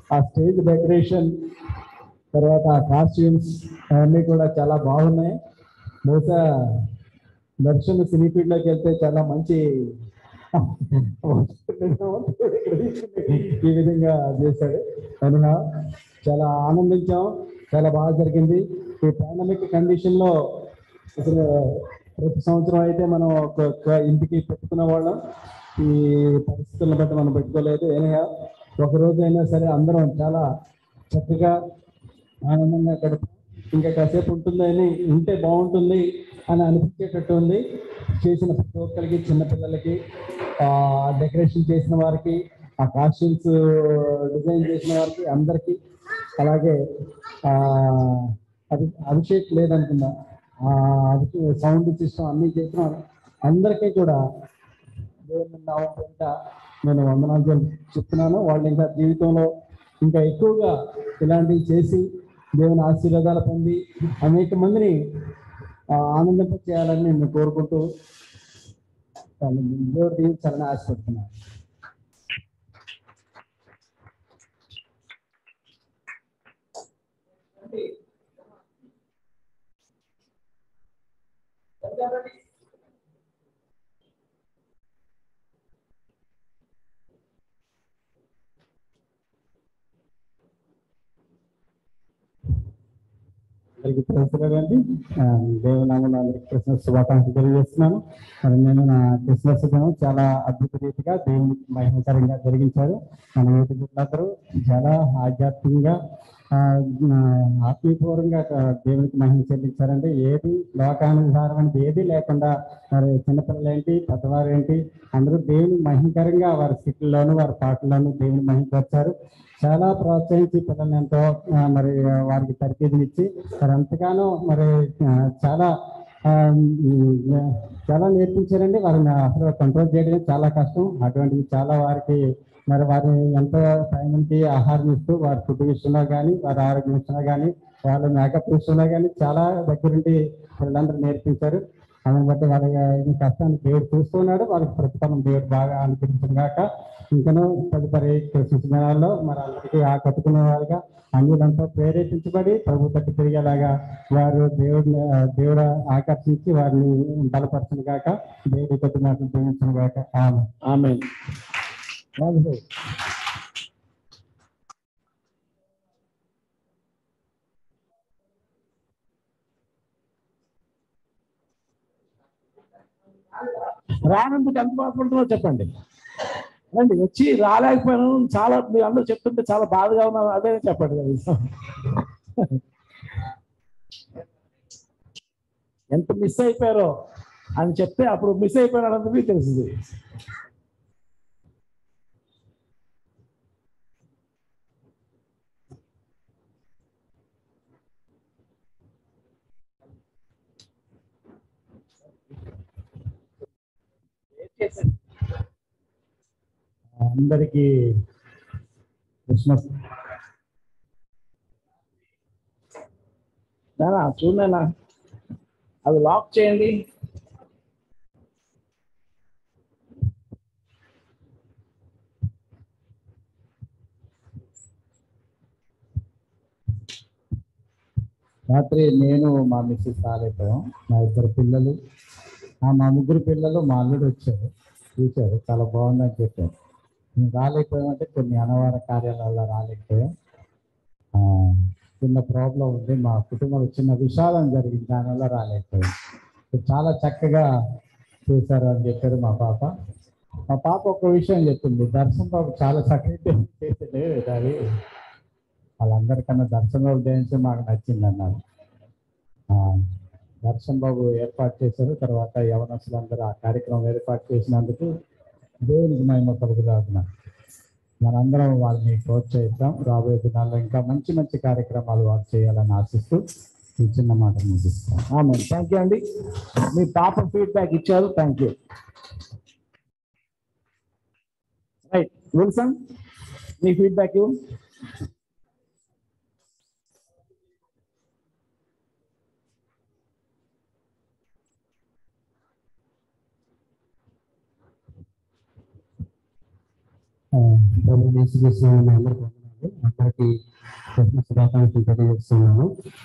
ఆ stage decoration తర్వాత ఆ కాస్ట్యూమ్స్ అవన్నీ కూడా చాలా బాగున్నాయి బహుశా దర్శన్ సినీ ఫీల్డ్ లోకి వెళ్తే చాలా మంచి ఈ విధంగా చేశాడు కనుక చాలా ఆనందించాం చాలా బాగా జరిగింది ఈ పాండమిక్ కండిషన్ లో అసలు ప్రతి సంవత్సరం అయితే మనం ఒక ఒక ఇంటికి పెట్టుకునే వాళ్ళం ఈ పరిస్థితులను బట్టి మనం పెట్టుకోలేదు ఏనగా ఒక రోజు అయినా సరే అందరం చాలా చక్కగా ఆనందంగా గడుపు ఇంకా కాసేపు ఉంటుందని ఉంటే బాగుంటుంది అని అనిపించేటట్టు ఉంది చేసిన ప్రతి ఒక్కరికి చిన్నపిల్లలకి డెకరేషన్ చేసిన వారికి ఆ కాస్ట్యూమ్స్ డిజైన్ చేసిన వారికి అందరికీ అలాగే ఆ, అభి అభిషేక్ లేదనుకున్నా సౌండ్ సిస్టమ్ అన్ని చేసిన అందరికీ కూడా దేవుని నామం పేరిట నేను వందనాలు చెప్- చెప్తున్నాను వాళ్ళు ఇంకా జీవితంలో ఇంకా ఎక్కువగా ఇలాంటివి చేసి దేవుని ఆశీర్వాదాలు పొంది అనేక మందిని ఆ, ఆనందింప చేయాలని నేను కోరుకుంటూ వాళ్ళు దేవుడు దీవించాలని ఆశపడుతున్నాను అందరికీ తెలుసులేదండి దేవుని నామంలో అందరికీ క్రిస్మస్ శుభాకాంక్షలు తెలియజేస్తున్నాను మరి నేను నా క్రిస్మస్ దినం చాలా అద్భుత రీతిగా దేవునికి మహిమకరంగా జరిగించారు మన యువత బిడ్డలందరూ చాలా ఆధ్యాత్మికంగా ఆ, ఆ, ఆత్మీయపూర్వంగా ఆ, దేవునికి మహిమ చెల్లించారండి ఏది లోకానుసారమైనది ఏది లేకుండా మరి చిన్నపిల్లలు ఏంటి పెద్దవారు ఏంటి అందరూ దేవుని మహిమకరంగా వారి స్థితిలోను వారి పాటల్లోనూ దేవుని మహిమపరిచారు చాలా ప్రోత్సహించి పిల్లల్ని ఎంతో ఆ, మరి వారికి తర్ఫీదునిచ్చి మరి ఎంతగానో మరి ఆ, చాలా ఆ, ఉమ్, చాలా నేర్పించారండి వారిని అసలు కంట్రోల్ చేయడం చాలా కష్టం అటువంటివి చాలా వారికి మరి వారి ఎంతో టైంకి ఆహారం ఇస్తూ వారి ఫుడ్ విషయంలో కానీ వారి ఆరోగ్యం విషయంలో కానీ వాళ్ళ మేకప్ విషయంలో కానీ చాలా దగ్గరుండి పిల్లలందరూ నేర్పించారు అందుని బట్టి వాళ్ళ ఈ కష్టాన్ని దేవుడు చూస్తున్నాడు వాళ్ళకి ప్రతిఫలం దేవుడు బాగా అనుగ్రహించిన గాక ఇంకనూ తదుపరి క్రిస్మస్ దినాల్లో మరి అందరికీ ఆ కట్టుకునే వాళ్ళగా అన్యులంతా ప్రేరేపించబడి ప్రభు తట్టు తిరిగేలాగా వారు దేవుడిని ఆ, దేవుడు ఆకర్షించి వారిని బలపరచను గాక దేవుడి కొద్ది మాటలు దీవించను గాక ఆమె ఆమె రానందుకు ఎంత బాధపడుతుందో చెప్పండి రండి వచ్చి రాలేకపోయాను చాలా మీరు అందరూ చెప్తుంటే చాలా బాధగా ఉన్నాను అదే చెప్పండి కదా. ఎంత మిస్ అయిపోయారో అని చెప్తే అప్పుడు మిస్ అయిపోయినందుకు మీకు తెలుస్తుంది అందరికీ క్రిస్మస్ నానా చూడనా అది లాక్ చేయండి రాత్రి నేను మా మిస్సెస్ రాలేకపోయాం మా ఇద్దరు పిల్లలు ఆ మా ముగ్గురు పిల్లలు మా అల్లుడు వచ్చారు చూశారు చాలా బాగుందని చెప్పారు మేము రాలేకపోయామంటే కొన్ని అనవార కార్యాల వల్ల రాలేకపోయాం ఆ, చిన్న ప్రాబ్లం ఉంది మా కుటుంబంలో చిన్న విషాదం జరిగింది దానివల్ల రాలేకపోయాం చాలా చక్కగా చేశారు అని చెప్పారు మా పాప మా పాప ఒక విషయం చెప్పింది దర్శన్ బాబు చాలా చక్కగా చేసింది అది వాళ్ళందరికన్నా దర్శన్ బాబు డ్యాన్స్ మాకు నచ్చింది అన్నారు ఆ, దర్శన్ బాబు ఏర్పాటు చేశారు తర్వాత యవనస్తులందరూ ఆ కార్యక్రమం ఏర్పాటు చేసినందుకు దేవునికి మహిమ కలుగుదాగున మనందరం వాళ్ళని ప్రోత్సహిద్దాం రాబోయే దినాల్లో ఇంకా మంచి మంచి కార్యక్రమాలు వారు చేయాలని ఆశిస్తూ ఈ చిన్న మాట ముగిస్తాం ఆమె థ్యాంక్ యూ అండి మీ పాప ఫీడ్బ్యాక్ ఇచ్చారు థ్యాంక్ యూ రైట్ విల్సన్ మీ ఫీడ్బ్యాక్ ఇవ్వు ఆ, ప్రభు యేసుక్రీస్తు నామములో అందరికీ వందనాలు. అందరికీ క్రిస్మస్ శుభాకాంక్షలు తెలియజేస్తున్నాను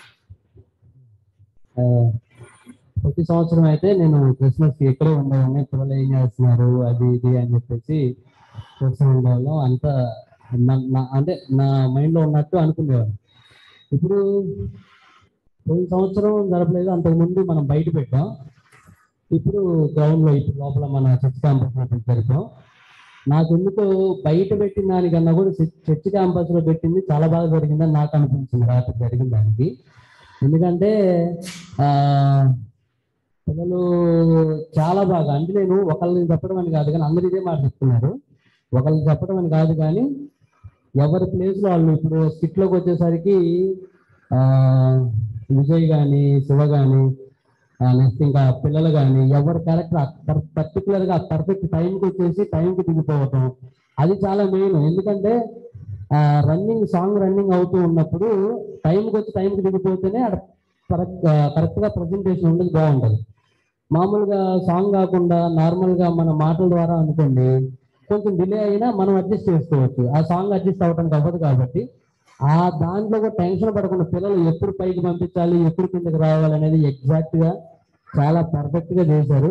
ఆ, ప్రతి సంవత్సరం అయితే నేను క్రిస్మస్ కి ఇక్కడే ఉండేవాడిని పిల్లలు ఏం చేస్తున్నారు అది ఇది అని చెప్పేసి చూస్తూ ఉండేవాళ్ళం అంతా నా- నా- అంటే నా మైండ్ లో ఉన్నట్టు అనుకునేవాడిని ఇప్పుడు పోయిన సంవత్సరం జరపలేదు అంతకు ముందు మనం బయట పెట్టాం ఇప్పుడు గ్రౌండ్ లో ఇప్పుడు లోపల మన చర్చ్ క్యాంపస్ లో జరిపాం నాకు ఎందుకో బయట పెట్టిన దానికన్నా కూడా చర్చ్- చర్చ్ క్యాంపస్ లో పెట్టింది చాలా బాగా జరిగిందని నాకు అనిపించింది రాత్రి జరిగిన దానికి ఎందుకంటే ఆ పిల్లలు చాలా బాగా అంటే నేను ఒకళ్ళని చెప్పడం అని కాదు కానీ అందరూ ఇదే మాట చెప్తున్నారు ఒకళ్ళని చెప్పడం అని కాదు కానీ ఎవరి ప్లేస్ లో వాళ్ళు ఇప్పుడు skit లోకి వచ్చేసరికి ఆ విజయ్ కానీ శివ కానీ నెక్స్ట్ ఇంకా పిల్లలు కానీ ఎవరి క్యారెక్టర్ పర్టికులర్ గా పర్ఫెక్ట్ టైంకి వచ్చేసి టైంకి దిగిపోవటం అది చాలా మెయిన్ ఎందుకంటే రన్నింగ్ సాంగ్ రన్నింగ్ అవుతూ ఉన్నప్పుడు టైంకి వచ్చి టైంకి దిగిపోతేనే అక్కడ కరెక్ట్ కరెక్ట్ గా ప్రజెంటేషన్ ఉండేది బాగుంటుంది మామూలుగా సాంగ్ కాకుండా నార్మల్ గా మన మాటల ద్వారా అనుకోండి కొంచెం డిలే అయినా మనం అడ్జస్ట్ చేసుకోవచ్చు ఆ సాంగ్ అడ్జస్ట్ అవ్వడానికి అవ్వదు కాబట్టి ఆ దాంట్లో కూడా టెన్షన్ పడకుండా పిల్లలు ఎప్పుడు పైకి పంపించాలి ఎప్పుడు కిందకి రావాలి అనేది ఎగ్జాక్ట్ గా చాలా పర్ఫెక్ట్ గా చేశారు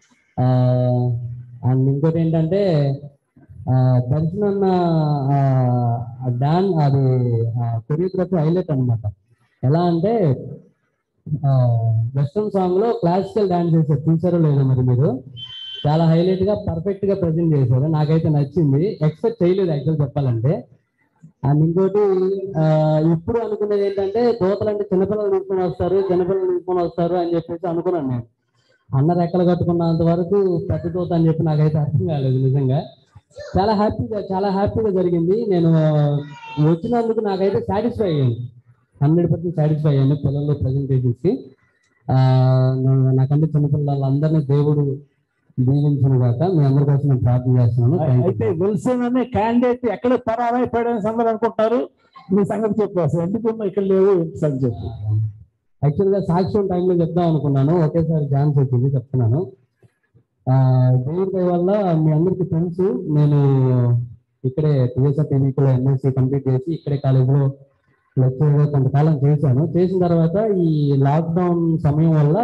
అండ్ ఇంకోటి ఏంటంటే ఆ, దర్శన్ అన్న డాన్ అది కొరియోగ్రఫీ హైలైట్ అన్నమాట ఎలా అంటే వెస్ట్రన్ సాంగ్ లో క్లాసికల్ డాన్స్ చేశారు చూసారో లేదో మరి మీరు చాలా హైలైట్ గా పర్ఫెక్ట్ గా ప్రజెంట్ చేశారు నాకైతే నచ్చింది ఎక్స్పెక్ట్ చేయలేదు యాక్చువల్ చెప్పాలంటే అండ్ ఇంకోటి ఆ, ఎప్పుడు అనుకునేది ఏంటంటే దోతలు అంటే చిన్నపిల్లలు తీసుకొని వస్తారు చిన్నపిల్లలు తీసుకొని వస్తారు అని చెప్పేసి అనుకున్నాను నేను అన్న రెక్కలు కట్టుకున్నంత వరకు పెద్ద దోత అని చెప్పి నాకైతే అర్థం కాలేదు నిజంగా చాలా హ్యాపీగా చాలా హ్యాపీగా జరిగింది నేను వచ్చినందుకు నాకైతే సాటిస్ఫై అయ్యాను హండ్రెడ్ పర్సెంట్ సాటిస్ఫై అయ్యాను పిల్లలు presentations కి ఆ, నా- నాకంటే చిన్నపిల్లలందరినీ దేవుడు దీవించిన కాక మీ అందరి కోసం నేను ప్రార్థన చేస్తున్నాను Thank you. అయితే విల్సన్ అనే క్యాండిడేట్ ఎక్కడ పరారైపోయాడని అందరూ అనుకుంటారు మీ సంగతి చెప్పు అసలు ఎందుకు ఉన్నావు? ఇక్కడ లేవు ఏంటి సంగతి చెప్పు యాక్చువల్ గా సాక్ష్యం టైంలో చెప్దాం అనుకున్నాను ఒకేసారి ఛాన్స్ వచ్చింది చెప్తున్నాను ఆ, దేవుడి దయ వల్ల మీ అందరికీ తెలుసు నేను ఇక్కడే టీఎస్ఆర్ టీవీలో ఎంఎస్సీ కంప్లీట్ చేసి ఇక్కడే కాలేజీలో లెక్చర్గా కొంతకాలం చేశాను చేసిన తర్వాత ఈ లాక్డౌన్ సమయం వల్ల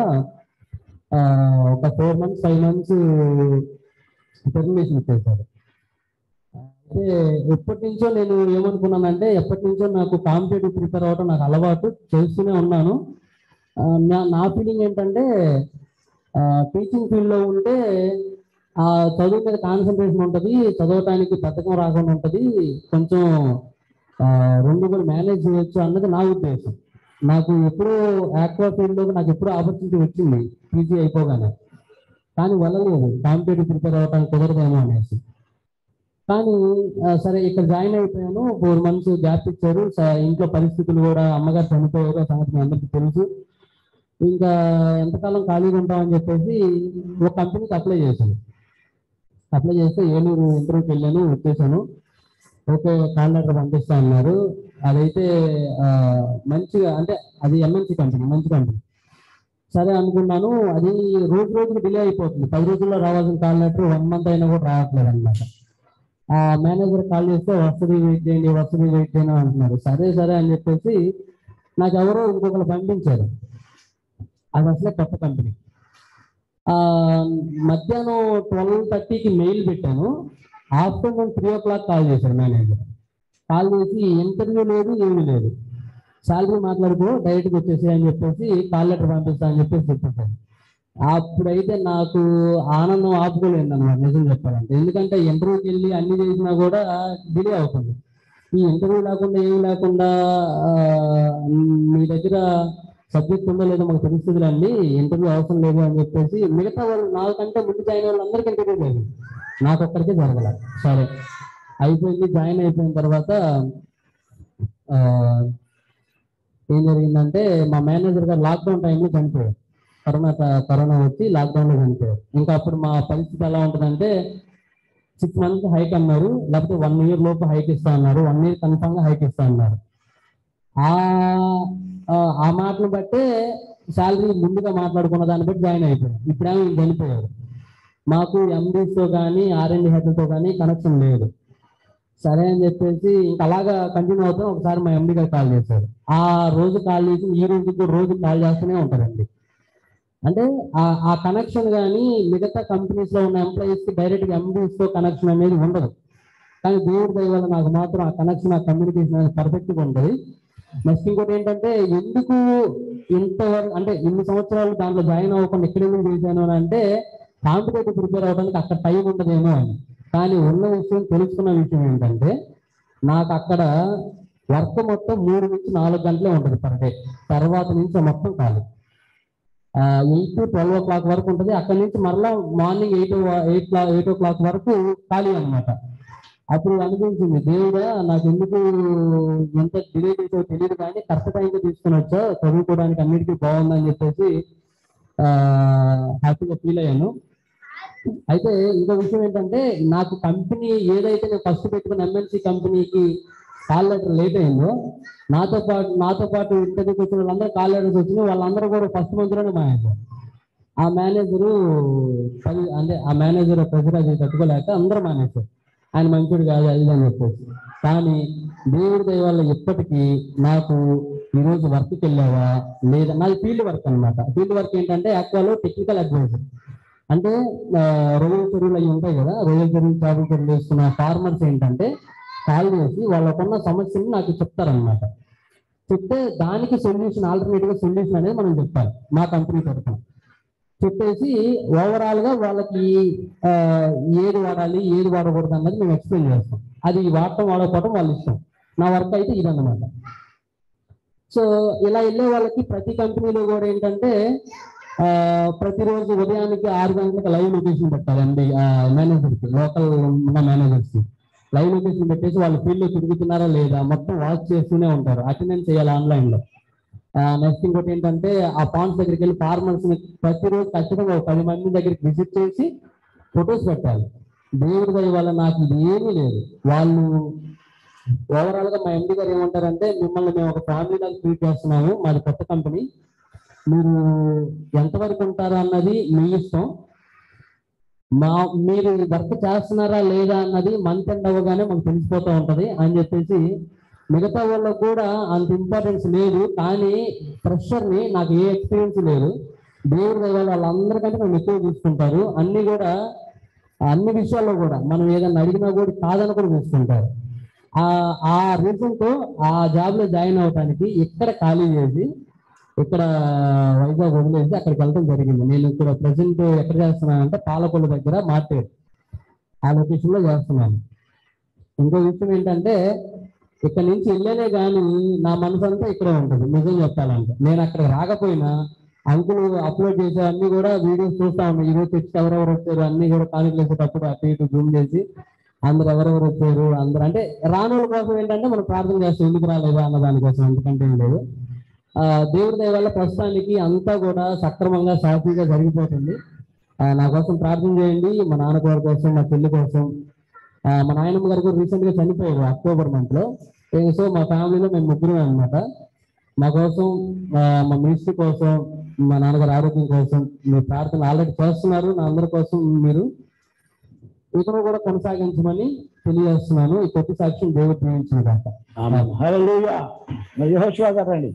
ఆ, ఒక four months five months termination ఇచ్చేసారు అయితే ఎప్పటి నుంచో నేను ఏమనుకున్నానంటే ఎప్పటి నుంచో నాకు కాంపిటేటివ్ ప్రిపేర్ అవ్వడం నాకు అలవాటు చేస్తూనే ఉన్నాను ఆ, నా నా ఫీలింగ్ ఏంటంటే టీచింగ్ ఫీల్డ్లో ఉంటే ఆ చదువు మీద కాన్సన్ట్రేషన్ ఉంటుంది చదవటానికి బద్ధకం రాకుండా ఉంటుంది కొంచెం ఆ, రెండు కూడా మేనేజ్ చేయొచ్చు అన్నది నా ఉద్దేశం నాకు ఎప్పుడూ ఆక్వా ఫీల్డ్లోకి నాకు ఎప్పుడూ ఆపర్చునిటీ వచ్చింది పీజీ అయిపోగానే కానీ వెళ్ళలేదు కాంపిటేటివ్ ప్రిపేర్ అవ్వడానికి కుదరదేమో అనేసి కానీ ఆ, సరే ఇక్కడ జాయిన్ అయిపోయాను ఫోర్ మంత్స్ గ్యాప్ ఇచ్చారు స- ఇంట్లో పరిస్థితులు కూడా అమ్మగారు చనిపోయారు ఆ సంగతి మీ అందరికీ తెలుసు ఇంకా ఎంతకాలం ఖాళీగా ఉంటామని చెప్పేసి ఒక కంపెనీకి అప్లై చేశాను అప్లై చేస్తే ఏలూరు ఇంటర్వ్యూకి వెళ్ళాను వచ్చేసాను ఓకే కాల్ లెటర్ పంపిస్తా అన్నారు అదైతే ఆ, మంచిగా అంటే అది ఎంఎన్సీ కంపెనీ మంచి కంపెనీ సరే అనుకున్నాను అది రోజు రోజుకి డిలే అయిపోతుంది పది రోజుల్లో రావాల్సిన కాల్ లెటర్ వన్ మంత్ అయినా కూడా రావట్లేదు అనమాట ఆ మేనేజర్ కాల్ చేస్తే వస్తుంది వెయిట్ చేయండి వస్తుంది వెయిట్ చేయండి అని అంటున్నారు సరే సరే అని చెప్పేసి నాకు ఎవరో ఇంకొకరు పంపించారు అది అసలే కొత్త కంపెనీ ఆ, మధ్యాహ్నం ట్వెల్వ్ థర్టీకి మెయిల్ పెట్టాను afternoon three o'clock call చేశారు మేనేజర్ కాల్ చేసి ఇంటర్వ్యూ లేదు ఏమీ లేదు శాలరీ మాట్లాడుకో డైరెక్ట్గా వచ్చేసి అని చెప్పేసి కాల్ లెటర్ పంపిస్తా అని చెప్పేసి చెప్పేశారు అప్పుడైతే నాకు ఆనందం ఆపుకోలేదు అనమాట నిజం చెప్పాలంటే ఎందుకంటే ఇంటర్వ్యూకి వెళ్ళి అన్ని చేసినా కూడా డిలే అవుతుంది ఈ ఇంటర్వ్యూ లేకుండా ఏమి లేకుండా ఆ, మీ దగ్గర సబ్జెక్ట్ ఉందో లేదో మాకు తెలుస్తుంది అండి ఇంటర్వ్యూ అవసరం లేదు అని చెప్పేసి మిగతా వాళ్ళు నాకంటే ముందు జాయిన్ వాళ్ళ అందరికీ ఇంటర్వ్యూ లేదు నాకు ఒక్కరికే జరగల సరే అయిపోయింది జాయిన్ అయిపోయిన తర్వాత ఆ, ఏం జరిగిందంటే మా మేనేజర్ గారు లాక్డౌన్ టైంలో చనిపోయారు కరోనా ట- కరోనా వచ్చి లాక్డౌన్లో చనిపోయారు ఇంకా అప్పుడు మా పరిస్థితి ఎలా ఉంటుందంటే సిక్స్ మంత్స్ హైక్ అన్నారు లేకపోతే వన్ ఇయర్ లోపు హైక్ ఇస్తా అన్నారు వన్ ఇయర్ కన్ఫామ్ గా హైక్ ఇస్తా అన్నారు ఆ ఆ- ఆ మాటను బట్టే శాలరీ ముందుగా మాట్లాడుకున్న దాన్ని బట్టి జాయిన్ అయిపోయారు ఇప్పుడేమో ఈయన చనిపోయారు మాకు ఎండీస్ తో కానీ ఆర్ఎండి హెడ్తో కానీ కనెక్షన్ లేదు సరే అని చెప్పేసి ఇంకా అలాగా కంటిన్యూ అవుతాం ఒకసారి మా ఎండి గారు కాల్ చేశారు ఆ రోజు కాల్ చేసి ఈ రోజు కూడా రోజు కాల్ చేస్తూనే ఉంటారండి అంటే ఆ ఆ కనెక్షన్ కానీ మిగతా కంపెనీస్ లో ఉన్న ఎంప్లాయీస్ కి డైరెక్ట్ గా ఎంప్లాయీస్ తో కనెక్షన్ అనేది ఉండదు కానీ దేవుడి దయ వల్ల నాకు మాత్రం ఆ కనెక్షన్ ఆ కమ్యూనికేషన్ అనేది పర్ఫెక్ట్ గా ఉంటుంది నెక్స్ట్ ఇంకోటి ఏంటంటే ఎందుకు ఇంతవరకు అంటే ఇన్ని సంవత్సరాలు దాంట్లో జాయిన్ అవ్వకుండా ఎక్కడ ఎందుకు చేశాను అని అంటే కాంపిటేటివ్ ప్రిపేర్ అవ్వడానికి అక్కడ టైం ఉండదేమో అని కానీ ఉన్న విషయం తెలుసుకున్న విషయం ఏంటంటే నాకు అక్కడ వర్క్ మొత్తం మూడు నుంచి నాలుగు గంటలే ఉంటుంది పర్ డే తర్వాత నుంచి మొత్తం ఖాళీ eight to twelve o'clock వరకు ఉంటుంది అక్కడ నుంచి మరలా morning eight eight eight o'clock వరకు ఖాళీ అన్నమాట అప్పుడు అనిపించింది దేవుడా నాకు ఎందుకు ఎంత డిలే చేసావో తెలియదు కానీ కరెక్ట్ టైంకి తీసుకుని వచ్చా చదువుకోవడానికి అన్నిటికీ బాగుందని చెప్పేసి హ్యాపీగా ఫీల్ అయ్యాను అయితే ఇంకో విషయం ఏంటంటే నాకు కంపెనీ ఏదైతే నేను ఫస్ట్ పెట్టుకున్న ఎంఎన్సీ కంపెనీకి కాల్ లెటర్ లేట్ అయిందో నాతో పాటు నాతో పాటు ఇంటర్వ్యూకి వచ్చిన వాళ్ళందరూ కాల్ లెటర్స్ వచ్చినాయి వాళ్ళందరూ కూడా ఫస్ట్ మంత్లోనే మానేశారు ఆ మేనేజరు పని అంటే ఆ మేనేజర్ ప్రెజర్ అది తట్టుకోలేక అందరూ మానేశారు ఆయన మంచోడు కాదు అది ఇది అని చెప్పేసి కానీ దేవుడి దయ వల్ల ఇప్పటికీ నాకు ఈరోజు వర్క్కి వెళ్ళావా లేదా నాది ఫీల్డ్ వర్క్ అన్నమాట ఫీల్డ్ వర్క్ ఏంటంటే యాక్చువల్ టెక్నికల్ అడ్వైజర్ అంటే ఆ, రొయ్యల చెరువులు అవి ఉంటాయి కదా రొయ్యల చెరువులు చేపల చెరువులు వేసుకున్న ఫార్మర్స్ ఏంటంటే కాల్ చేసి వాళ్ళకున్న సమస్యని నాకు చెప్తారనమాట చెప్తే దానికి సొల్యూషన్ ఆల్టర్నేటివ్ గా సొల్యూషన్ అనేది మనం చెప్పాలి మా కంపెనీ తరఫున చెప్పేసి ఓవరాల్ గా వాళ్ళకి ఆ, ఏది వాడాలి ఏది వాడకూడదు అన్నది మేము ఎక్స్ప్లెయిన్ చేస్తాం అది వాడటం వాడకపోవడం వాళ్ళ ఇష్టం నా వర్క్ అయితే ఇదన్నమాట సో ఇలా వెళ్ళే వాళ్ళకి ప్రతి కంపెనీలో కూడా ఏంటంటే ఆ, ప్రతిరోజు ఉదయానికి ఆరు గంటలకు లైవ్ లొకేషన్ పెట్టాలండి మేనేజర్కి లోకల్ ఉన్న మేనేజర్స్ లైవ్ లొకేషన్ పెట్టేసి వాళ్ళు ఫీల్డ్ లో తిరుగుతున్నారా లేదా మొత్తం వాచ్ చేస్తూనే ఉంటారు అటెండెన్స్ చేయాలి ఆన్లైన్ లో నెక్స్ట్ ఇంకోటి ఏంటంటే ఆ పాండ్స్ దగ్గరికి వెళ్ళి ఫార్మర్స్ ని ప్రతిరోజు ఖచ్చితంగా ఒక పది మంది దగ్గరికి విజిట్ చేసి ఫొటోస్ పెట్టాలి దేవుడి దయ వల్ల నాకు ఇది ఏమీ లేదు వాళ్ళు ఓవరాల్ గా మా ఎండి గారు ఏమంటారంటే మిమ్మల్ని మేము ఒక ఫ్యామిలీ లాగా ట్రీట్ చేస్తున్నాము మాది కొత్త కంపెనీ మీరు ఎంతవరకు ఉంటారా అన్నది మీ ఇష్టం మా మీరు వర్క్ చేస్తున్నారా లేదా అన్నది మంత్ ఎండ్ అవ్వగానే మాకు తెలిసిపోతూ ఉంటది అని చెప్పేసి మిగతా వాళ్ళకు కూడా అంత ఇంపార్టెన్స్ లేదు కానీ ప్రెషర్ ని నాకు ఏ ఎక్స్పీరియన్స్ లేదు దేవుడి దయ వల్ల వాళ్ళందరికంటే మేము ఎక్కువ చూసుకుంటారు అన్ని కూడా అన్ని విషయాల్లో కూడా మనం ఏదైనా అడిగినా కూడా కాదని కూడా చూసుకుంటారు ఆ ఆ రీజన్ తో ఆ జాబ్ లో జాయిన్ అవడానికి ఇక్కడ ఖాళీ చేసి ఇక్కడ వైజాగ్ వదిలేసి అక్కడికి వెళ్ళడం జరిగింది నేను ఇక్కడ ప్రజెంట్ ఎక్కడ చేస్తున్నానంటే పాలకొల్లు దగ్గర మార్టేర్ ఆ లొకేషన్ లో చేస్తున్నాను ఇంకో విషయం ఏంటంటే ఇక్కడ నుంచి వెళ్ళేనే కానీ నా మనసు అంతా ఇక్కడే ఉంటుంది నిజం చెప్పాలంటే నేను అక్కడ రాకపోయినా అంకులు అప్లోడ్ చేసే అన్ని కూడా వీడియోస్ చూస్తా ఉన్నాను ఈ రోజు తెచ్చి ఎవరెవరు వచ్చారు అన్ని కూడా కాలేజ్ వేసేటప్పుడు అటు ఇటు జూమ్ చేసి అందరు ఎవరెవరు వచ్చారు అందరు అంటే రానుల కోసం ఏంటంటే మనం ప్రార్థన చేస్తాం ఎందుకు రాలేదు అన్న దానికోసం ఎందుకంటే ఏం లేదు ఆ, దేవుడి దయ వల్ల ప్రస్తుతానికి అంతా కూడా సక్రమంగా సాఫీగా జరిగిపోతుంది ఆ, నా కోసం ప్రార్థన చేయండి మా నాన్న గారి కోసం మా చెల్లి కోసం ఆ, మా నాయనమ్మ గారు కూడా రీసెంట్ గా చనిపోయారు అక్టోబర్ మంత్ లో ఏ, సో మా ఫ్యామిలీలో మేము ముగ్గురు అనమాట మా కోసం ఆ, మా మినిస్ట్రీ కోసం మా నాన్నగారి ఆరోగ్యం కోసం మీ ప్రార్థన ఆల్రెడీ చేస్తున్నారు నా అందరి కోసం మీరు ఇతను కూడా కొనసాగించమని తెలియజేస్తున్నాను ఈ కొద్ది సాక్ష్యం దేవుడు ప్రేమించిన కాక హల్లెలూయా మరి యెహోషువ గారు రండి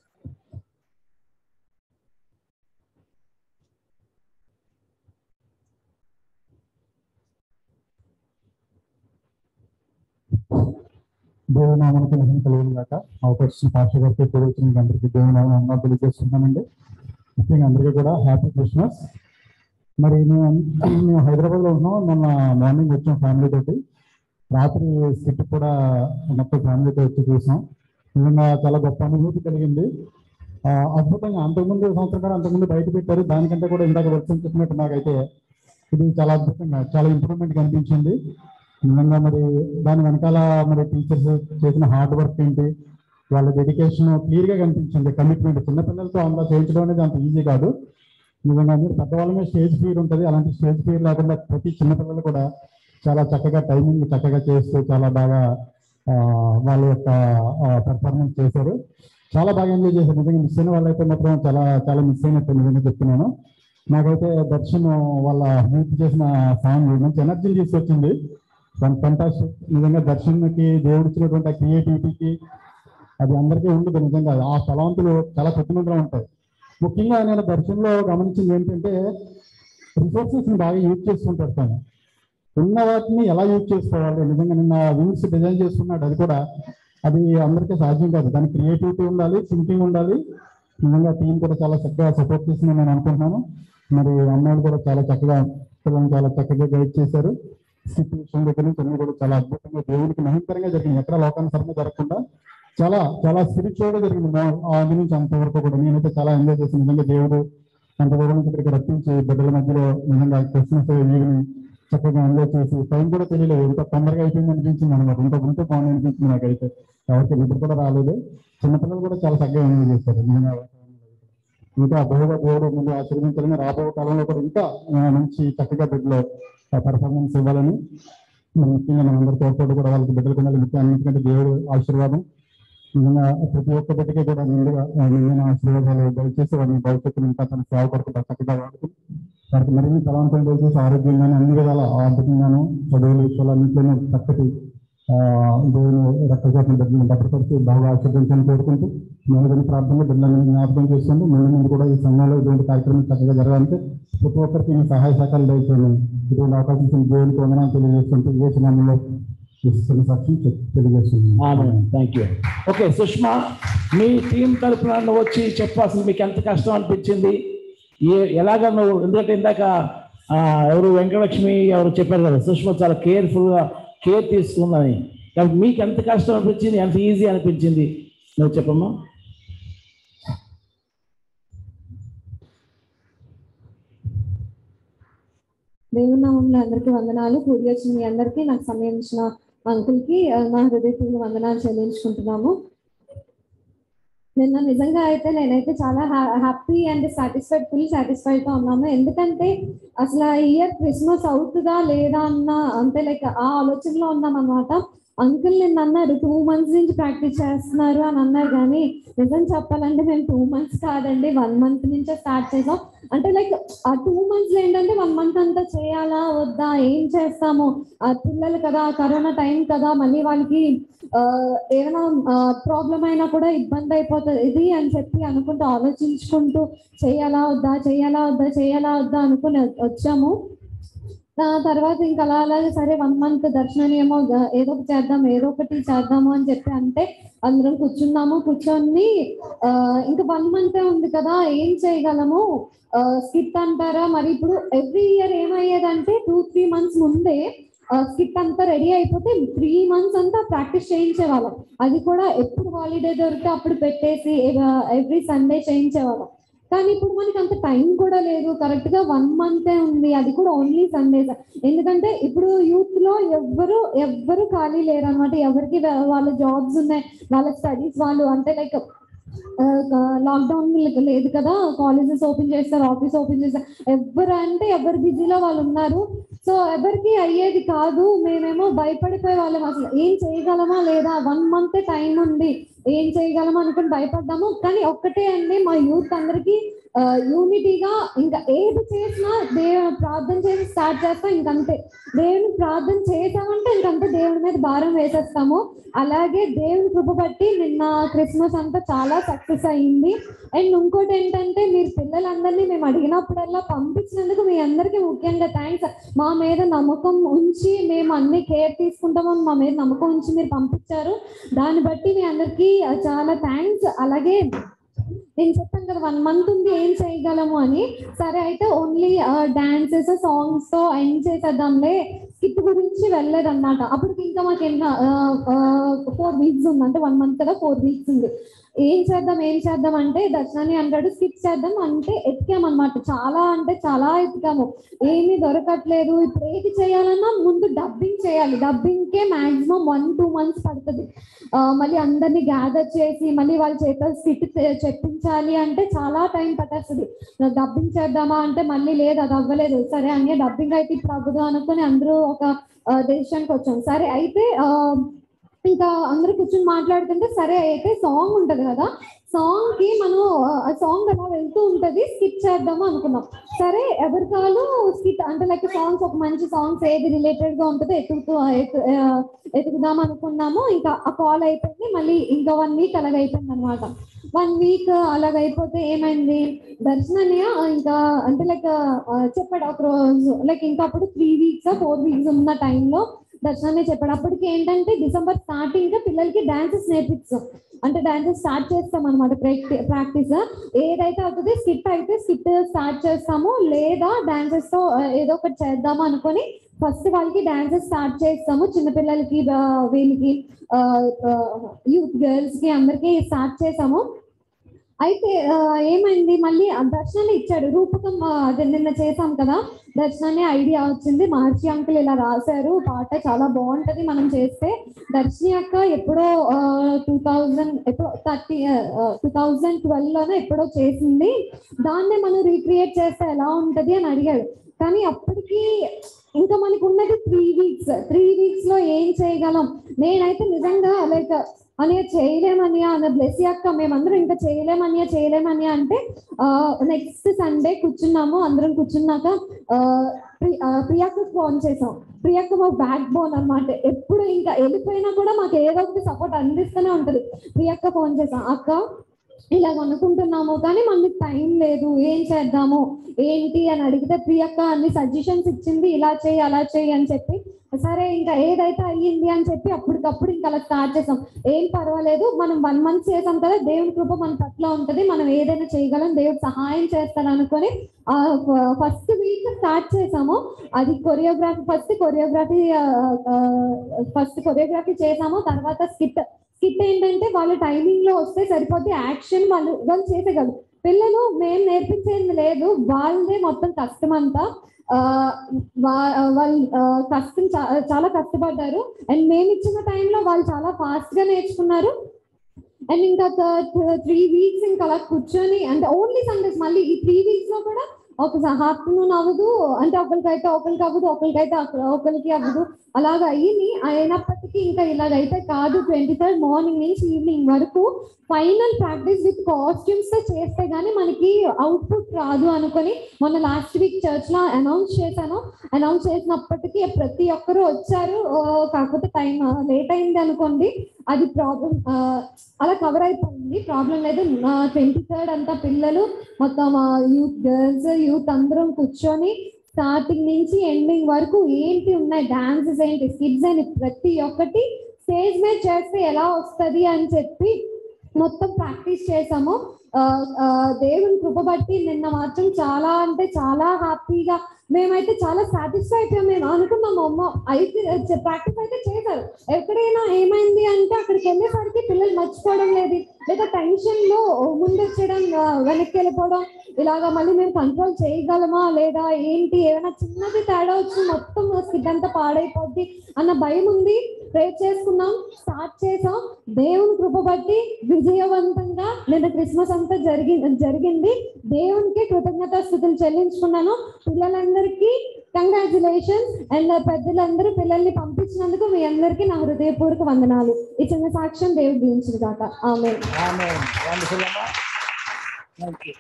దేవునామానికి మహిమ కలిగిన గాక అవకాశం పాస్టర్ గారికి పూర్వచ్చిన అందరికీ దేవునామా తెలియజేస్తున్నానండి ముఖ్యంగా అందరికీ కూడా హ్యాపీ క్రిస్మస్ మరి మేము మేము హైదరాబాద్ లో ఉన్నాం మొన్న మార్నింగ్ వచ్చాం ఫ్యామిలీ తోటి రాత్రి సిట్ కూడా మొత్తం ఫ్యామిలీతో వచ్చి చూసాం నిజంగా చాలా గొప్ప అనుభూతి కలిగింది ఆ, అద్భుతంగా అంతకుముందు సంవత్సరం కూడా అంతకుముందు బయట పెట్టారు దానికంటే కూడా ఇందాక వర్షం చెప్పినట్టు నాకైతే ఇది చాలా అద్భుతంగా చాలా ఇంప్రూవ్మెంట్ కనిపించింది నిజంగా మరి దాని వెనకాల మరి టీచర్స్ చేసిన హార్డ్ వర్క్ ఏంటి వాళ్ళ డెడికేషన్ క్లియర్ గా కనిపించింది కమిట్మెంట్ చిన్నపిల్లలతో అంతా చేయించడం అనేది అంత ఈజీ కాదు నిజంగా మీరు పెద్దవాళ్ళ మీద స్టేజ్ ఫియర్ ఉంటుంది అలాంటి స్టేజ్ ఫియర్ లేకుండా ప్రతి చిన్నపిల్లలు కూడా చాలా చక్కగా టైమింగ్ చక్కగా చేస్తూ చాలా బాగా ఆ, వాళ్ళ యొక్క పెర్ఫార్మెన్స్ చేశారు చాలా బాగా ఎంజాయ్ చేశారు నిజంగా మిస్ అయిన వాళ్ళైతే మాత్రం చాలా చాలా మిస్ అయినట్టు నిజంగా చెప్తున్నాను నాకైతే దర్శన్ వాళ్ళ యూత్ చేసిన సాంగ్ మంచి ఎనర్జీని తీసుకొచ్చింది ఫంటాస్టిక్ నిజంగా దర్శన్కి దేవుడు ఇచ్చినటువంటి ఆ క్రియేటివిటీకి అది అందరికీ ఉండదు నిజంగా ఆ తలవంతులు చాలా కొద్దిమందిలో ఉంటాయి ముఖ్యంగా నేను దర్శనంలో గమనించింది ఏంటంటే రిసోర్సెస్ బాగా యూజ్ చేసుకుంటాడు తను ఉన్న వాటిని ఎలా యూజ్ చేసుకోవాలి నిజంగా నిన్న వింగ్స్ డిజైన్ చేసుకున్నాడు అది కూడా అది అందరికీ సాధ్యం కాదు దానికి క్రియేటివిటీ ఉండాలి థింకింగ్ ఉండాలి నిజంగా టీం కూడా చాలా చక్కగా సపోర్ట్ చేసిందని నేను అనుకుంటున్నాను మరి అమ్మాయిలు కూడా చాలా చక్కగా పిల్లల్ని చాలా చక్కగా గైడ్ చేశారు స్కిప్ విషయం దగ్గర నుంచి అన్ని కూడా చాలా అద్భుతంగా దేవుడికి మహిమకరంగా జరిగింది ఎక్కడ లోకానుసరంగా జరగకుండా చాలా చాలా స్పిరిచువల్ గా జరిగింది మా- ఆది నుంచి అంతవరకు కూడా నేనైతే చాలా ఎంజాయ్ చేసి నిజంగా దేవుడు అంత దూరం నుంచి ఇక్కడికి రప్పించి బిడ్డల మధ్యలో నిజంగా క్రిస్మస్ ఈవిని చక్కగా ఎంజాయ్ చేసి టైం కూడా తెలియలేదు ఇంత తొందరగా అయిపోయింది అనిపించింది అనమాట ఇంత ఉంటే బాగుంది అనిపించింది నాకైతే ఎవరికి నిద్ర కూడా రాలేదు చిన్నపిల్లలు కూడా చాలా చక్కగా ఎంజాయ్ చేశారు నిజంగా ఇంకా బహుగా దేవుడు ముందు ఆశీర్వదించాలని రాబోయే కాలంలో కూడా ఇంకా ఆ, మంచి చక్కగా బిడ్డలో పర్ఫార్మెన్స్ ఇవ్వాలని మన ముఖ్యంగా మనందరి తోడ్పాటు కూడా వాళ్ళకి బిడ్డలకు ఉండాలి ముఖ్యంగా అన్నిటికంటే దేవుడు ఆశీర్వాదం నిజంగా ప్రతి ఒక్క బిడ్డకి కూడా నిండుగా ఆ, నిజమైన ఆశీర్వాదాలు దయచేసి వారిని భవిష్యత్తులో ఇంకా తన సేవ కొరకు చక్కగా వాడుతూ వారికి మరిన్ని బలవంతం దయచేసి ఆరోగ్యంగాను అన్ని విధాల ఆర్థికంగాను చదువుల విషయాలు అన్నింటిలోనూ చక్కటి ఆ, దేవుని రక్తకోసం బిడ్డలను భద్రపరిచి బాగా ఆశీర్వదించాలని కోరుకుంటూ మేము ప్రార్థనలో బిడ్డలను జ్ఞాపకం చేస్తుంది ముందు ముందు కూడా ఈ సమయంలో ఇటువంటి కార్యక్రమం చక్కగా జరగాలంటే ప్రతి ఒక్కరికి మీ సహాయ సహకారాలు దయచేయండి ఇటువంటి అవకాశం ఇచ్చిన దేవునికి వందనాలు తెలియజేస్తుంటూ ఏ సమయంలో ఇస్తున్న సాక్షి తెలియజేస్తున్నాను థ్యాంక్ యూ ఓకే సుష్మా మీ టీం తరపున నువ్వు వచ్చి చెప్పాల్సింది మీకు ఎంత కష్టం అనిపించింది ఏ ఎలాగ నువ్వు ఎందుకంటే ఇందాక ఆ, ఎవరు వెంకటలక్ష్మి ఎవరు చెప్పారు కదా సుష్మా చాలా కేర్ఫుల్గా కేర్ తీసుకుందని కాబట్టి మీకు ఎంత కష్టం అనిపించింది ఎంత ఈజీ అనిపించింది నువ్వు చెప్పమ్మా దేవుని నామంలో అందరికీ వందనాలు కూడి వచ్చిన మీ అందరికీ నాకు సమయం ఇచ్చిన అంకుల్కి ఆ, నా హృదయపూర్వక వందనాలు చెల్లించుకుంటున్నాము నిన్న నిజంగా అయితే నేనైతే చాలా happy and satisfied full satisfied గా ఉన్నాము ఎందుకంటే అసలు ఆ ఇయర్ క్రిస్మస్ అవుతుందా లేదా అన్న అంటే లైక్ ఆ ఆలోచనలో ఉన్నాం అనమాట అంకుల్ నిన్న అన్నారు టూ మంత్స్ నుంచి ప్రాక్టీస్ చేస్తున్నారు అని అన్నారు కానీ నిజం చెప్పాలంటే మేము టూ మంత్స్ కాదండి వన్ మంత్ నుంచే స్టార్ట్ చేసాం అంటే లైక్ ఆ టూ మంత్స్ ఏంటంటే వన్ మంత్ అంతా చేయాలా వద్దా ఏం చేస్తాము ఆ పిల్లలు కదా కరోనా టైం కదా మళ్ళీ వాళ్ళకి ఆ, ఏమైనా ప్రాబ్లం అయినా కూడా ఇబ్బంది అయిపోతుంది ఇది అని చెప్పి అనుకుంటూ ఆలోచించుకుంటూ చేయాలా వద్దా చేయాలా వద్దా చేయాలా వద్దా అనుకుని వచ్చాము ఆ తర్వాత ఇంకా అలా అలాగే సరే వన్ మంత్ దర్శనాన్ని ఏమో గ- ఏదో ఒకటి చేద్దాం ఏదో ఒకటి చేద్దాము అని చెప్పి అంటే అందరం కూర్చున్నాము కూర్చొని ఆ, ఇంకా వన్ మంత్ ఉంది కదా ఏం చేయగలము స్కిట్ అంటారా మరి ఇప్పుడు ఎవ్రీ ఇయర్ ఏమయ్యేదంటే టూ త్రీ మంత్స్ ముందే స్కిట్ అంతా రెడీ అయిపోతే త్రీ మంత్స్ అంతా ప్రాక్టీస్ చేయించేవాళ్ళం అది కూడా ఎప్పుడు హాలిడే దొరికితే అప్పుడు పెట్టేసి ఎవ్రీ సండే చేయించేవాళ్ళం కానీ ఇప్పుడు మనకి అంత టైం కూడా లేదు కరెక్ట్ గా వన్ మంతే ఉంది అది కూడా ఓన్లీ సండేస్ ఎందుకంటే ఇప్పుడు యూత్ లో ఎవ్వరు ఎవ్వరు ఖాళీ లేరు అనమాట ఎవరికి వా- వాళ్ళ జాబ్స్ ఉన్నాయి వాళ్ళ స్టడీస్ వాళ్ళు అంటే లైక్ లాక్డౌన్ లేదు కదా కాలేజెస్ ఓపెన్ చేస్తారు ఆఫీస్ ఓపెన్ చేస్తారు ఎవరు అంటే ఎవరు బిజీలో వాళ్ళు ఉన్నారు సో ఎవరికి అయ్యేది కాదు మేమేమో భయపడిపోయే వాళ్ళం అసలు ఏం చేయగలమా లేదా వన్ మంత్ టైం ఉంది ఏం చేయగలమా అనుకుని భయపడ్డాము కానీ ఒక్కటే అండి మా యూత్ అందరికి యూనిటీగా ఇంకా ఏది చేసినా దేవు ప్రార్థన చేసి స్టార్ట్ చేస్తాం ఇంకంతే దేవుని ప్రార్థన చేసామంటే ఇంకంతే దేవుడి మీద భారం వేసేస్తాము అలాగే దేవుని కృప బట్టి నిన్న క్రిస్మస్ అంతా చాలా సక్సెస్ అయ్యింది అండ్ ఇంకోటి ఏంటంటే మీరు పిల్లలందరినీ మేము అడిగినప్పుడల్లా పంపించినందుకు మీ అందరికీ ముఖ్యంగా థ్యాంక్స్ మా మీద నమ్మకం ఉంచి మేము అన్ని కేర్ తీసుకుంటామని మా మీద నమ్మకం ఉంచి మీరు పంపించారు దాన్ని బట్టి మీ అందరికీ ఆ, చాలా థ్యాంక్స్ అలాగే నేను చెప్పాను కదా వన్ మంత్ ఉంది ఏం చేయగలము అని సరే అయితే ఓన్లీ డాన్సెస్ సాంగ్స్ తో ఎండ్ చేసేద్దాంలే స్కిప్ గురించి వెళ్ళలేదు అనమాట అప్పటికి ఇంకా మాకు ఎన్నో ఫోర్ వీక్స్ ఉంది అంటే వన్ మంత్ కదా ఫోర్ వీక్స్ ఉంది ఏం చేద్దాం ఏం చేద్దాం అంటే దర్శనాన్ని అంటాడు స్కిప్ చేద్దాం అంటే ఎతికామన్నమాట చాలా అంటే చాలా ఎతికాము ఏమీ దొరకట్లేదు ఇప్పుడు ఏది చేయాలన్నా ముందు డబ్బింగ్ చేయాలి డబ్బింగ్ కే మాక్సిమం వన్ టూ మంత్స్ పడుతుంది ఆ, మళ్ళీ అందరినీ గ్యాదర్ చేసి మళ్ళీ వాళ్ళ చేత స్కిట్ చెప్పించాలి అంటే చాలా టైం పట్టేస్తుంది డబ్బింగ్ చేద్దామా అంటే మళ్ళీ లేదు అది అవ్వలేదు సరే అని డబ్బింగ్ అయితే ఇప్పుడు అవ్వదు అనుకుని అందరూ ఒక డెసిషన్కి వచ్చాం సరే అయితే ఆ, ఇంకా అందరూ కూర్చొని మాట్లాడుతుంటే సరే అయితే సాంగ్ ఉంటది కదా సాంగ్ కి మనం ఆ సాంగ్ అలా వెళ్తూ ఉంటది స్కిప్ చేద్దాము అనుకున్నాం సరే ఎవరి కాలు స్కిట్ అంటే లైక్ సాంగ్స్ ఒక మంచి సాంగ్స్ ఏది రిలేటెడ్ గా ఉంటుందో ఎతుకుతూ ఎతు- ఆ, ఎతుకుదాం అనుకున్నాము ఇంకా ఆ కాల్ అయిపోయింది మళ్ళీ ఇంకా వన్ వీక్ అలాగ అయిపోయింది అనమాట వన్ వీక్ అలాగ అయిపోతే ఏమైంది దర్శనని ఇంకా అంటే లైక్ చెప్పాడు ఒక రోజు లైక్ ఇంకా అప్పుడు త్రీ వీక్స్ ఫోర్ వీక్స్ ఉన్న టైంలో దర్శనాన్ని చెప్పాడు అప్పటికి ఏంటంటే డిసెంబర్ స్టార్టింగ్ గా పిల్లలకి డాన్సెస్ నేర్పిస్తాం అంటే డాన్సెస్ స్టార్ట్ చేస్తాం అనమాట ప్రాక్టీస్ ఏదైతే అవుతుంది స్కిట్ అయితే స్కిట్ స్టార్ట్ చేస్తాము లేదా డాన్సెస్ తో ఆ, ఏదో ఒకటి చేద్దాము అనుకొని ఫస్ట్ వాళ్ళకి డాన్సెస్ స్టార్ట్ చేస్తాము చిన్నపిల్లలకి ఆ, వీళ్ళకి యూత్ గర్ల్స్ కి అందరికి స్టార్ట్ చేసాము అయితే ఆ, ఏమైంది మళ్ళీ ఆ దర్శనాన్ని ఇచ్చాడు రూపకం ఆ, అదే నిన్న చేసాం కదా దర్శనాన్ని ఐడియా వచ్చింది మహర్షి అంకుల్ ఇలా రాశారు పాట చాలా బాగుంటది మనం చేస్తే దర్శని అక్క ఎప్పుడో టూ థౌజండ్ ఎప్పుడో థర్టీ టూ థౌజండ్ ట్వెల్వ్ లోనే ఎప్పుడో చేసింది దాన్నే మనం రీక్రియేట్ చేస్తే ఎలా ఉంటది అని అడిగాడు కానీ అప్పటికి ఇంకా మనకు ఉన్నది త్రీ వీక్స్ త్రీ వీక్స్ లో ఏం చేయగలం నేనైతే నిజంగా లైక్ అని చేయలేమని అన్న బ్లెస్ అక్క మేమందరం ఇంకా చేయలేమని చేయలేమని అంటే నెక్స్ట్ సండే కూర్చున్నాము అందరం కూర్చున్నాక ఆ, ప్రి- ఆ, ప్రియాకు ఫోన్ చేసాం ప్రియాక మా బ్యాక్ బోన్ అన్నమాట ఎప్పుడు ఇంకా వెళ్ళిపోయినా కూడా మాకు ఏదో ఒకటి సపోర్ట్ అందిస్తూనే ఉంటది ప్రియాక్క ఫోన్ చేసాం అక్క ఇలా అనుకుంటున్నాము కానీ మనకి టైం లేదు ఏం చేద్దాము ఏంటి అని అడిగితే ప్రియక్క అన్ని సజెషన్స్ ఇచ్చింది ఇలా చేయి అలా చేయి అని చెప్పి సరే ఇంకా ఏదైతే అయ్యింది అని చెప్పి అప్పటికప్పుడు ఇంకా అలా స్టార్ట్ చేసాం ఏం పర్వాలేదు మనం వన్ మంత్ చేసాం కదా దేవుని కృప మన పట్ల ఉంటది మనం ఏదైనా చేయగలం దేవుడు సహాయం చేస్తాడు అనుకొని ఫస్ట్ వీక్ స్టార్ట్ చేసాము అది choreography first choreography first choreography చేసాము తర్వాత స్కిట్ స్కిట్ ఏంటంటే వాళ్ళ టైమింగ్ లో వస్తే సరిపోతే యాక్షన్ వాళ్ళు వాళ్ళు చేసేయగలరు పిల్లలు మేము నేర్పించేది లేదు వాళ్ళదే మొత్తం కష్టం అంతా ఆ, వా- వాళ్ళు ఆ, కష్టం చా- చాలా కష్టపడ్డారు అండ్ మేము ఇచ్చిన టైంలో వాళ్ళు చాలా ఫాస్ట్ గా నేర్చుకున్నారు అండ్ ఇంకా త్రీ వీక్స్ ఇంకా అలా కూర్చొని అంటే ఓన్లీ సండేస్ మళ్ళీ ఈ త్రీ వీక్స్ లో కూడా ఒక ఆఫ్టర్నూన్ అవ్వదు అంటే ఒకరికైతే ఒకరికి అవ్వదు ఒకరికైతే అక్కడ ఒకరికి అవ్వదు అలాగ అయ్యింది అయినప్పటికీ ఇంకా ఇలాగైతే కాదు ట్వంటీ థర్డ్ మార్నింగ్ నుంచి ఈవినింగ్ వరకు ఫైనల్ ప్రాక్టీస్ విత్ కాస్ట్యూమ్స్ తో చేస్తే గానీ మనకి అవుట్పుట్ రాదు అనుకొని మొన్న లాస్ట్ వీక్ చర్చ్ లో అనౌన్స్ చేశాను అనౌన్స్ చేసినప్పటికీ ప్రతి ఒక్కరు వచ్చారు ఆ, కాకపోతే టైం లేట్ అయింది అనుకోండి అది ప్రాబ్లం అలా కవర్ అయిపోయింది ప్రాబ్లం లేదు ట్వంటీ థర్డ్ అంతా పిల్లలు మొత్తం యూత్ గర్ల్స్ యూత్ అందరం కూర్చొని స్టార్టింగ్ నుంచి ఎండింగ్ వరకు ఏంటి ఉన్నాయి డాన్సెస్ ఏంటి స్కిడ్స్ అని ప్రతి ఒక్కటి స్టేజ్ మీద చేస్తే ఎలా వస్తది అని చెప్పి మొత్తం ప్రాక్టీస్ చేసాము ఆ, ఆ, దేవుని కృప బట్టి నిన్న మాత్రం చాలా అంటే చాలా హ్యాపీగా మేమైతే చాలా సాటిస్ఫై అయిపోయాం మేము అనుకున్నాము అమ్మ అయితే ప్రాక్టీస్ అయితే చేశారు ఎక్కడైనా ఏమైంది అంటే అక్కడికి వెళ్ళేసరికి పిల్లలు మర్చిపోవడం లేదు లేదా టెన్షన్ లో ముందొచ్చడం ఆ, వెనక్కి వెళ్ళిపోవడం ఇలాగా మళ్ళీ మేము కంట్రోల్ చేయగలమా లేదా ఏంటి ఏమైనా చిన్నది తేడా వచ్చి మొత్తం స్కిడ్ అంతా పాడైపోద్ది అన్న భయం ఉంది ప్రే చేసుకున్నాం స్టార్ట్ చేసాం దేవుని కృప బట్టి విజయవంతంగా నిన్న క్రిస్మస్ అంతా జరిగి జరిగింది దేవునికి కృతజ్ఞత స్థుతులు చెల్లించుకున్నాను పిల్లలందరికీ కంగ్రాచులేషన్స్ అండ్ పెద్దలందరూ పిల్లల్ని పంపించినందుకు మీ అందరికీ నా హృదయపూర్వక వందనాలు ఈ చిన్న సాక్ష్యం దేవుడు దీవించిన కాక ఆమె Amen. Wonderful, అమ్మా. Thank you.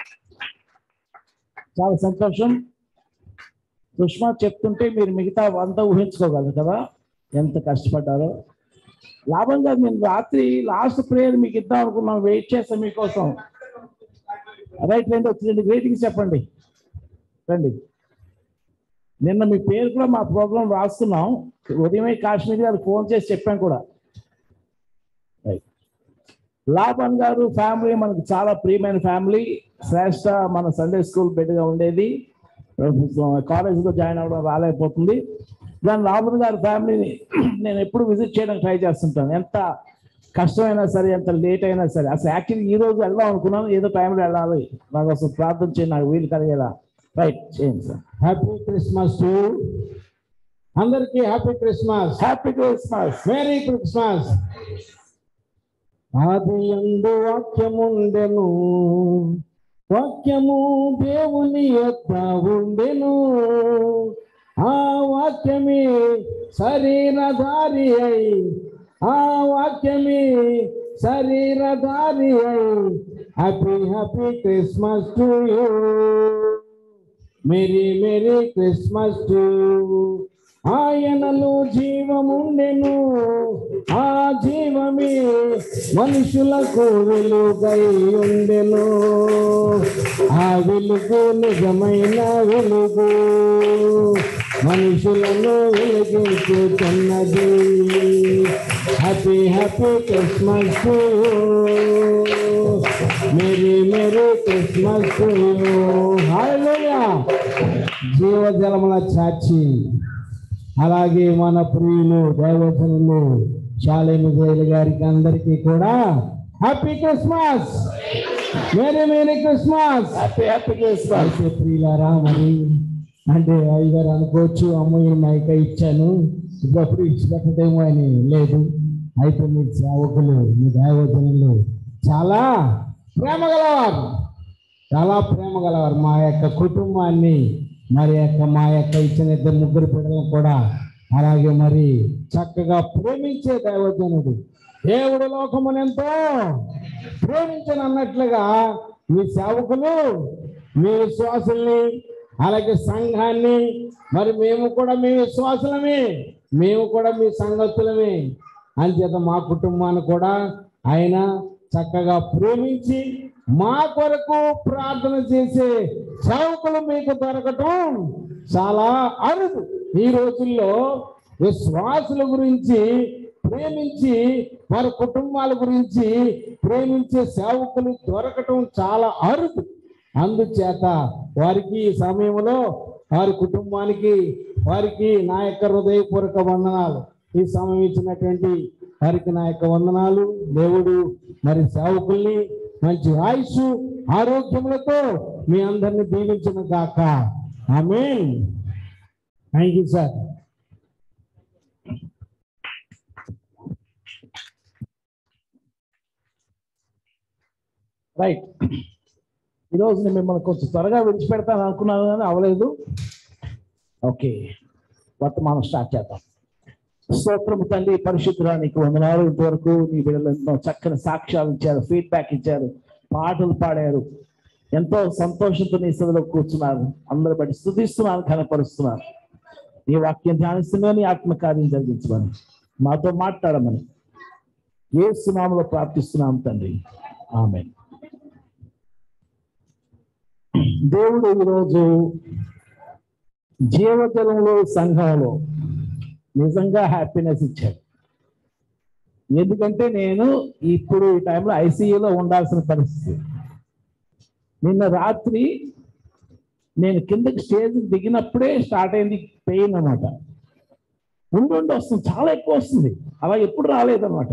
చాలా సంతోషం సుష్మా చెప్తుంటే మీరు మిగతా అంతా ఊహించుకోగలరు కదా ఎంత కష్టపడ్డారో లాభం కాదు నేను రాత్రి లాస్ట్ ప్రేయర్ మీకు ఇద్దాం అనుకున్నాం వెయిట్ చేస్తాం మీకోసం రైట్ రండి వచ్చి రెండు గ్రేటింగ్స్ చెప్పండి రండి నిన్న మీ పేరు కూడా మా ప్రోగ్రామ్ రాస్తున్నాం ఉదయమే కాశ్మీర్ గారు ఫోన్ చేసి చెప్పాం కూడా రైట్ లాభన్ గారు ఫ్యామిలీ మనకు చాలా ప్రియమైన ఫ్యామిలీ శ్రేష్ట మన సండే స్కూల్ బిడ్డగా ఉండేది కాలేజీలో జాయిన్ అవ్వడం రాలేకపోతుంది దాని లాభన్ గారి ఫ్యామిలీని నేను ఎప్పుడు విజిట్ చేయడానికి ట్రై చేస్తుంటాను ఎంత కష్టమైనా సరే ఎంత లేట్ అయినా సరే అసలు యాక్చువల్లీ ఈ రోజు వెళ్దాం అనుకున్నాను ఏదో టైంలో వెళ్ళాలి నాకు అసలు ప్రార్థన చేయండి నాకు వీలు కలిగేలా రైట్ చేయండి సార్ హ్యాపీ క్రిస్మస్ టు అందరికీ happy Christmas happy Christmas merry Christmas ఆది ఎందు వాక్యముండెను వాక్యము దేవుని యొక్క ఉండెను ఆ వాక్యమే శరీరధారి అయి ఆ వాక్యమే శరీరధారి happy happy Christmas to you merry merry Christmas to ఆయనలో జీవముండెను ఆ జీవమే మనుషులకు వెలుగై ఉండెను ఆ వెలుగు నిజమైన వెలుగు మనుషులను వెలిగించుతున్నది happy happy Christmas to merry merry Christmas to హల్లెలూయా జీవజలముల చాచి అలాగే మన ప్రియులు దైవజనులు శాలేమి జైలు గారికి అందరికీ కూడా happy Christmas merry merry Christmas happy happy Christmas అయితే ప్రియులారా మరి అంటే అయ్యగారు అనుకోవచ్చు అమ్మాయి మైక ఇచ్చాను ఇప్పుడు ఇచ్చిపెట్టదేమో అని లేదు అయితే మీ సేవకులు మీ దైవజనులు చాలా ప్రేమ గలవారు చాలా ప్రేమ గలవారు మా యొక్క కుటుంబాన్ని మరి యొక్క మా యొక్క ఇచ్చిన ఇద్దరు ముగ్గురు పిల్లలను కూడా అలాగే మరి చక్కగా ప్రేమించే దైవజనుడు దేవుడు లోకమునెంతో ప్రేమించను అన్నట్లుగా మీ సేవకులు మీ విశ్వాసుల్ని అలాగే సంఘాన్ని మరి మేము కూడా మీ విశ్వాసులమే మేము కూడా మీ సంగతులమే అంచేత మా కుటుంబాన్ని కూడా ఆయన చక్కగా ప్రేమించి మా కొరకు ప్రార్థన చేసే సేవకులు మీకు దొరకటం చాలా అరుదు ఈ రోజుల్లో విశ్వాసుల గురించి ప్రేమించి వారి కుటుంబాల గురించి ప్రేమించే సేవకులు దొరకటం చాలా అరుదు అందుచేత వారికి ఈ సమయంలో వారి కుటుంబానికి వారికి నా యొక్క హృదయపూర్వక వందనాలు ఈ సమయం ఇచ్చినటువంటి వారికి నా యొక్క వందనాలు దేవుడు మరి సేవకుల్ని మంచి ఆయుష్ ఆరోగ్యములతో మీ అందరిని దీవించిన గాక ఆమె థ్యాంక్ యూ సార్ రైట్ ఈరోజు నేను మిమ్మల్ని కొంచెం త్వరగా విడిచిపెడతాను అనుకున్నాను కానీ అవ్వలేదు ఓకే వర్తమానం స్టార్ట్ చేద్దాం స్తోత్రము తండ్రి పరిశుద్ధరానికి వందనాలు ఇంతవరకు నీ బిడ్డలు ఎన్నో చక్కని సాక్ష్యాలు ఇచ్చారు ఫీడ్బ్యాక్ ఇచ్చారు పాటలు పాడారు ఎంతో సంతోషంతో నీ సభలో కూర్చున్నారు అందరు బట్టి స్థుతిస్తున్నారు కనపరుస్తున్నారు నీ వాక్యం ధ్యానిస్తున్నా నీ ఆత్మకార్యం జరిగించమని మాతో మాట్లాడమని ఏ సునామలో ప్రార్థిస్తున్నాం తండ్రి ఆమె దేవుడు ఈరోజు జీవజలంలో సంఘంలో నిజంగా హ్యాపీనెస్ ఇచ్చాడు ఎందుకంటే నేను ఇప్పుడు ఈ టైంలో ఐసీయూలో ఉండాల్సిన పరిస్థితి నిన్న రాత్రి నేను కిందకి స్టేజ్ దిగినప్పుడే స్టార్ట్ అయింది పెయిన్ అనమాట ఉండి ఉండి వస్తుంది చాలా ఎక్కువ వస్తుంది అలా ఎప్పుడు రాలేదన్నమాట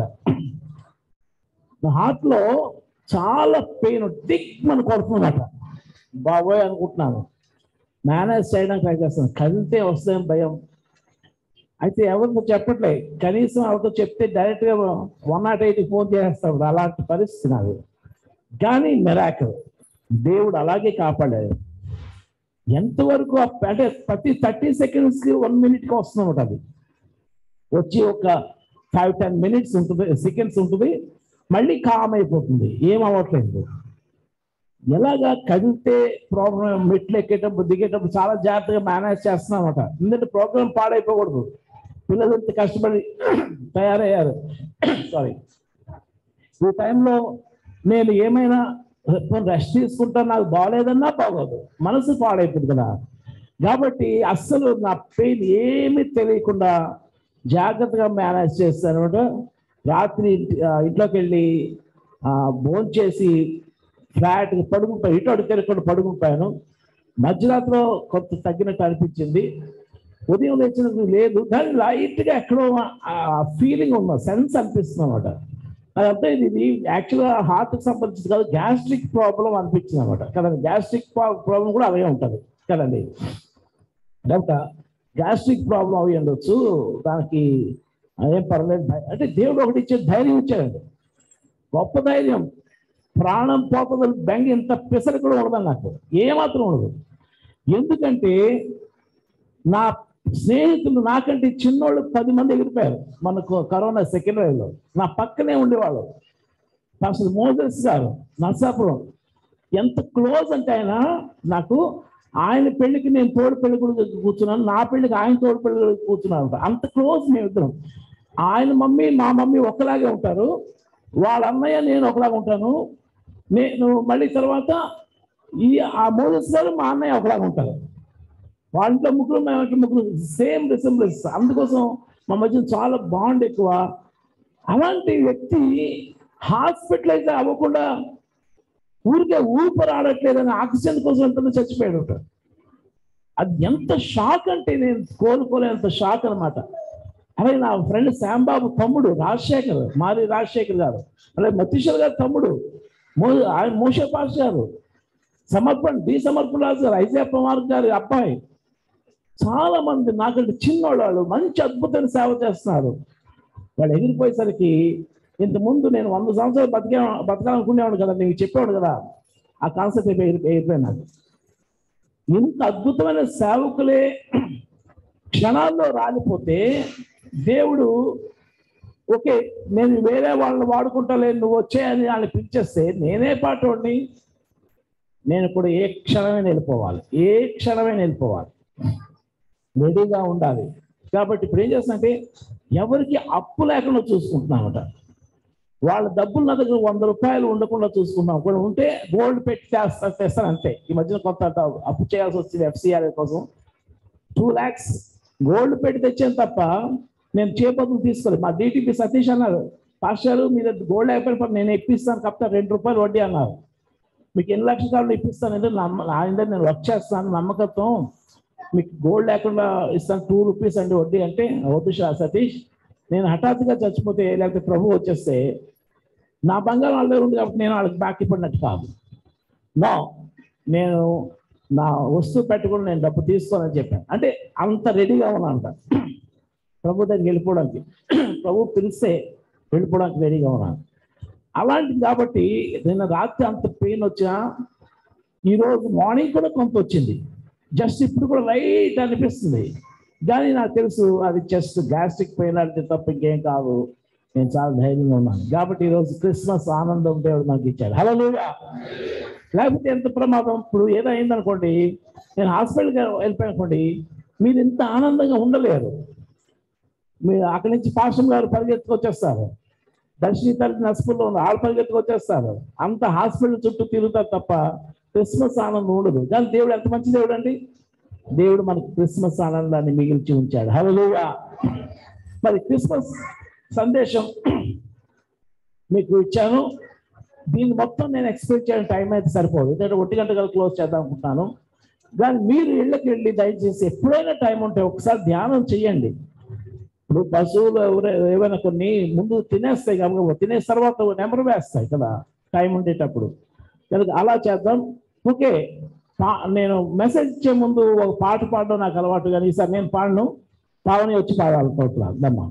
నా హార్ట్ లో చాలా పెయిన్ దిగ్మని కొడుతుందన్నమాట బాబోయ్ అనుకుంటున్నాను మేనేజ్ చేయడానికి ట్రై చేస్తాను కదిలితే వస్తాయని భయం అయితే ఎవరితో చెప్పట్లే కనీసం ఎవరితో చెప్తే డైరెక్ట్ గా వన్ నాట్ ఎయిట్ ఫోన్ చేస్తాడు అలాంటి పరిస్థితి నాది కానీ మెరాకల్ దేవుడు అలాగే కాపాడాడు ఎంతవరకు ఆ- అంటే ప్రతి థర్టీ సెకండ్స్ కి వన్ మినిట్ కి వస్తుందన్నమాట అది వచ్చి ఒక ఫైవ్ టెన్ మినిట్స్ ఉంటుంది సెకండ్స్ ఉంటుంది మళ్ళీ కామ్ అయిపోతుంది ఏం అవ్వట్లేదు ఎలాగా కదిలితే ప్రోగ్రామ్ మెట్లు ఎక్కేటప్పుడు దిగేటప్పుడు చాలా జాగ్రత్తగా మేనేజ్ చేస్తున్నాం అనమాట ఎందుకంటే ప్రోగ్రామ్ పాడైపోకూడదు పిల్లలు ఇంత కష్టపడి తయారయ్యారు సారీ ఈ టైంలో నేను ఏమైనా రెస్ట్ తీసుకుంటా నాకు బాగలేదన్నా బాగోదు మనసు పాడైపోతుంది కదా కాబట్టి అస్సలు నా పెయిన్ ఏమీ తెలియకుండా జాగ్రత్తగా మేనేజ్ చేస్తాను అనమాట రాత్రి ఇంటి- ఆ, ఇంట్లోకి వెళ్ళి భోజనం చేసి ఫ్లాట్ పడుకుంటాను ఇటు అడుగు తిరగకుండా పడుకుంటాను మధ్యరాత్రిలో కొంత తగ్గినట్టు అనిపించింది ఉదయం లేచినప్పుడు లేదు కానీ లైట్గా ఎక్కడో ఫీలింగ్ ఉన్న సెన్స్ అనిపిస్తుంది అనమాట అదంతా ఇది ఇది యాక్చువల్గా హార్ట్కి సంబంధించి కాదు గ్యాస్ట్రిక్ ప్రాబ్లం అనిపించింది అనమాట కదండి గ్యాస్ట్రిక్ ప్రాబ్లం కూడా అవే ఉంటుంది కదండి డౌటా గ్యాస్ట్రిక్ ప్రాబ్లం అవి ఉండొచ్చు దానికి ఏం పర్లేదు భయ- అంటే దేవుడు ఒకటి ఇచ్చే ధైర్యం ఇచ్చాడండి గొప్ప ధైర్యం ప్రాణం పోతుంది బెంగ ఇంత పిసర కూడా ఉండదు నాకు ఏమాత్రం ఉండదు ఎందుకంటే నా స్నేహితులు నాకంటే చిన్నోళ్ళు పది మంది ఎగిరిపోయారు మనకు కరోనా సెకండ్ వేవ్ లో నా పక్కనే ఉండేవాళ్ళు అసలు మోదర్స్ గారు నర్సాపురం ఎంత క్లోజ్ అంటే ఆయన నాకు ఆయన పెళ్లికి నేను తోడు పెళ్లి కూడా కూర్చున్నాను నా పెళ్లికి ఆయన తోడు పెళ్లి కూడా కూర్చున్నాను అంత క్లోజ్ మేమిద్దరం ఆయన మమ్మీ మా మమ్మీ ఒకలాగే ఉంటారు వాళ్ళ అన్నయ్య నేను ఒకలాగా ఉంటాను నేను మళ్ళీ తర్వాత ఈ ఆ మోదస్ గారు మా అన్నయ్య ఒకలాగా ఉంటారు వాళ్ళ ముగ్గురు మా ఇంట్లో ముగ్గురు సేమ్ రిసెంబ్లెన్స్ అందుకోసం మా మధ్య చాలా బాండ్ ఎక్కువ అలాంటి వ్యక్తి హాస్పిటలైజ్ అవ్వకుండా ఊరికే ఊపిరి ఆడట్లేదని ఆక్సిజన్ కోసం ఎంత చచ్చిపోయాడు ఉంటాడు అది ఎంత షాక్ అంటే నేను కోలుకోలేనంత షాక్ అన్నమాట అలాగే నా ఫ్రెండ్ శ్యాంబాబు తమ్ముడు రాజశేఖర్ మారి రాజశేఖర్ గారు అలాగే మతీశ్వర్ గారు తమ్ముడు మో ఆయన మోషే పాస్ గారు సమర్పణ డి సమర్పణ రాజు గారు ఐజాప్ కుమార్ గారి అబ్బాయి చాలా మంది నాకంటే చిన్నవాళ్ళు మంచి అద్భుతమైన సేవ చేస్తున్నారు వాళ్ళు ఎగిరిపోయేసరికి ఇంత ముందు నేను వంద సంవత్సరాలు బతికే బతకాలనుకునేవాడు కదా నీకు చెప్పేవాడు కదా ఆ కాన్సెప్ట్ అయిపోయింది నాకు ఇంత అద్భుతమైన సేవకులే క్షణాల్లో రాలిపోతే దేవుడు ఓకే నేను వేరే వాళ్ళని వాడుకుంటాలే నువ్వు వచ్చాయని వాళ్ళని పిలిచేస్తే నేనే పాటోడిని నేను కూడా ఏ క్షణమే వెళ్ళిపోవాలి ఏ క్షణమే వెళ్ళిపోవాలి రెడీగా ఉండాలి కాబట్టి ఇప్పుడు ఏం చేస్తానంటే ఎవరికి అప్పు లేకుండా చూసుకుంటున్నామట వాళ్ళ డబ్బులు నా దగ్గర వంద రూపాయలు ఉండకుండా చూసుకున్నాం కూడా ఉంటే గోల్డ్ పెట్టి చేస్తా తెస్తాను అంతే ఈ మధ్యన కొంత అప్పు చేయాల్సి వచ్చింది ఎఫ్సిఆర్ కోసం టూ ల్యాక్స్ గోల్డ్ పెట్టి తెచ్చాను తప్ప నేను చేపతులు తీసుకోలేదు మా డిటిపి సతీష్ అన్నారు పాస్టారు మీద గోల్డ్ అయిపోయిన నేను ఇప్పిస్తాను కాకపోతే రెండు రూపాయలు వడ్డీ అన్నారు మీకు ఎన్ని లక్షల కావాలి ఇప్పిస్తాను ఎందుకు నమ్మ ఆయన నేను వర్క్ చేస్తాను నమ్మకత్వం మీకు గోల్డ్ లేకుండా ఇస్తాను టూ రూపీస్ అండి వడ్డీ అంటే వద్దు షా సతీష్ నేను హఠాత్తుగా చచ్చిపోతే లేకపోతే ప్రభు వచ్చేస్తే నా బంగారం వాళ్ళ దగ్గర ఉంది కాబట్టి నేను వాళ్ళకి బ్యాక్ ఇవ్వడినట్టు కాదు నో నేను నా వస్తువు పెట్టుకుని నేను డబ్బు తీసుకోనని చెప్పాను అంటే అంత రెడీగా ఉన్నానంట ప్రభు దగ్గరికి వెళ్ళిపోవడానికి ప్రభు పిలిస్తే వెళ్ళిపోవడానికి రెడీగా ఉన్నాను అలాంటిది కాబట్టి నిన్న రాత్రి అంత పెయిన్ వచ్చినా ఈరోజు మార్నింగ్ కూడా కొంత వచ్చింది జస్ట్ ఇప్పుడు కూడా లైట్ అనిపిస్తుంది కానీ నాకు తెలుసు అది జస్ట్ గ్యాస్ట్రిక్ పెయిన్ అంటే తప్ప ఇంకేం కాదు నేను చాలా ధైర్యంగా ఉన్నాను కాబట్టి ఈరోజు క్రిస్మస్ ఆనందం దేవుడు నాకు ఇచ్చాడు హలో లేకపోతే ఎంత ప్రమాదం ఇప్పుడు ఏదో అయిందనుకోండి నేను హాస్పిటల్కి వెళ్ళిపోయానుకోండి మీరు ఇంత ఆనందంగా ఉండలేరు మీరు అక్కడి నుంచి పాశం గారు పరిగెత్తుకొచ్చేస్తారు దర్శిని తల్లి నర్సుపుల్లో ఉన్న ఆళ్ళు పరిగెత్తుకొచ్చేస్తారు అంత హాస్పిటల్ చుట్టూ తిరుగుతారు తప్ప క్రిస్మస్ ఆనందం ఉండదు కానీ దేవుడు ఎంత మంచి దేవుడు అండి దేవుడు మనకి క్రిస్మస్ ఆనందాన్ని మిగిల్చి ఉంచాడు హలోగా మరి క్రిస్మస్ సందేశం మీకు ఇచ్చాను దీన్ని మొత్తం నేను ఎక్స్పెక్ట్ చేయడం టైం అయితే సరిపోదు ఎందుకంటే ఒంటి గంట గల క్లోజ్ చేద్దాం అనుకుంటున్నాను కానీ మీరు ఇళ్ళకి వెళ్ళి దయచేసి ఎప్పుడైనా టైం ఉంటే ఒకసారి ధ్యానం చేయండి ఇప్పుడు పశువులు ఎవరు- ఏవైనా కొన్ని ముందు తినేస్తాయి కాబట్టి తినేసిన తర్వాత నెంబర్ వేస్తాయి కదా టైం ఉండేటప్పుడు కనుక అలా చేద్దాం ఓకే పా- నేను మెసేజ్ ఇచ్చే ముందు ఒక పాట పాడడం నాకు అలవాటు కానీ ఈసారి నేను పాడను పావని వచ్చి పాడాలనుకుంటున్నాను దమ్మా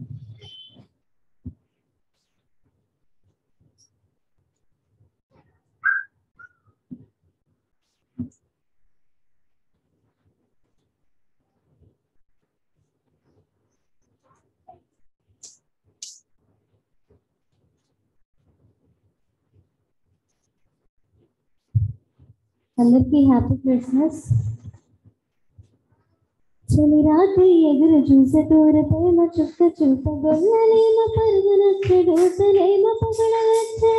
అందరికీ హ్యాపీ క్రిస్మస్ చలి రాత్రి ఎదురు చూసే తూర ప్రేమ చుక్క చూప గొల్లలేమ పరుగునొచ్చే దూతలేమ పగలవచ్చే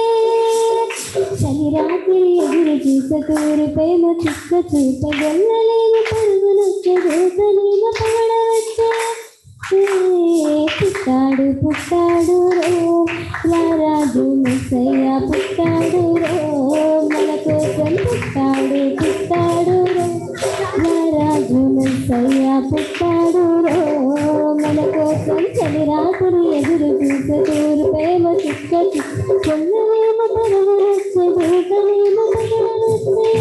చలి రాత్రి ఎదురు చూసే తూర ప్రేమ చుక్క చూప గొల్లలేమ పరుగునొచ్చే దూతలేమ పగలవచ్చే పుట్టాడు పుట్టాడు రో రారాజు మెస్సయ్య పుట్టాడు రో మన కోసం పుట్టాడు పుట్టాడు రో రారాజు మెస్సయ్య పుట్టాడు రో మన కోసం చలి రాత్రి ఎదురు చూసే తూరు ప్రేమ చుక్క కొన్నవేమ పరవరచ్చే దూతలేమ పగలవచ్చే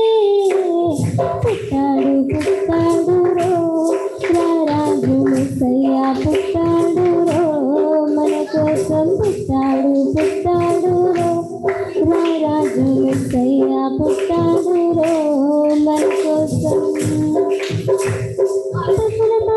పుట్టాడు పుట్టాడు రో రారాజు మెస్సయ్య పుట్టాడు రో మన కోసం పుట్టాడు పుట్టాడు రో రారాజు మెస్సయ్య పుట్టాడు రో మన కోసం పసుల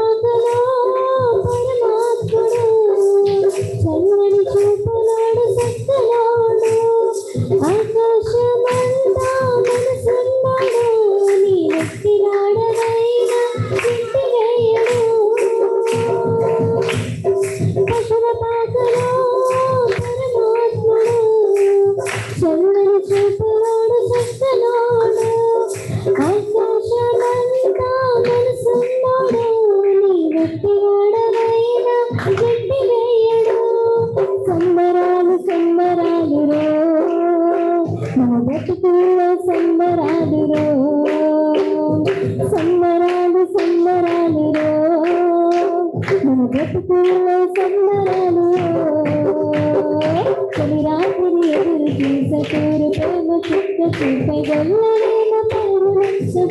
బ్రతుకుల్లో సంబరాలు తొలి రాత్రి ఎదురు చూసే తూరు ప్రేమ చుక్క చూపై గొల్లలైన పరుగు లక్ష్యం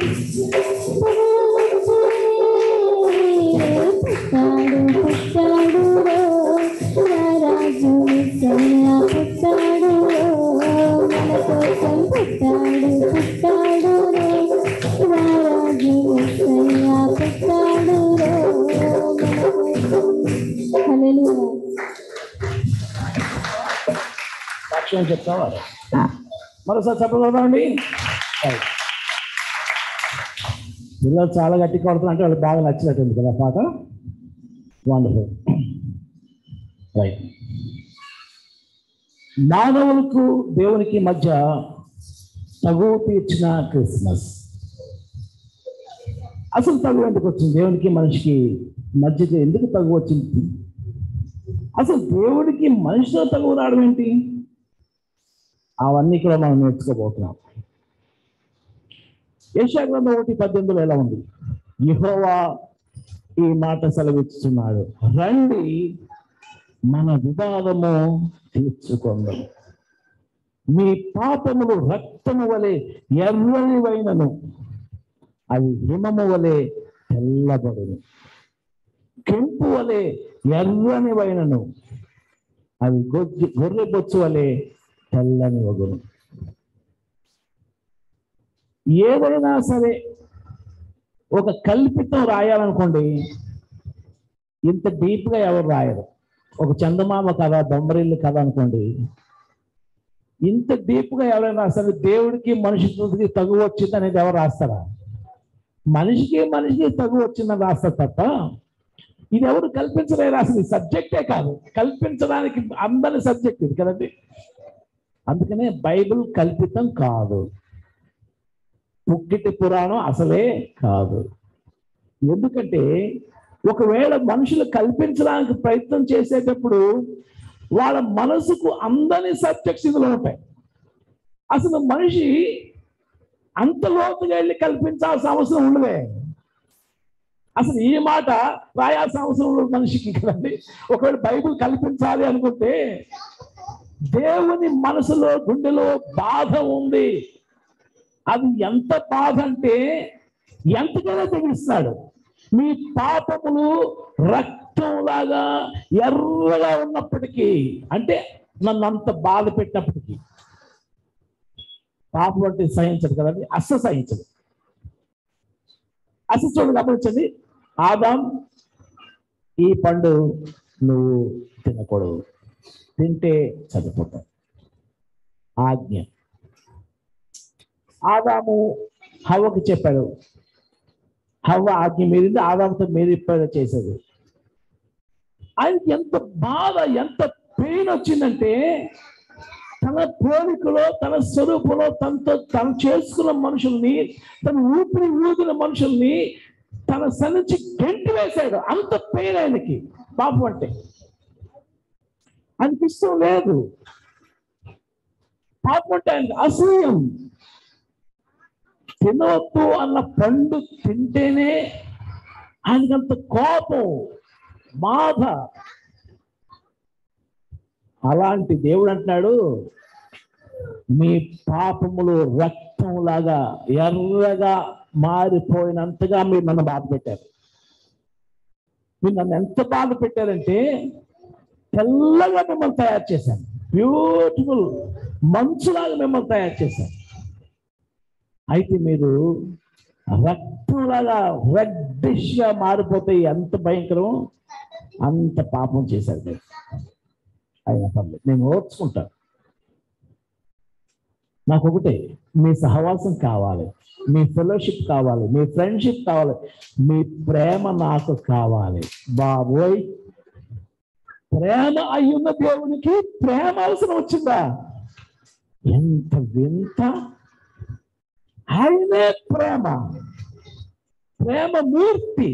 పుట్టాడు పుట్టాడు రారాజు నిజంగా పుట్టాడు మన కోసం పుట్టాడు పుట్టాడు రారాజు నిజంగా పుట్టాడు హల్లెలూయా సాక్ష్యం చెప్తావా మరోసారి చెప్పగలదండి పిల్లలు చాలా గట్టి కొడుతున్నారు అంటే వాళ్ళకి బాగా నచ్చినట్టుంది కదా పాట వండర్ఫుల్ రైట్ మానవులకు దేవునికి మధ్య తగువ తీర్చిన క్రిస్మస్ అసలు తగువ ఎందుకు వచ్చింది దేవునికి మనిషికి మధ్యకి ఎందుకు తగువ వచ్చింది అసలు దేవుడికి మనిషితో తగువ రావడం ఏంటి అవన్నీ కూడా మనం నేర్చుకోబోతున్నాం యశాగ్రంథం ఒకటి పద్దెనిమిదిలో ఎలా ఉంది యెహోవా ఈ మాట సెలవిస్తున్నాడు రండి మన వివాదము తీర్చుకుందాం మీ పాపములు రక్తము వలె ఎర్రనివైనను అవి హిమము వలె తెల్లబడును కెంపు వలె ఎర్రనివైనను అవి గొజ్జు గొర్రె బొచ్చు వలె తెల్లని వగును ఏదైనా సరే ఒక కల్పితం రాయాలనుకోండి ఇంత డీప్గా ఎవరు రాయరు ఒక చందమామ కథ బొమ్మరిల్లు కథ అనుకోండి ఇంత డీప్గా ఎవరైనా రాస్తారు దేవుడికి మనిషికి తగు వచ్చింది అనేది ఎవరు రాస్తారా మనిషికి మనిషికి తగు వచ్చిందని రాస్తారు తప్ప ఇది ఎవరు కల్పించలేరు అసలు ఈ సబ్జెక్టే కాదు కల్పించడానికి అందని సబ్జెక్ట్ ఇది కదండి అందుకనే బైబిల్ కల్పితం కాదు పుక్కిటి పురాణం అసలే కాదు ఎందుకంటే ఒకవేళ మనుషులు కల్పించడానికి ప్రయత్నం చేసేటప్పుడు వాళ్ళ మనసుకు అందని సబ్జెక్ట్స్ ఇందులో ఉంటాయి అసలు మనిషి అంత లోతుగా వెళ్ళి కల్పించాల్సిన అవసరం ఉండదే అసలు ఈ మాట రాయాల్సిన అవసరం ఉండదు మనిషికి కదండి ఒకవేళ బైబిల్ కల్పించాలి అనుకుంటే దేవుని మనసులో గుండెలో బాధ ఉంది అది ఎంత బాధ అంటే ఎంతకైనా తెగిస్తాడు మీ పాపములు రక్తంలాగా ఎర్రగా ఉన్నప్పటికీ అంటే నన్ను అంత బాధ పెట్టినప్పటికీ పాపం అంటే సహించదు కదండి అస్స సహించదు అసలు చూడు గమనించండి ఆదాం ఈ పండు నువ్వు తినకూడదు తింటే చనిపోతావు ఆజ్ఞ ఆదాము హవ్వకు చెప్పాడు హవ్వ ఆజ్ఞ మీరింది ఆదాముతో మీరిపోయేలా చేసేది ఆయనకి ఎంత బాధ ఎంత పెయిన్ వచ్చిందంటే తన పోలికలో తన స్వరూపంలో తనతో తను చేసుకున్న మనుషుల్ని తన ఊపిరి ఊదిన మనుషుల్ని తన సన్నిచి గెంటి వేశాడు అంత పెయిన్ ఆయనకి పాపం అంటే ఆయనకి ఇష్టం లేదు పాపం అంటే ఆయనకి అసూయం తినవద్దు అన్న పండు తింటేనే ఆయనకంత కోపం బాధ అలాంటి దేవుడు అంటున్నాడు మీ పాపములు రక్తంలాగా ఎర్రగా మారిపోయినంతగా మీరు నన్ను బాధ పెట్టారు మీరు నన్ను ఎంత బాధ పెట్టారంటే తెల్లగా మిమ్మల్ని తయారు చేశాను బ్యూటిఫుల్ మంచులాగా మిమ్మల్ని తయారు చేశాను అయితే మీరు రక్తంలాగా రెడ్డిష్ గా మారిపోతే ఎంత భయంకరం అంత పాపం చేశారు మీరు అయినా పర్లేదు నేను ఓర్చుకుంటాను నాకు ఒకటే మీ సహవాసం కావాలి మీ ఫెలోషిప్ కావాలి మీ ఫ్రెండ్షిప్ కావాలి మీ ప్రేమ నాకు కావాలి బాబోయ్ ప్రేమ అయ్యున్న దేవునికి ప్రేమ అవసరం వచ్చిందా ఎంత వింత ఆయనే ప్రేమ ప్రేమ మూర్తి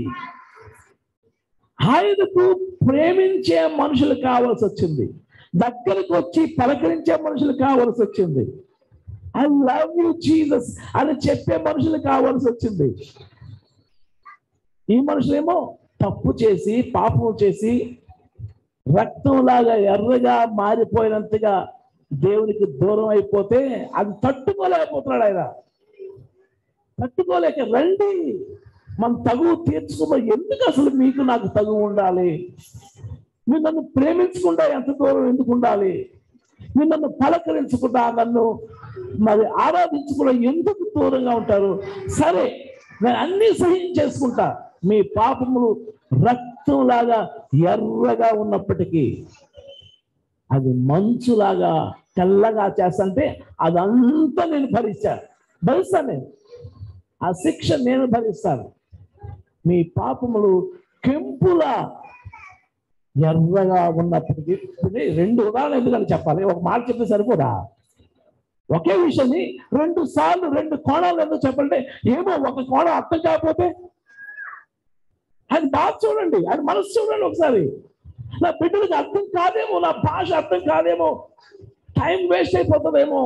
ఆయనకు ప్రేమించే మనుషులు కావాల్సి వచ్చింది దగ్గరకు వచ్చి పలకరించే మనుషులు కావాల్సి వచ్చింది ఐ లవ్ యూ జీసస్ అని చెప్పే మనుషులు కావాల్సి వచ్చింది ఈ మనుషులేమో తప్పు చేసి పాపం చేసి రక్తంలాగా ఎర్రగా మారిపోయినంతగా దేవునికి దూరం అయిపోతే అది తట్టుకోలేకపోతున్నాడు ఆయన తట్టుకోలేక రండి మన తగువు తీర్చుకున్న ఎందుకు అసలు మీకు నాకు తగువు ఉండాలి మీరు నన్ను ప్రేమించకుండా ఎంత దూరం ఎందుకు ఉండాలి మీరు నన్ను పలకరించకుండా నన్ను మరి ఆరాధించకుండా ఎందుకు దూరంగా ఉంటారు సరే నేను అన్ని సహించేసుకుంటా మీ పాపములు రక్తంలాగా ఎర్రగా ఉన్నప్పటికీ అది మంచులాగా తెల్లగా చేస్తంటే అదంతా నేను భరిస్తాను భరిస్తాను నేను ఆ శిక్ష నేను భరిస్తాను మీ పాపములు కెంపులా ఎర్రగా ఉన్నప్పటికీ ఇది రెండు ఉదాహరణ ఎందుకని చెప్పాలి ఒక మాట చెప్తే సరిపోదా ఒకే విషయాన్ని రెండు సార్లు రెండు కోణాలు ఎందుకు చెప్పాలంటే ఏమో ఒక కోణం అర్థం కాకపోతే అది బాగా చూడండి అది మనసు చూడండి ఒకసారి నా బిడ్డలకు అర్థం కాదేమో నా భాష అర్థం కాదేమో టైం వేస్ట్ అయిపోతుందేమో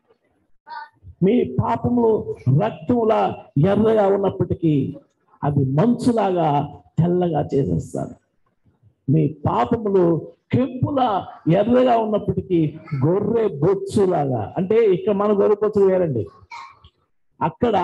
మీ పాపములు రక్తంలా ఎర్రగా ఉన్నప్పటికీ అది మంచులాగా తెల్లగా చేసేస్తారు మీ పాపములు కెంపులా ఎర్రగా ఉన్నప్పటికీ గొర్రె బొచ్చులాగా అంటే ఇక్కడ మన గొర్రె బొచ్చులు వేరండి అక్కడ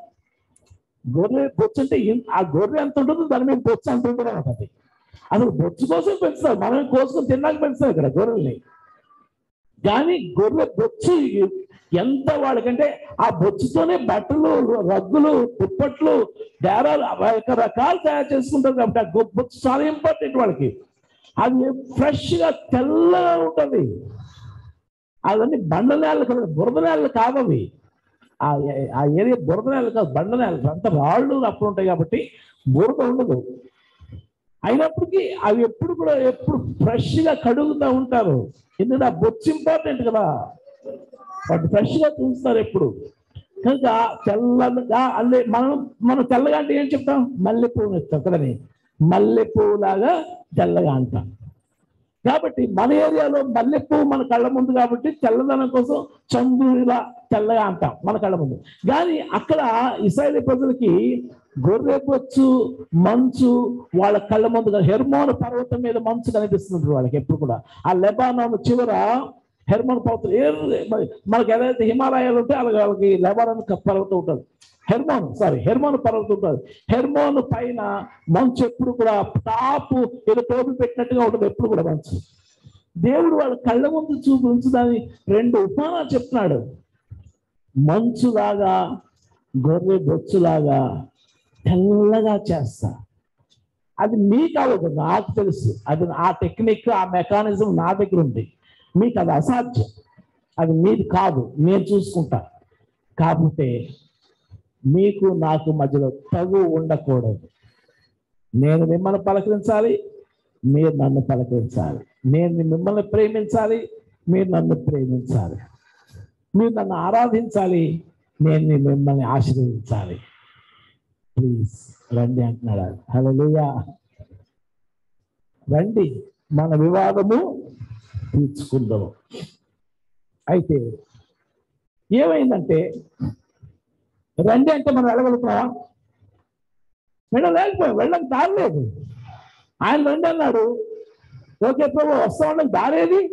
గొర్రె బొచ్చు అంటే ఇన్- ఆ గొర్రె ఎంత ఉంటుందో దాని మీద బొచ్చు అంత ఉంటుంది అది అసలు బొచ్చు కోసం పెంచుతారు మనం కోసుకొని తిన్నాక పెంచుతాం ఇక్కడ గొర్రెల్ని కానీ గొర్రె బొచ్చు ఎంత వాళ్ళకంటే ఆ బొచ్చుతోనే బట్టలు రగ్గులు దుప్పట్లు డేరాలు రకరకాలు తయారు చేసుకుంటారు కాబట్టి ఆ గొ- బొచ్చు చాలా ఇంపార్టెంట్ వాళ్ళకి అది ఫ్రెష్ గా తెల్లగా ఉంటుంది అవన్నీ బండ నేలలు కదా బురద నేలలు కావవి ఆ ఆ ఏరియా బురద నేలలు కాదు బండ నేలలు అంత రాళ్ళు అప్పుడు ఉంటాయి కాబట్టి బురద ఉండదు అయినప్పటికీ అవి ఎప్పుడు కూడా ఎప్పుడు ఫ్రెష్ గా కడుగుతూ ఉంటారు ఎందుకంటే ఆ బొచ్చు ఇంపార్టెంట్ కదా వాటి ఫ్రెష్ గా చూస్తారు ఎప్పుడు కనుక తెల్లగా అల్లే మనం మనం తెల్లగా అంటే ఏం చెప్తాం మల్లెపూలు ఇస్తాం కదని మల్లెపూలాగా తెల్లగా అంటాం కాబట్టి మన ఏరియాలో మల్లెపువ్వు మన కళ్ళ ముందు కాబట్టి తెల్లదనం కోసం చంద్రుడిలా తెల్లగా అంటాం మన కళ్ళ ముందు కానీ అక్కడ ఇస్రాయేల్ ప్రజలకి గొర్రె బొచ్చు మంచు వాళ్ళ కళ్ళ ముందు హెర్మోన్ పర్వతం మీద మంచు కనిపిస్తుంది వాళ్ళకి ఎప్పుడు కూడా ఆ లెబానాన్ చివర హెర్మోన్ పర్వతం ఏ- మరి మనకి ఏదైతే హిమాలయాలు ఉంటే అలాగే వాళ్ళకి లెబానాన్ క- పర్వతం ఉంటుంది హెర్మోన్ సారీ హెర్మోన్ పర్వతం ఉంటుంది హెర్మోన్ పైన మంచు ఎప్పుడు కూడా టాపు ఏదో టోపి పెట్టినట్టుగా ఉంటుంది ఎప్పుడు కూడా మంచు దేవుడు వాళ్ళ కళ్ళ ముందు చూపు ఉంచుదని రెండు ఉపమానాలు చెప్తున్నాడు మంచులాగా గొర్రె బొచ్చులాగా తెల్లగా చేస్తా అది మీకు అవ్వదు నాకు తెలుసు అది ఆ టెక్నిక్ ఆ మెకానిజం నా దగ్గర ఉంది మీకు అది అసాధ్యం అది మీది కాదు నేను చూసుకుంటా కాకపోతే మీకు నాకు మధ్యలో తగు ఉండకూడదు నేను మిమ్మల్ని పలకరించాలి మీరు నన్ను పలకరించాలి నేను మిమ్మల్ని ప్రేమించాలి మీరు నన్ను ప్రేమించాలి మీరు నన్ను ఆరాధించాలి నేను మిమ్మల్ని ఆశీర్వదించాలి ప్లీజ్ రండి అంటున్నాడు హలోయా రండి మన వివాదము తీర్చుకుందాము అయితే ఏమైందంటే రండి అంటే మనం వెళ్ళగలుగుతున్నావా వెళ్ళలేకపోయాం వెళ్ళడానికి దారి లేదు ఆయన రండి అన్నాడు ఓకే ప్రభు వస్తా ఉండడానికి దారేది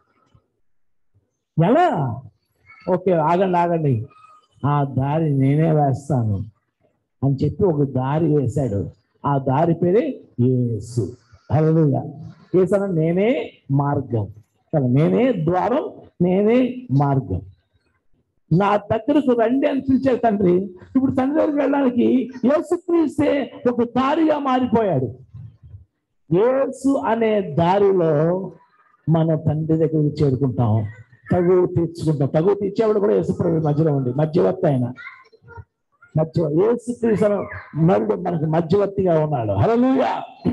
ఎలా ఓకే ఆగండి ఆగండి ఆ దారి నేనే వేస్తాను అని చెప్పి ఒక దారి వేశాడు ఆ దారి పేరే యేసు హల్లెలూయా యేసు అన్న నేనే మార్గం కదా నేనే ద్వారం నేనే మార్గం నా దగ్గరకు రండి అని పిలిచాడు తండ్రి ఇప్పుడు తండ్రి దగ్గరికి వెళ్ళడానికి యేసుక్రీస్తే ఒక దారిగా మారిపోయాడు యేసు అనే దారిలో మన తండ్రి దగ్గరికి చేరుకుంటాం తగు తీర్చుకుంటాం తగు తీర్చేవాడు కూడా యేసుప్రభు మధ్యలో ఉంది మధ్యవర్తి ఆయన మధ్య యేసుక్రీస్తు నరుడు మనకు మధ్యవర్తిగా ఉన్నాడు హల్లెలూయా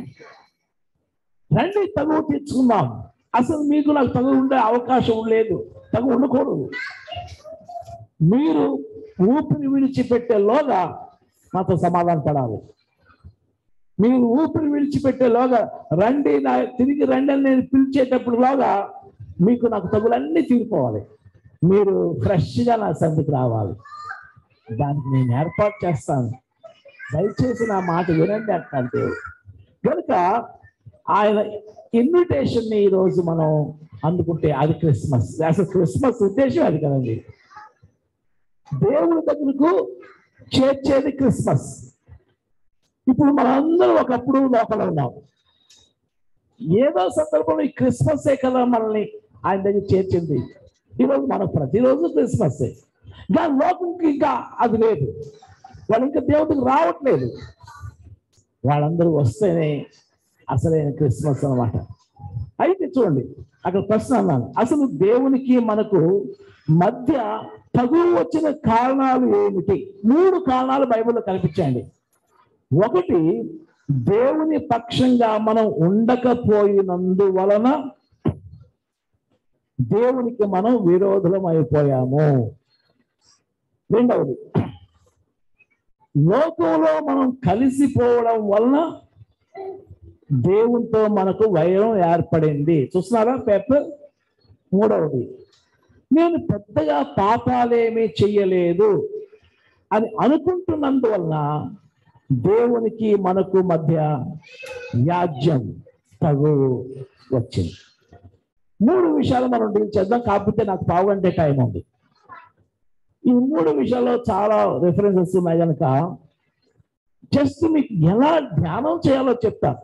రండి తగు తీర్చుకుందాం అసలు మీకు నాకు తగు ఉండే అవకాశం లేదు తగు ఉండకూడదు మీరు ఊపిరి విడిచిపెట్టేలోగా నాతో సమాధానం పడాలి మీరు ఊపిరి విడిచిపెట్టేలోగా రండి నా తిరిగి రండి అని నేను పిలిచేటప్పుడులోగా మీకు నాకు తగులన్నీ తీరిపోవాలి మీరు ఫ్రెష్గా నా సందికి రావాలి దానికి నేను ఏర్పాటు చేస్తాను దయచేసి నా మాట వినండి అంటాను దేవుడు కనుక ఆయన ఇన్విటేషన్ ని ఈరోజు మనం అందుకుంటే అది క్రిస్మస్ అసలు క్రిస్మస్ ఉద్దేశం అది కదండి దేవుని దగ్గరకు చేర్చేది క్రిస్మస్ ఇప్పుడు మనందరం ఒకప్పుడు లోపల ఉన్నాం ఏదో సందర్భంలో ఈ క్రిస్మసే కదా మనల్ని ఆయన దగ్గర చేర్చింది ఈరోజు మనం ప్రతిరోజు క్రిస్మసే కానీ లోకంకి ఇంకా అది లేదు వాళ్ళు ఇంకా దేవుడికి రావట్లేదు వాళ్ళందరూ వస్తేనే అసలైన క్రిస్మస్ అన్నమాట అయితే చూడండి అక్కడ ప్రశ్న అన్నాను అసలు దేవునికి మనకు మధ్య తగువ వచ్చిన కారణాలు ఏమిటి మూడు కారణాలు బైబిల్లో కనిపించండి ఒకటి దేవుని పక్షంగా మనం ఉండకపోయినందువలన దేవునికి మనం విరోధులం అయిపోయాము రెండవది లోకంలో మనం కలిసిపోవడం వలన దేవునితో మనకు వైరం ఏర్పడింది చూస్తున్నారా పేపర్ మూడవది నేను పెద్దగా పాపాలేమీ చెయ్యలేదు అని అనుకుంటున్నందువలన దేవునికి మనకు మధ్య వ్యాజ్యం తగు వచ్చింది మూడు విషయాలు మనం డీల్ చేద్దాం కాకపోతే నాకు పావుగంటే టైం ఉంది ఈ మూడు విషయాల్లో చాలా రిఫరెన్సెస్ ఉన్నాయి కనుక జస్ట్ మీకు ఎలా ధ్యానం చేయాలో చెప్తాను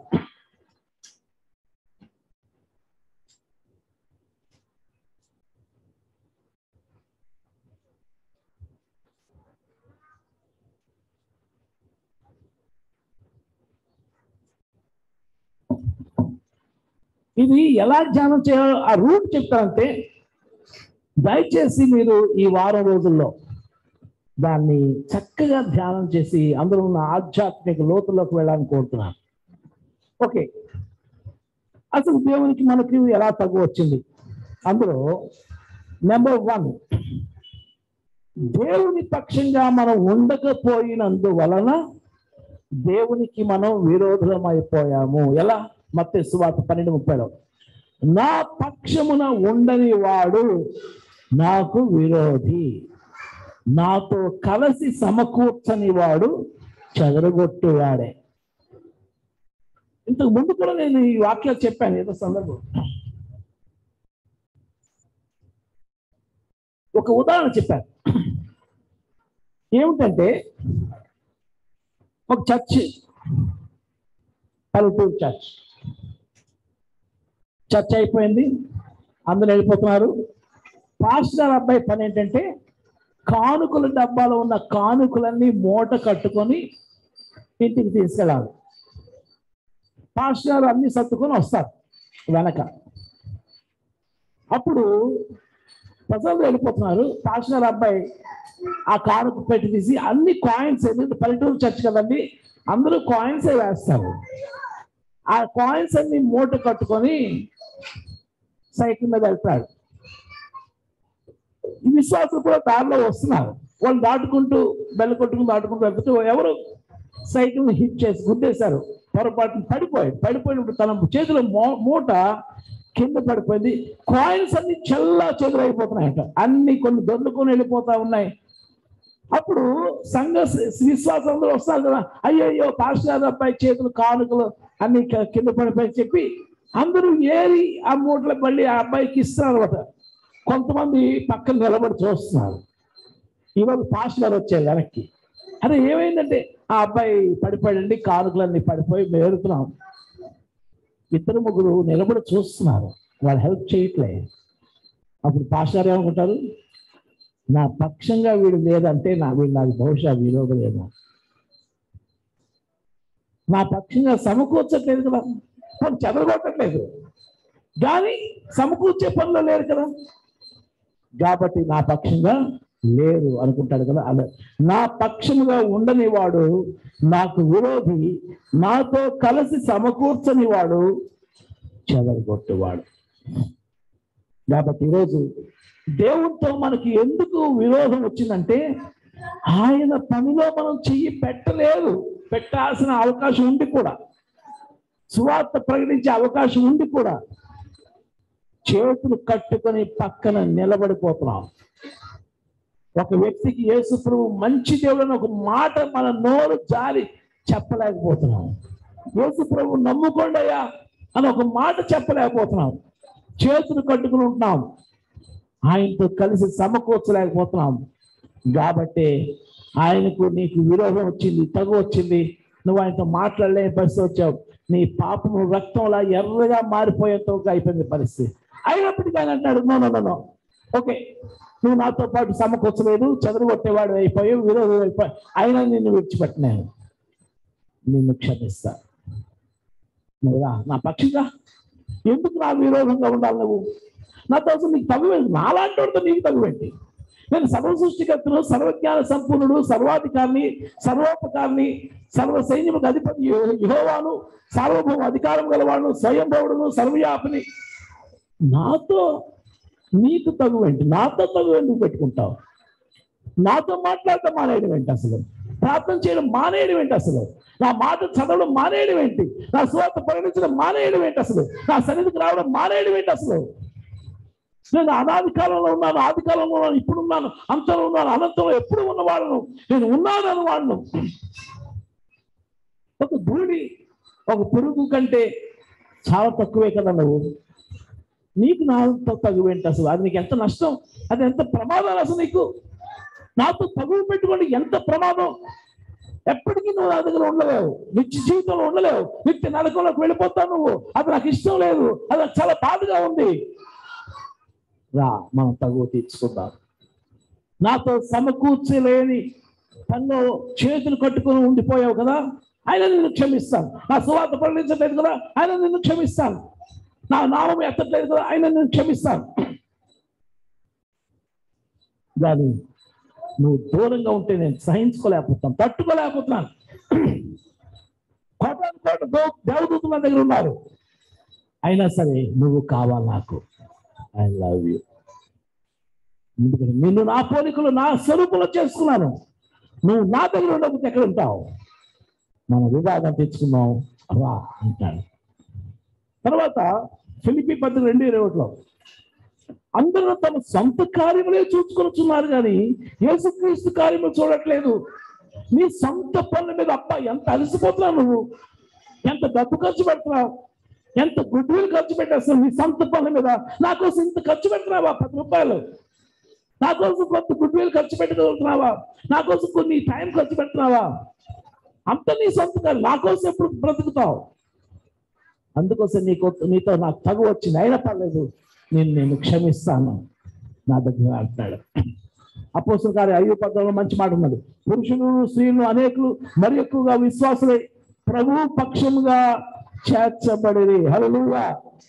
ఇది ఎలా ధ్యానం చేయాలో ఆ రూట్ చెప్తానంటే దయచేసి మీరు ఈ వారం రోజుల్లో దాన్ని చక్కగా ధ్యానం చేసి అందులో ఉన్న ఆధ్యాత్మిక లోతుల్లోకి వెళ్ళాలని కోరుతున్నాను ఓకే అసలు దేవునికి మనకి ఎలా తగ్గు వచ్చింది అందులో నెంబర్ వన్ దేవుని పక్షంగా మనం ఉండకపోయినందువలన దేవునికి మనం విరోధం అయిపోయాము ఎలా మత్తే సువార్త పన్నెండు ముప్పైలో నా పక్షమున ఉండని వాడు నాకు విరోధి నాతో కలిసి సమకూర్చని వాడు చెదరగొట్టువాడే ఇంతకు ముందు కూడా నేను ఈ వాక్యాలు చెప్పాను ఏదో సందర్భం ఒక ఉదాహరణ చెప్పాను ఏమిటంటే ఒక చర్చ్ పల్లెటూరు చర్చ్ చర్చ్ అయిపోయింది అందరూ వెళ్ళిపోతున్నారు పాస్టర్ అబ్బాయి పని ఏంటంటే కానుకల డబ్బాలో ఉన్న కానుకలన్నీ మూట కట్టుకొని ఇంటికి తీసుకెళ్ళాలి పాస్టర్ అన్ని సర్దుకొని వస్తారు వెనక అప్పుడు ప్రజలు వెళ్ళిపోతున్నారు పాస్టర్ అబ్బాయి ఆ కానుక పెట్టి తీసి అన్ని కాయిన్స్ ఎందుకంటే పల్లెటూరు చర్చ్ కదండి అందరూ కాయిన్సే వేస్తారు ఆ కాయిన్స్ అన్ని మూట కట్టుకొని సైకిల్ మీద వెళ్తాడు ఈ విశ్వాసులు కూడా దారిలో వస్తున్నారు వాళ్ళు దాటుకుంటూ బెల్ల కొట్టుకుని దాటుకుంటూ వెళ్తుంటే ఎవరు సైకిల్ హిట్ చేసి గుద్దేశారు పొరపాటున పడిపోయాడు పడిపోయినప్పుడు తన చేతిలో మూ- మూట కింద పడిపోయింది కాయిన్స్ అన్ని చల్లా చెదురైపోతున్నాయట అన్ని కొన్ని దొర్లుకొని వెళ్ళిపోతా ఉన్నాయి అప్పుడు సంఘ విశ్వాసం అందరూ వస్తారు కదా అయ్యయ్యో పాస్టర్ అబ్బాయి చేతులు కానుకలు అన్ని క- కింద పడిపోయి చెప్పి అందరూ ఏరి ఆ మూటలు మళ్ళీ ఆ అబ్బాయికి ఇస్తున్నారు అనమాట కొంతమంది పక్కన నిలబడి చూస్తున్నారు ఇవాళ పాస్టర్ వచ్చారు వెనక్కి అదే ఏమైందంటే ఆ అబ్బాయి పడిపోయాడండి కానుకలన్నీ పడిపోయి మేము ఎదుగుతున్నాం ఇద్దరు ముగ్గురు నిలబడి చూస్తున్నారు వాళ్ళు హెల్ప్ చేయట్లే అప్పుడు పాస్టర్ ఏమనుకుంటారు నా పక్షంగా వీడు లేదంటే నా వీడు నాకు బహుశా విరోధలేమో నా పక్షంగా సమకూర్చట్లేదు కదా పని చెదరగొట్టట్లేదు కానీ సమకూర్చే పనిలో లేరు కదా కాబట్టి నా పక్షంగా లేరు అనుకుంటాడు కదా అలా నా పక్షముగా ఉండని వాడు నాకు విరోధి నాతో కలిసి సమకూర్చని వాడు చెదరగొట్టువాడు కాబట్టి ఈరోజు దేవునితో మనకి ఎందుకు విరోధం వచ్చిందంటే ఆయన పనిలో మనం చెయ్యి పెట్టలేదు పెట్టాల్సిన అవకాశం ఉండి కూడా సువార్త ప్రకటించే అవకాశం ఉండి కూడా చేతులు కట్టుకొని పక్కన నిలబడిపోతున్నాం ఒక వ్యక్తికి యేసు ప్రభు మంచి దేవుడు అని ఒక మాట మన నోరు జారి చెప్పలేకపోతున్నాం యేసు ప్రభు నమ్ముకోండి అయ్యా అని ఒక మాట చెప్పలేకపోతున్నాం చేతులు కట్టుకుని ఉంటున్నాం ఆయనతో కలిసి సమకూర్చలేకపోతున్నాం కాబట్టి ఆయనకు నీకు విరోధం వచ్చింది తగు వచ్చింది నువ్వు ఆయనతో మాట్లాడలేని పరిస్థితి వచ్చావు నీ పాపము రక్తంలా ఎర్రగా మారిపోయేంత అయిపోయింది పరిస్థితి అయినప్పటికీ ఆయన అంటాడు నో నో నో ఓకే నువ్వు నాతో పాటు సమకూర్చలేదు చెదరగొట్టేవాడు అయిపోయావు విరోధం అయిపోయి అయినా నిన్ను విడిచిపెట్టినాను నిన్ను క్షమిస్తా నువ్వు రా నా పక్షిగా ఎందుకు నా విరోధంగా ఉండాలి నువ్వు నాతో అసలు నీకు తగువేంటి నాలాంటి వాడితో నీకు తగువేంటి నేను సర్వ సృష్టికర్తను సర్వజ్ఞాన సంపూర్ణుడు సర్వాధికారిని సర్వోపకారిని సర్వ సైన్యముకు అధిపతి యెహో- యెహోవాను సార్వభౌమ అధికారం గలవాడు స్వయంభవుడును సర్వవ్యాపిని నాతో నీకు తగువేంటి నాతో తగు ఎందుకు పెట్టుకుంటావు నాతో మాట్లాడటం మానేయడం ఏంటి అసలు ప్రార్థన చేయడం మానేయడం ఏంటి అసలు నా మాట చదవడం మానేయడం ఏంటి నా స్వార్థ పరిగణించడం మానేయడం ఏంటి అసలు నా సన్నిధికి రావడం మానేయడం ఏంటి అసలు నేను అనాది కాలంలో ఉన్నాను ఆది కాలంలో ఉన్నాను ఇప్పుడు ఉన్నాను అంతలో ఉన్నాను అనంతంలో ఎప్పుడు ఉన్నవాడను నేను ఉన్నాను వాడను ఒక ధూళి ఒక పురుగు కంటే చాలా తక్కువే కదా నువ్వు నీకు నాతో తగువేంటి అసలు అది నీకు ఎంత నష్టం అది ఎంత ప్రమాదం అసలు నీకు నాతో తగువు పెట్టుకోండి ఎంత ప్రమాదం ఎప్పటికీ నువ్వు నా దగ్గర ఉండలేవు నిత్య జీవితంలో ఉండలేవు నిత్య నరకంలోకి వెళ్ళిపోతావు నువ్వు అది నాకు ఇష్టం లేదు అది నాకు చాలా బాధగా ఉంది రా మనం తగువ తీర్చుకుందాం నాతో సమకూర్చలేని పనిలో చేతులు కట్టుకొని ఉండిపోయావు కదా ఆయన నిన్ను క్షమిస్తాను నా సువార్త ప్రకటించలేదు కదా ఆయన నిన్ను క్షమిస్తాను నా నామం ఎత్తట్లేదు కదా ఆయన నిన్ను క్షమిస్తాను కానీ నువ్వు దూరంగా ఉంటే నేను సహించుకోలేకపోతాను తట్టుకోలేకపోతున్నాను కోటాను కోట దో- దేవదూతుల దగ్గర ఉన్నారు అయినా సరే నువ్వు కావాలి నాకు ఐ లవ్ యూ ఎందుకంటే నిన్ను నా పోలికలు నా స్వరూపంలో చేసుకున్నాను నువ్వు నా దగ్గర ఉండకపోతే ఎక్కడ ఉంటావు మన వివాదం తెచ్చుకున్నాం రా అంటాడు తర్వాత ఫిలిపి పత్రిక రెండు ఇరవై ఒకటిలో అందరూ తమ సొంత కార్యములే చూసుకొనుచున్నారు కానీ యేసుక్రీస్తు కార్యములు చూడట్లేదు నీ సొంత పనుల మీద అప్ప ఎంత అలసిపోతున్నావు నువ్వు ఎంత డబ్బు ఖర్చు పెడుతున్నావు ఎంత గుడ్ విల్ ఖర్చు పెట్టేస్తావు నీ సొంత పనుల మీద నా కోసం ఇంత ఖర్చు పెడుతున్నావా పది రూపాయలు నా కోసం కొంత గుడ్ విల్ ఖర్చు పెట్టగలుగుతున్నావా నా కోసం కొన్ని టైం ఖర్చు పెడుతున్నావా అంత నీ సొంత కాదు నా కోసం ఎప్పుడు బ్రతుకుతావు అందుకోసం నీకు నీతో నాకు తగు వచ్చింది అయినా పర్లేదు నేను నేను క్షమిస్తాను నా దగ్గర అంటున్నాడు అపోసిన గారి అయ్యో పద్ధతిలో మంచి మాట ఉన్నది పురుషులు స్త్రీలు అనేకులు మరి ఎక్కువగా విశ్వాసులై ప్రభు పక్షముగా చేర్చబడి హల్లెలూయా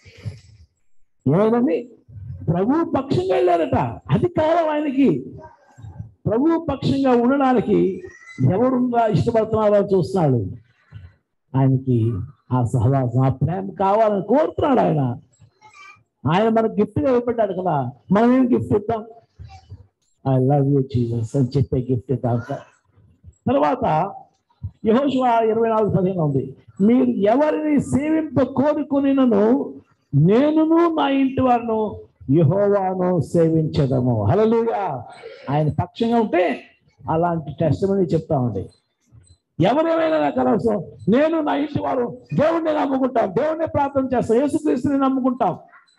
ఏమైందండి ప్రభు పక్షంగా వెళ్ళారట అధికారం ఆయనకి ప్రభు పక్షంగా ఉండడానికి ఎవరుగా ఇష్టపడుతున్నారో అని చూస్తున్నాడు ఆయనకి ఆ సహవాసం ఆ ప్రేమ కావాలని కోరుతున్నాడు ఆయన ఆయన మనకు గిఫ్ట్గా ఇవ్వబడ్డాడు కదా మనం ఏం గిఫ్ట్ ఇద్దాం ఐ లవ్ యూ జీసస్ అని చెప్పే గిఫ్ట్ ఇద్దాం సార్ తర్వాత యహోశివ ఇరవై నాలుగు పదిహేను ఉంది మీరు ఎవరిని సేవింప కోరుకునినను నేనును నా ఇంటి వారిను యహోవాను సేవించదము హల్లెలూయా ఆయన పక్షంగా ఉంటే అలాంటి టెస్ట్ చెప్తామండి ఎవరేమైనా నాకు అనవసరం నేను నా ఇంటి వారు దేవుణ్ణి నమ్ముకుంటాం దేవుణ్ణి ప్రార్థన చేస్తాం యేసుక్రీస్తుని నమ్ముకుంటాం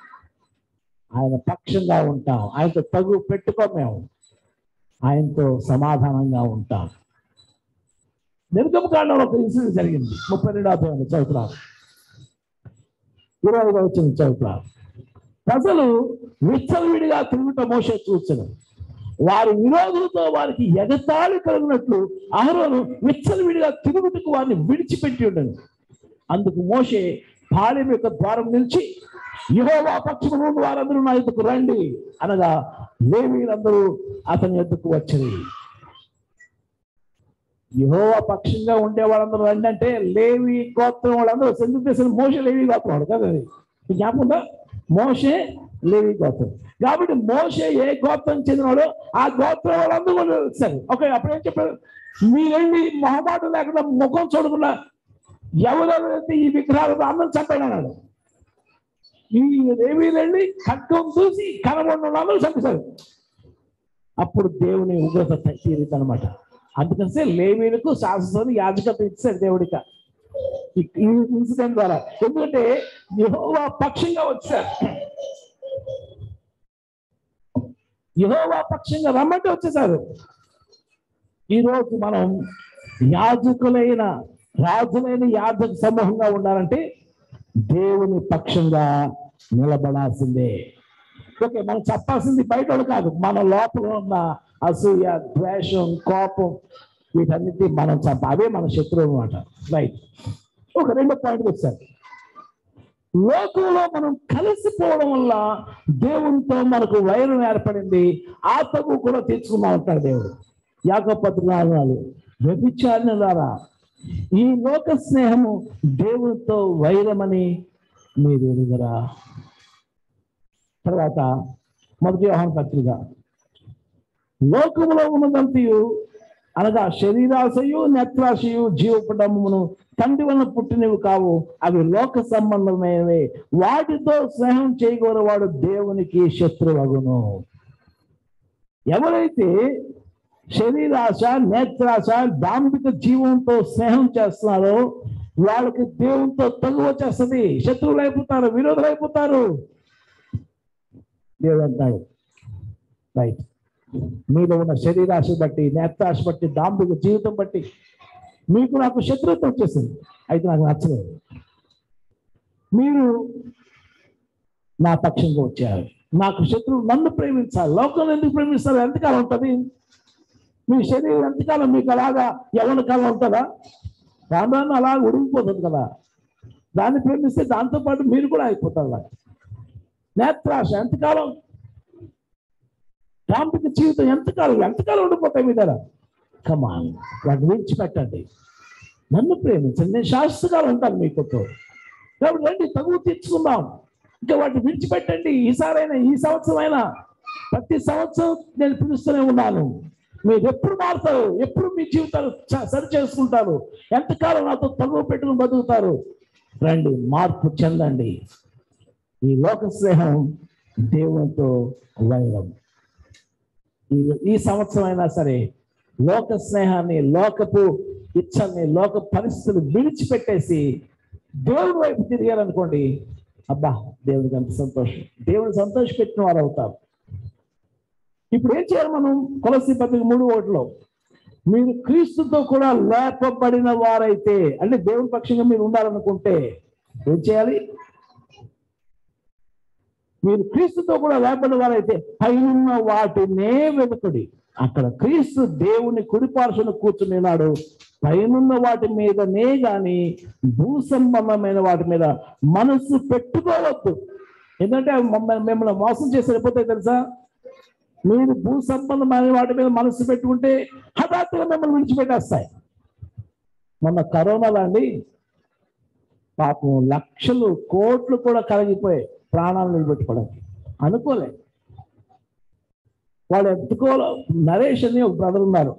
ఆయన పక్షంగా ఉంటాం ఆయనతో తగు పెట్టుకోం మేము ఆయనతో సమాధానంగా ఉంటాం నిర్గమ కాండంలో ఒక ఇన్సిడెంట్ జరిగింది ముప్పై రెండో అధ్యాయం చదువుతున్నాం ఇరవై ఐదో వచ్చిన చదువుతున్నాం ప్రజలు విచ్చలవిడిగా తిరుగుట మోసే చూచను వారి విరోధులతో వారికి ఎగతాళి కలిగినట్లు అహరోను విచ్చలవిడిగా తిరుగుటకు వారిని విడిచిపెట్టి ఉండను అందుకు మోషే పాలెం యొక్క ద్వారం నుంచి యహోవా పక్షము నుండి వారందరూ నా ఎద్దుకు రండి అనగా లేవీలందరూ అతని ఎద్దుకు వచ్చి యహోవా పక్షంగా ఉండే వాళ్ళందరూ రండి అంటే లేవి గోత్రం వాళ్ళందరూ ఎందుకు చేసిన మోసే లేవి గోత్రం వాడు కదా అది మీకు జ్ఞాపకం ఉందా మోసే లేవి గోత్రం కాబట్టి మోసే ఏ గోత్రం చెందినవాడో ఆ గోత్రం వాళ్ళందరూ కూడా వచ్చారు ఓకే అప్పుడు ఏం చెప్పారు మీరెళ్ళి మొహమాటం లేకుండా ముఖం చూడకుండా ఎవరెవరైతే ఈ విగ్రహాలు అందరూ చంపాడు అన్నాడు ఈ దేవి వెళ్ళి ఖడ్గం చూసి కనబడిన వాళ్ళందరూ చంపేశారు అప్పుడు దేవుని ఉగ్రత తీరింది అనమాట అందుకని లేవీలకు శాస్త్రం యాజకత్వం ఇచ్చాడు దేవుడిక ఈ ఇన్సిడెంట్ ద్వారా ఎందుకంటే యెహోవా పక్షంగా వచ్చారు యెహోవా పక్షంగా రమ్మంటే వచ్చేసారు ఈరోజు మనం యాజకులైన రాజులైన యాజక సమూహంగా ఉండాలంటే దేవుని పక్షంగా నిలబడాల్సిందే ఓకే మనం చెప్పాల్సింది బయట వాళ్ళు కాదు మన లోపల ఉన్న అసూయ ద్వేషం కోపం వీటన్నిటి మనం చెప్ప అవే మన శత్రువు అనమాట రైట్ ఒక రెండో పాయింట్ వచ్చారు లోకంలో మనం కలిసిపోవడం వల్ల దేవునితో మనకు వైరం ఏర్పడింది ఆ తగు కూడా తీర్చుకుందాం అంటాడు దేవుడు యాకో పత్రికలు వ్యభిచారణ ద్వారా ఈ లోక స్నేహము దేవునితో వైరమని మీరు ఎదుగురా తర్వాత మొదటి వ్యవహార పత్రిక లోకములో ఉన్నదంతయు అనగా శరీరాశయు నేత్రాశయు జీవపడమును తండ్రి వలన పుట్టినవి కావు అవి లోక సంబంధమైనవి వాటితో స్నేహం చేయగోరవాడు దేవునికి శత్రువగును ఎవరైతే శరీరాశ నేత్రాశ దాంభిక జీవంతో స్నేహం చేస్తున్నారో వాళ్ళకి దేవునితో తగు వచ్చేస్తుంది శత్రువులు అయిపోతారు విరోధులు అయిపోతారు దేవుడు అంటాడు రైట్ మీలో ఉన్న శరీరాశ బట్టి నేత్రాశ బట్టి దాంభిక జీవితం బట్టి మీకు నాకు శత్రుత్వం వచ్చేసింది అయితే నాకు నచ్చలేదు మీరు నా పక్షంగా వచ్చారు నాకు శత్రువు నన్ను ప్రేమించాలి లోకంలో ఎందుకు ప్రేమిస్తారు ఎంతకాలం ఉంటుంది మీ శరీరం ఎంతకాలం మీకు అలాగా ఎవరి కాలం ఉంటుందా రాను రాను అలా ఉడిగిపోతుంది కదా దాన్ని ప్రేమిస్తే దాంతో పాటు మీరు కూడా అయిపోతారు అలా నేత్రాశ ఎంతకాలం దాంపిక జీవితం ఎంతకాలం ఎంతకాలం ఉండిపోతాయి మీ దగ్గర కమాన్ వాటిని విడిచిపెట్టండి నన్ను ప్రేమించండి నేను శాస్త్రకాలం ఉంటాను మీకు కాబట్టి రండి తగువ తీర్చుకుందాం ఇంకా వాటిని విడిచిపెట్టండి ఈసారైనా ఈ సంవత్సరం అయినా ప్రతి సంవత్సరం నేను పిలుస్తూనే ఉన్నాను మీరు ఎప్పుడు మారుతారు ఎప్పుడు మీ జీవితాలు చ- సరి చేసుకుంటారు ఎంతకాలం నాతో తగువ పెట్టుకుని బతుకుతారు రండి మార్పు చెందండి ఈ లోక స్నేహం దేవునితో వైరం ఈ ఈ సంవత్సరం అయినా సరే లోక స్నేహాన్ని లోకపు ఇచ్చల్ని లోక పరిస్థితులు విడిచిపెట్టేసి దేవుడి వైపు తిరిగారనుకోండి అబ్బా దేవుడికి అంత సంతోషం దేవుని సంతోషపెట్టిన వారు అవుతారు ఇప్పుడు ఏం చేయాలి మనం కొలసి పత్రిక మూడు ఓట్లో మీరు క్రీస్తుతో కూడా లేపబడిన వారైతే అంటే దేవుని పక్షంగా మీరు ఉండాలనుకుంటే ఏం చేయాలి మీరు క్రీస్తుతో కూడా లేపబడిన వారైతే పైన వాటినే వెనుకడి అక్కడ క్రీస్తు దేవుని కుడిపార్శ్వను కూర్చున్నాడు పైనున్న వాటి మీదనే గాని భూ సంబంధమైన వాటి మీద మనసు పెట్టుకోవద్దు ఎందుకంటే అవి మమ్మల్ని మిమ్మల్ని మోసం చేసి వెళ్ళిపోతాయి తెలుసా మీరు భూ సంబంధమైన వాటి మీద మనసు పెట్టుకుంటే హఠాత్తుగా మిమ్మల్ని విడిచిపెట్టేస్తాయి మొన్న కరోనాలో అండి పాపం లక్షలు కోట్లు కూడా కలిగిపోయాయి ప్రాణాలు నిలబెట్టుకోవడానికి అనుకోలే వాళ్ళు ఎత్తుకోలే నరేష్ అని ఒక బ్రదర్ ఉన్నారు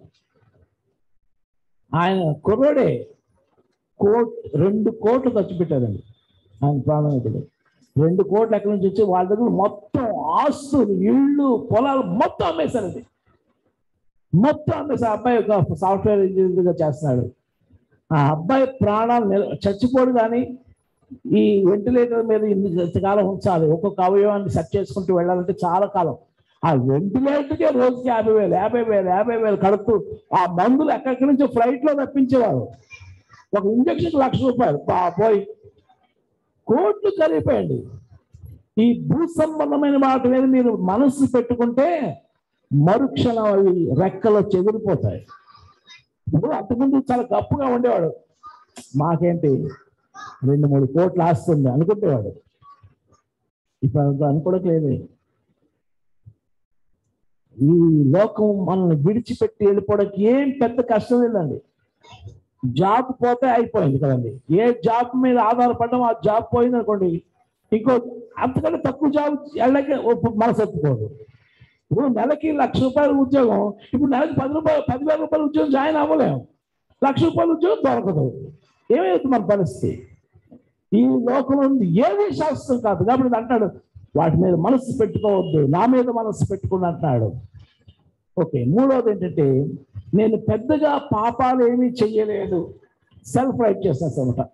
ఆయన కుర్రోడే కోట్ రెండు కోట్లు ఖర్చు పెట్టారండి ఆయన ప్రాణం ఎదురు రెండు కోట్లు ఎక్కడి నుంచి వచ్చి వాళ్ళ దగ్గర మొత్తం ఆస్తులు ఇళ్ళు పొలాలు మొత్తం అమ్మేశారండి మొత్తం అమ్మేసి ఆ అబ్బాయి ఒక సాఫ్ట్వేర్ ఇంజనీర్గా చేస్తున్నాడు ఆ అబ్బాయి ప్రాణాలు నిల- చచ్చిపోడు కానీ ఈ వెంటిలేటర్ మీద ఇంతకాలం ఉంచాలి ఒక్కొక్క అవయవాన్ని సెట్ చేసుకుంటూ వెళ్ళాలంటే చాలా కాలం ఆ వెంటిలేటర్కే రోజుకి యాభై వేలు యాభై వేలు యాభై వేలు కడుతూ ఆ మందులు ఎక్కడి నుంచో ఫ్లైట్ లో తప్పించేవారు ఒక ఇంజక్షన్ లక్ష రూపాయలు బాబోయ్ కోట్లు కలిగిపోయండి ఈ భూ సంబంధమైన వాటి మీద మీరు మనసు పెట్టుకుంటే మరుక్షణం అవి రెక్కలో చెదిరిపోతాయి ఇప్పుడు అంతకుముందు చాలా గప్పుగా ఉండేవాడు మాకేంటి రెండు మూడు కోట్లు ఆస్తుంది అనుకుంటేవాడు ఇప్పుడు అంత అనుకోవట్లేదు ఈ లోకం మనల్ని విడిచిపెట్టి వెళ్ళిపోవడానికి ఏం పెద్ద కష్టం లేదండి జాబ్ పోతే అయిపోయింది కదండి ఏ జాబ్ మీద ఆధారపడడం ఆ జాబ్ పోయింది అనుకోండి ఇంకో అంతకంటే తక్కువ జాబ్ వెళ్ళక మనసు ఒప్పుకోదు ఇప్పుడు నెలకి లక్ష రూపాయల ఉద్యోగం ఇప్పుడు నెలకి పది రూపాయలు పదివేల రూపాయల ఉద్యోగం జాయిన్ అవ్వలేము లక్ష రూపాయల ఉద్యోగం దొరకదు ఏమవుతుంది మన పరిస్థితి ఈ లోకంలో ఉంది ఏది శాస్త్రం కాదు కాబట్టి ఇది అంటాడు వాటి మీద మనసు పెట్టుకోవద్దు నా మీద మనసు పెట్టుకుని అంటున్నాడు ఓకే మూడవది ఏంటంటే నేను పెద్దగా పాపాలు ఏమీ చెయ్యలేదు సెల్ఫ్ రైట్ చేస్తాను అనమాట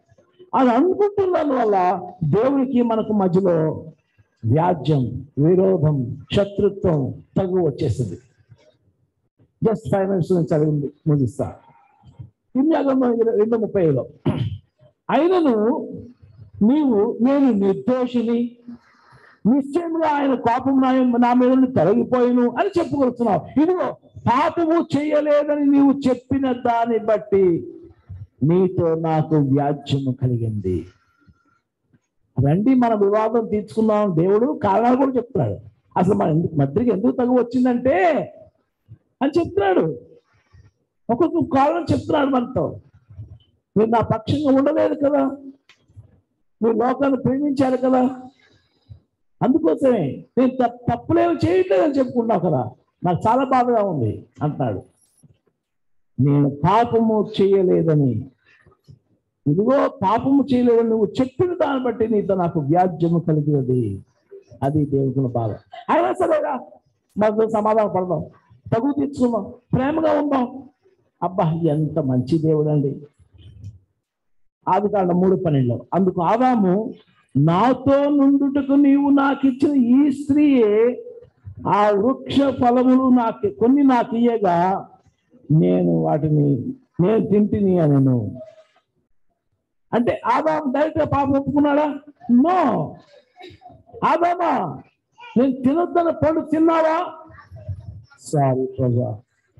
అది అనుకుంటున్నందు వల్ల దేవునికి మనకు మధ్యలో వ్యాజ్యం విరోధం శత్రుత్వం తగు వచ్చేసింది జస్ట్ ఫైవ్ మినిట్స్ నుంచి చదివింది ముగిస్తా కిమ్యాగంలో రెండు ముప్పైలో అయినను నీవు నేను నిర్దోషిని నిశ్చయంగా ఆయన కోపం నా నా మీద నుండి తొలగిపోయిను అని చెప్పుకొస్తున్నావు ఇదిగో పాపము చేయలేదని నీవు చెప్పిన దాన్ని బట్టి నీతో నాకు వ్యాజ్యము కలిగింది రండి మన వివాదం తీర్చుకుందాం దేవుడు కారణాలు కూడా చెప్తున్నాడు అసలు మన ఎందుకు మధ్యకి ఎందుకు తగు వచ్చిందంటే అని చెప్తున్నాడు ఒక్కొక్క కారణం చెప్తున్నాడు మనతో మీరు నా పక్షంగా ఉండలేదు కదా మీరు లోకాన్ని ప్రేమించారు కదా అందుకోసమే నేను తప్- తప్పులేమి చేయట్లేదని చెప్పుకున్నావు కదా నాకు చాలా బాధగా ఉంది అంటున్నాడు నేను పాపము చేయలేదని ఇదిగో పాపము చేయలేదని నువ్వు చెప్పిన దాన్ని బట్టి నీతో నాకు వ్యాజ్యము కలిగినది అది దేవుని బాధ అయినా సరేగా మాకు సమాధానం పడదాం తగు తీర్చుకుందాం ప్రేమగా ఉందాం అబ్బా ఎంత మంచి దేవుడు అండి ఆది కాండ మూడు పన్నెండులో అందుకు ఆదాము నాతో నుండుటకు నీవు నాకు ఇచ్చిన ఈ స్త్రీయే ఆ వృక్ష ఫలములు నాకు కొన్ని నాకు ఇయ్యగా నేను వాటిని నేను తింటిని అనను అంటే ఆదాము డైరెక్ట్ పాపం ఒప్పుకున్నాడా నో ఆదామా నేను తినొద్దన్న పండు తిన్నావా సారీ ప్రజా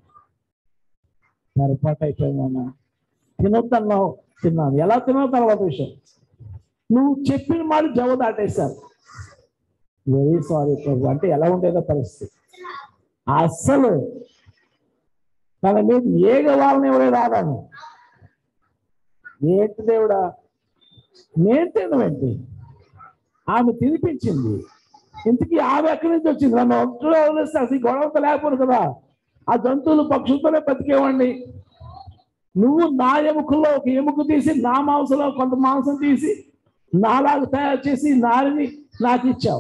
పొరపాటు అయిపోయిందన్నా తినొద్దన్నావు తిన్నాను ఎలా తిన్నావు తర్వాత విషయం నువ్వు చెప్పిన మాట జవ దాటేశారు వెరీ సారీ ప్రభు అంటే ఎలా ఉండేదో పరిస్థితి అస్సలు తన మీద ఏగ వాళ్ళని ఎవరే రాదాను ఏంటి దేవుడా నేను తినవేంటి ఆమె తినిపించింది ఇంతకీ ఆమె ఎక్కడి నుంచి వచ్చింది నన్ను ఒంటరిగా వదిలేస్తే అసలు ఈ గొడవంతో లేకపోదు కదా ఆ జంతువులు పక్షులతోనే బతికేవాడిని నువ్వు నా ఎముకల్లో ఒక ఎముక తీసి నా మాంసంలో కొంత మాంసం తీసి నాలాగా తయారు చేసి నారిని నాకు ఇచ్చావు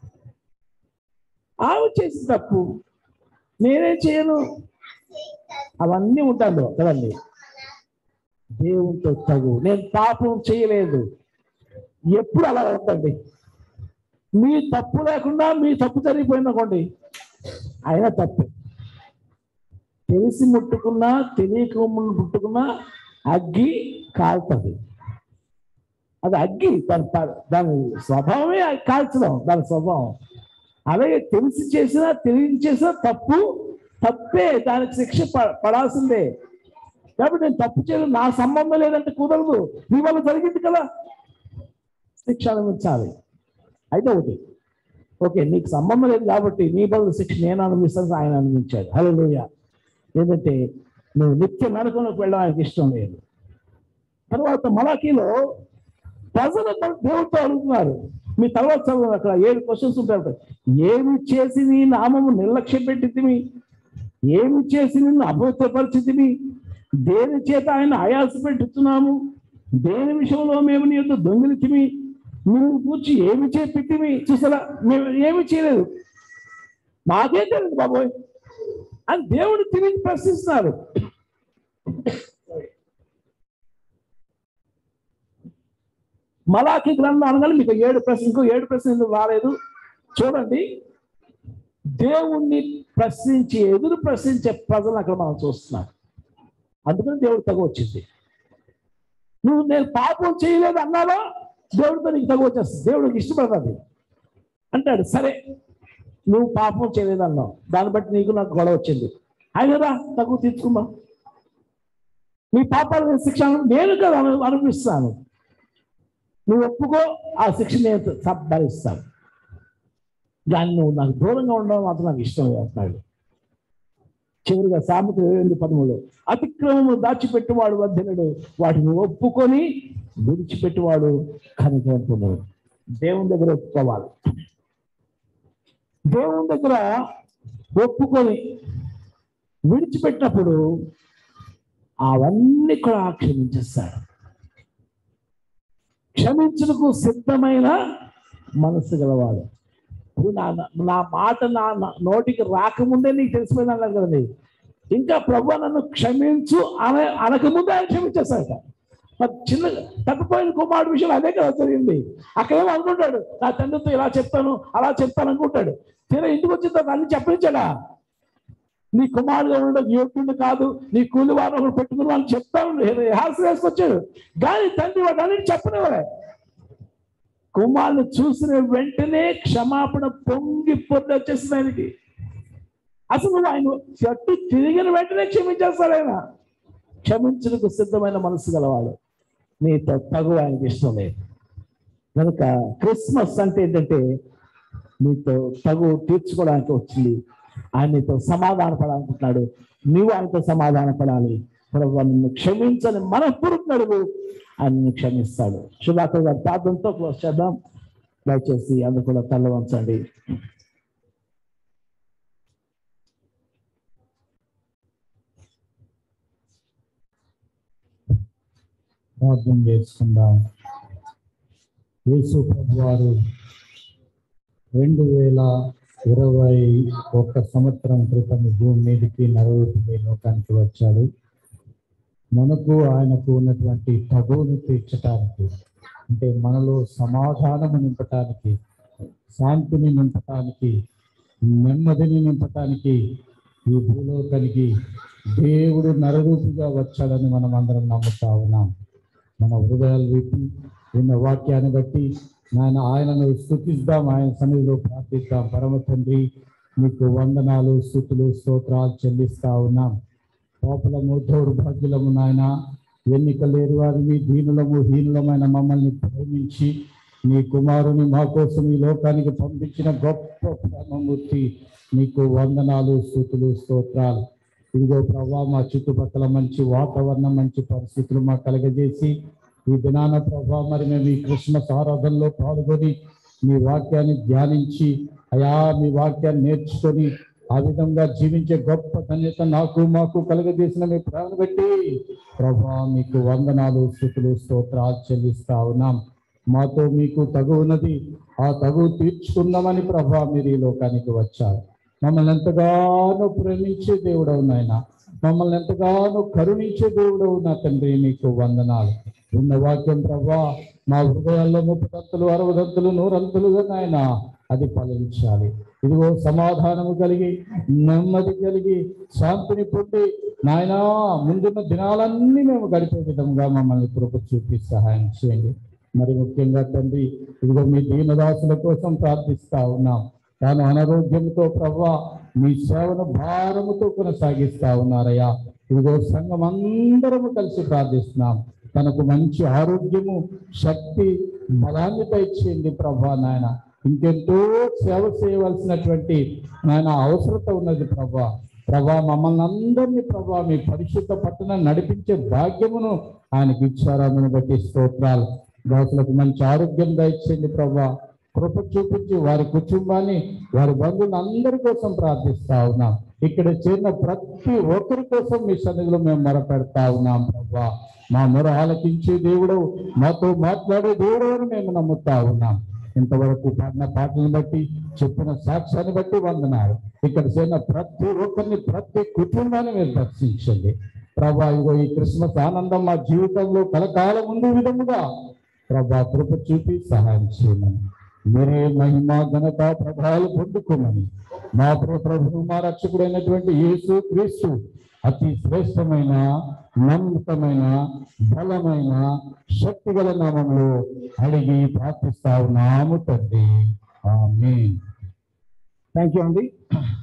ఆమె చేసి తప్పు నేనేం చేయను అవన్నీ ఉంటాను కదండి దేవునితో తగు నేను పాపం చేయలేదు ఎప్పుడు అలా ఉందండి మీ తప్పు లేకుండా మీ తప్పు జరిగిపోయిందనుకోండి అయినా తప్పు తెలిసి ముట్టుకున్నా తెలియక ముట్టుకున్నా అగ్గి కాలుతుంది అది అగ్గి దాని ప- దాని స్వభావమే అది కాల్చడం దాని స్వభావం అలాగే తెలిసి చేసినా తెలియని చేసినా తప్పు తప్పే దానికి శిక్ష ప- పడాల్సిందే కాబట్టి నేను తప్పు చేయలేదు నా సంబంధం లేదంటే కుదరదు నీ వల్ల జరిగింది కదా శిక్ష అనుభవించాలి అయితే ఒకటి ఓకే నీకు సంబంధం లేదు కాబట్టి నీ బదులు శిక్ష నేను అనుభవిస్తాను ఆయన అనుభవించాడు హలో ఏంటంటే నువ్వు నిత్య నరకంలోకి వెళ్ళడం ఆయనకి ఇష్టం లేదు తర్వాత మలాఖీలో ప్రజలు మన దేవుడితో అడుగుతున్నారు మీ తర్వాత చదువు అక్కడ ఏడు క్వశ్చన్స్ ఉంటాయి అక్కడ. ఏమి చేసి నీ నామము నిర్లక్ష్యం పెట్టితివి ఏమి చేసి నిన్ను అపవిత్రపరిచితివి దేని చేత ఆయన ఆయాస పెట్టుతున్నాము దేని విషయంలో మేము నీ యొక్క దొంగిలితిమి నువ్వు కూర్చి ఏమి చేపెట్టివి చూసారా మేము ఏమి చేయలేదు మాకేం తెలియదు బాబోయ్ అని దేవుడు తిరిగి ప్రశ్నిస్తున్నారు మలాకి గ్రంథం అనగానే మీకు ఏడు ప్రశ్న ఇంకో ఏడు ప్రశ్న ఎందుకు రాలేదు చూడండి దేవుణ్ణి ప్రశ్నించి ఎదురు ప్రశ్నించే ప్రజలు అక్కడ మనం చూస్తున్నాం అందుకని దేవుడు తగు వచ్చింది నువ్వు నేను పాపం చేయలేదు అన్నావా దేవుడితో నీకు తగు వచ్చేస్తుంది దేవుడికి ఇష్టపడుతుంది అంటాడు సరే నువ్వు పాపం చేయలేదు అన్నావు దాన్ని బట్టి నీకు నాకు గొడవ వచ్చింది అయినరా తగు తీర్చుకుందాం నీ పాపాల శిక్ష నేను కదా అను- అనుభవిస్తాను నువ్వు ఒప్పుకో ఆ శిక్ష నేను స- భరిస్తాను దాన్ని నువ్వు నాకు దూరంగా ఉండడం మాత్రం నాకు ఇష్టం చేస్తాడు చివరిగా సామెత ఇరవై ఎనిమిది పదమూడు అతిక్రమము దాచిపెట్టువాడు వద్దనుడు వాటిని ఒప్పుకొని విడిచిపెట్టువాడు కనుగొంటున్నాడు దేవుని దగ్గర ఒప్పుకోవాలి దేవుని దగ్గర ఒప్పుకొని విడిచిపెట్టినప్పుడు అవన్నీ కూడా క్షమించేస్తాడు క్షమించుటకు సిద్ధమైన మనసు గలవాడు ఇప్పుడు నా నా మాట నా నా నోటికి రాకముందే నీకు తెలిసిపోయింది అన్నారు కదండి ఇంకా ప్రభు నన్ను క్షమించు అన అనకముందే ఆయన క్షమించేస్తాడట మరి చిన్న తప్పిపోయిన కుమారుడు విషయంలో అదే కదా జరిగింది అక్కడేమో అనుకుంటాడు నా తండ్రితో ఇలా చెప్తాను అలా చెప్తాను అనుకుంటాడు తీరా ఇంటికి వచ్చిన తర్వాత అన్ని చెప్పనిచ్చాడా నీ కుమారుడు ఉండడం యోగ్యుడు కాదు నీ కూలి వారు ఒకడు పెట్టుకుని వాళ్ళు చెప్తాను హాస్యం వేసుకొచ్చాడు కానీ తండ్రి వాడు అన్నిటి చెప్పనివ్వలే కుమారుని చూసిన వెంటనే క్షమాపణ పొంగి పొంది వచ్చేసింది ఆయనకి అసలు నువ్వు ఆయన చెట్టు తిరిగిన వెంటనే క్షమించేస్తాడు ఆయన క్షమించడానికి సిద్ధమైన మనసు గలవాడు నీతో తగు ఆయనకి ఇష్టం లేదు కనుక క్రిస్మస్ అంటే ఏంటంటే నీతో తగు తీర్చుకోవడానికి వచ్చింది ఆయన నీతో సమాధాన పడాలనుకుంటున్నాడు నీవు ఆయనతో సమాధాన పడాలి ప్రభు నిన్ను క్షమించని మనపూర్వక అడుగు ఆయన నిన్ను క్షమిస్తాడు శుభాకర్ గారి ప్రార్థనతో క్లోజ్ చేద్దాం దయచేసి అందుకు కూడా తల్ల వంచండి ప్రార్థన చేసుకుందాం యేసు ప్రభు వారు రెండు వేల ఇరవై ఒక్క సంవత్సరం క్రితం ఈ భూమి మీదకి నరవూపి లోకానికి వచ్చాడు మనకు ఆయనకు ఉన్నటువంటి తగువును తీర్చటానికి అంటే మనలో సమాధానము నింపటానికి శాంతిని నింపటానికి నెమ్మదిని నింపటానికి ఈ భూలోకానికి దేవుడు నరరూపిగా వచ్చాడని మనం అందరం నమ్ముతా ఉన్నాం మన హృదయాలు విప్పి విన్న వాక్యాన్ని బట్టి నాయన ఆయనను స్థుతిద్దాం ఆయన సన్నిధిలో ప్రార్థిద్దాం పరమ తండ్రి మీకు వందనాలు స్థుతులు స్తోత్రాలు చెల్లిస్తా ఉన్నాం పాపలము దౌర్భాగ్యులము నాయన ఎన్నిక లేని వారిని దీనులము హీనులమైన మమ్మల్ని ప్రేమించి నీ కుమారుని మా కోసం ఈ లోకానికి పంపించిన గొప్ప ప్రేమమూర్తి నీకు వందనాలు స్థుతులు స్తోత్రాలు ఇదిగో ప్రభా మా చుట్టుపక్కల మంచి వాతావరణం మంచి పరిస్థితులు మాకు కలగజేసి ఈ దినాన ప్రభా మరి మేము ఈ క్రిస్మస్ ఆరాధనలో పాల్గొని మీ వాక్యాన్ని ధ్యానించి అయా మీ వాక్యాన్ని నేర్చుకొని ఆ విధంగా జీవించే గొప్ప ధన్యత నాకు మాకు కలగజేసిన మీ ప్రేమ బట్టి ప్రభా మీకు వందనాలు స్థుతులు స్తోత్రాలు చెల్లిస్తా ఉన్నాం మాతో మీకు తగువున్నది ఆ తగువు తీర్చుకుందామని ప్రభా మీరు ఈ లోకానికి వచ్చారు మమ్మల్ని ఎంతగానో ప్రేమించే దేవుడవు నాయన మమ్మల్ని ఎంతగానో కరుణించే దేవుడవు నా తండ్రి నీకు వందనాలు ఉన్న వాక్యం ప్రభా మా హృదయాల్లో ముప్పదంతులు అరవదంతులు నూరంతులుగా నాయన అది ఫలించాలి ఇదిగో సమాధానము కలిగి నెమ్మది కలిగి శాంతిని పొంది నాయనా ముందున్న దినాలన్నీ మేము గడిపే విధంగా మమ్మల్ని కృప చూపి సహాయం చేయండి మరి ముఖ్యంగా తండ్రి ఇదిగో మీ దీనదాసుల కోసం ప్రార్థిస్తా ఉన్నాం తాను అనారోగ్యంతో ప్రభా మీ సేవను భారముతో కొనసాగిస్తా ఉన్నారయ్యా ఇదిగో సంఘం అందరము కలిసి ప్రార్థిస్తున్నాం తనకు మంచి ఆరోగ్యము శక్తి బలాన్ని దయచేయండి ప్రభా నాయన ఇంకెంతో సేవ చేయవలసినటువంటి నాయన అవసరత ఉన్నది ప్రభా ప్రభా మమ్మల్ని అందరినీ ప్రభా మీ పరిశుద్ధ పట్టణ నడిపించే భాగ్యమును ఆయనకి ఇచ్చారని బట్టి స్తోత్రాలు దాసులకు మంచి ఆరోగ్యం దయచేయండి ప్రభా కృప చూపించి వారి కుటుంబాన్ని వారి బంధువులు అందరి కోసం ప్రార్థిస్తా ఉన్నాం ఇక్కడ చేరిన ప్రతి ఒక్కరి కోసం మీ సన్నిధిలో మేము మొరపెడతా ఉన్నాం ప్రభా మా మొర ఆలకించే దేవుడు మాతో మాట్లాడే దేవుడు అని మేము నమ్ముతా ఉన్నాం ఇంతవరకు పాడిన పాటలను బట్టి చెప్పిన సాక్ష్యాన్ని బట్టి వందనాలు ఇక్కడ చేరిన ప్రతి ఒక్కరిని ప్రతి కుటుంబాన్ని మీరు దర్శించండి ప్రభా ఇగో ఈ క్రిస్మస్ ఆనందం మా జీవితంలో కలకాలం ఉండే విధముగా ప్రభా కృప చూపి సహాయం చేయమని మీరే మహిమ ఘనత ప్రభావాలు పొందుకోమని మా ప్ర- ప్రభు మా రక్షకుడైనటువంటి యేసు క్రీస్తు అతి శ్రేష్టమైన నమ్మకమైన బలమైన శక్తిగల నామంలో అడిగి ప్రార్థిస్తా ఉన్నాము తండ్రి ఆమేన్ థ్యాంక్ యూ అండి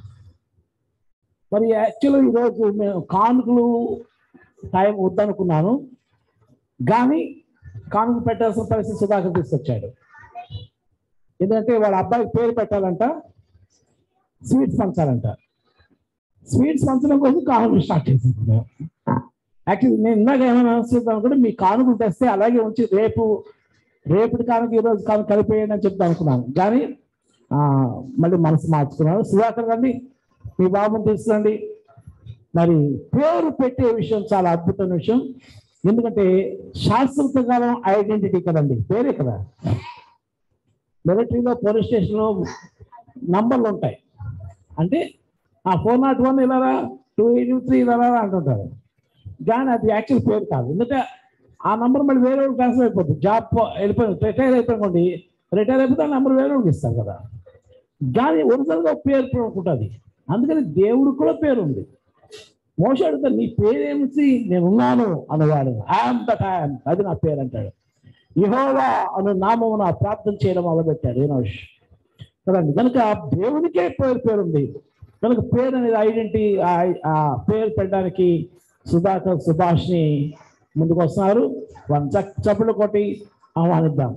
మరి యాక్చువల్గా ఈరోజు మేము కానుకలు టైం వద్దనుకున్నాను కానీ కానుక పెట్టాల్సిన పరిస్థితి సుధాకర్ తీసుకొచ్చాడు ఎందుకంటే వాళ్ళ అబ్బాయికి పేరు పెట్టాలంట స్వీట్స్ పంచాలంట స్వీట్స్ పంచడం కోసం కానుకలు స్టార్ట్ చేసింది యాక్చువల్లీ నేను ఇందాక ఏమైనా అనుకుంటాను అనుకుంటే మీ కానుకలు తెస్తే అలాగే ఉంచి రేపు రేపటి కానుక ఈరోజు కానుక కలిపేయండి అని చెప్తాను అనుకున్నాను కానీ ఆ, మళ్ళీ మనసు మార్చుకున్నాను సుధాకర్ గారిని మీ బాబుని తీసుకురండి మరి పేరు పెట్టే విషయం చాలా అద్భుతమైన విషయం ఎందుకంటే శాస్త్ర కాలం ఐడెంటిటీ కదండి పేరే కదా మిలిటరీలో పోలీస్ స్టేషన్లో నంబర్లు ఉంటాయి అంటే ఆ ఫోర్ నాట్ వన్ ఇలా టూ ఎయిటీ త్రీ ఇలా అంటుంటారు కానీ అది యాక్చువల్ పేరు కాదు ఎందుకంటే ఆ నంబర్ మళ్ళీ వేరే వాళ్ళకి ట్రాన్స్ఫర్ అయిపోతుంది జాబ్ వెళ్ళిపోయింది రిటైర్ అయిపోయింది రిటైర్ అయిపోతే ఆ నెంబర్ వేరే వాళ్ళకి ఇస్తారు కదా కానీ ఒరిజినల్గా ఒక పేరు ఉంటుంది అందుకని దేవుడికి కూడా పేరు ఉంది మోస అడుగుతాడు నీ పేరేమిటి నేను ఉన్నాను అనేవాడు ఐఎమ్ దట్ ఐఎమ్ అది నా పేరు అంటాడు యహోవా అను నామమున ప్రార్థన చేయడం మొదలుపెట్టాడు ఏనోష్ కదండి కనుక దేవునికే పేరు పేరు ఉంది కనుక పేరు అనేది ఐడెంటిటీ ఆ పేరు పెట్టడానికి సుధాకర్ సుభాష్ని ముందుకు వస్తున్నారు వన్ చక్ చప్పులు కొట్టి ఆహ్వానిద్దాం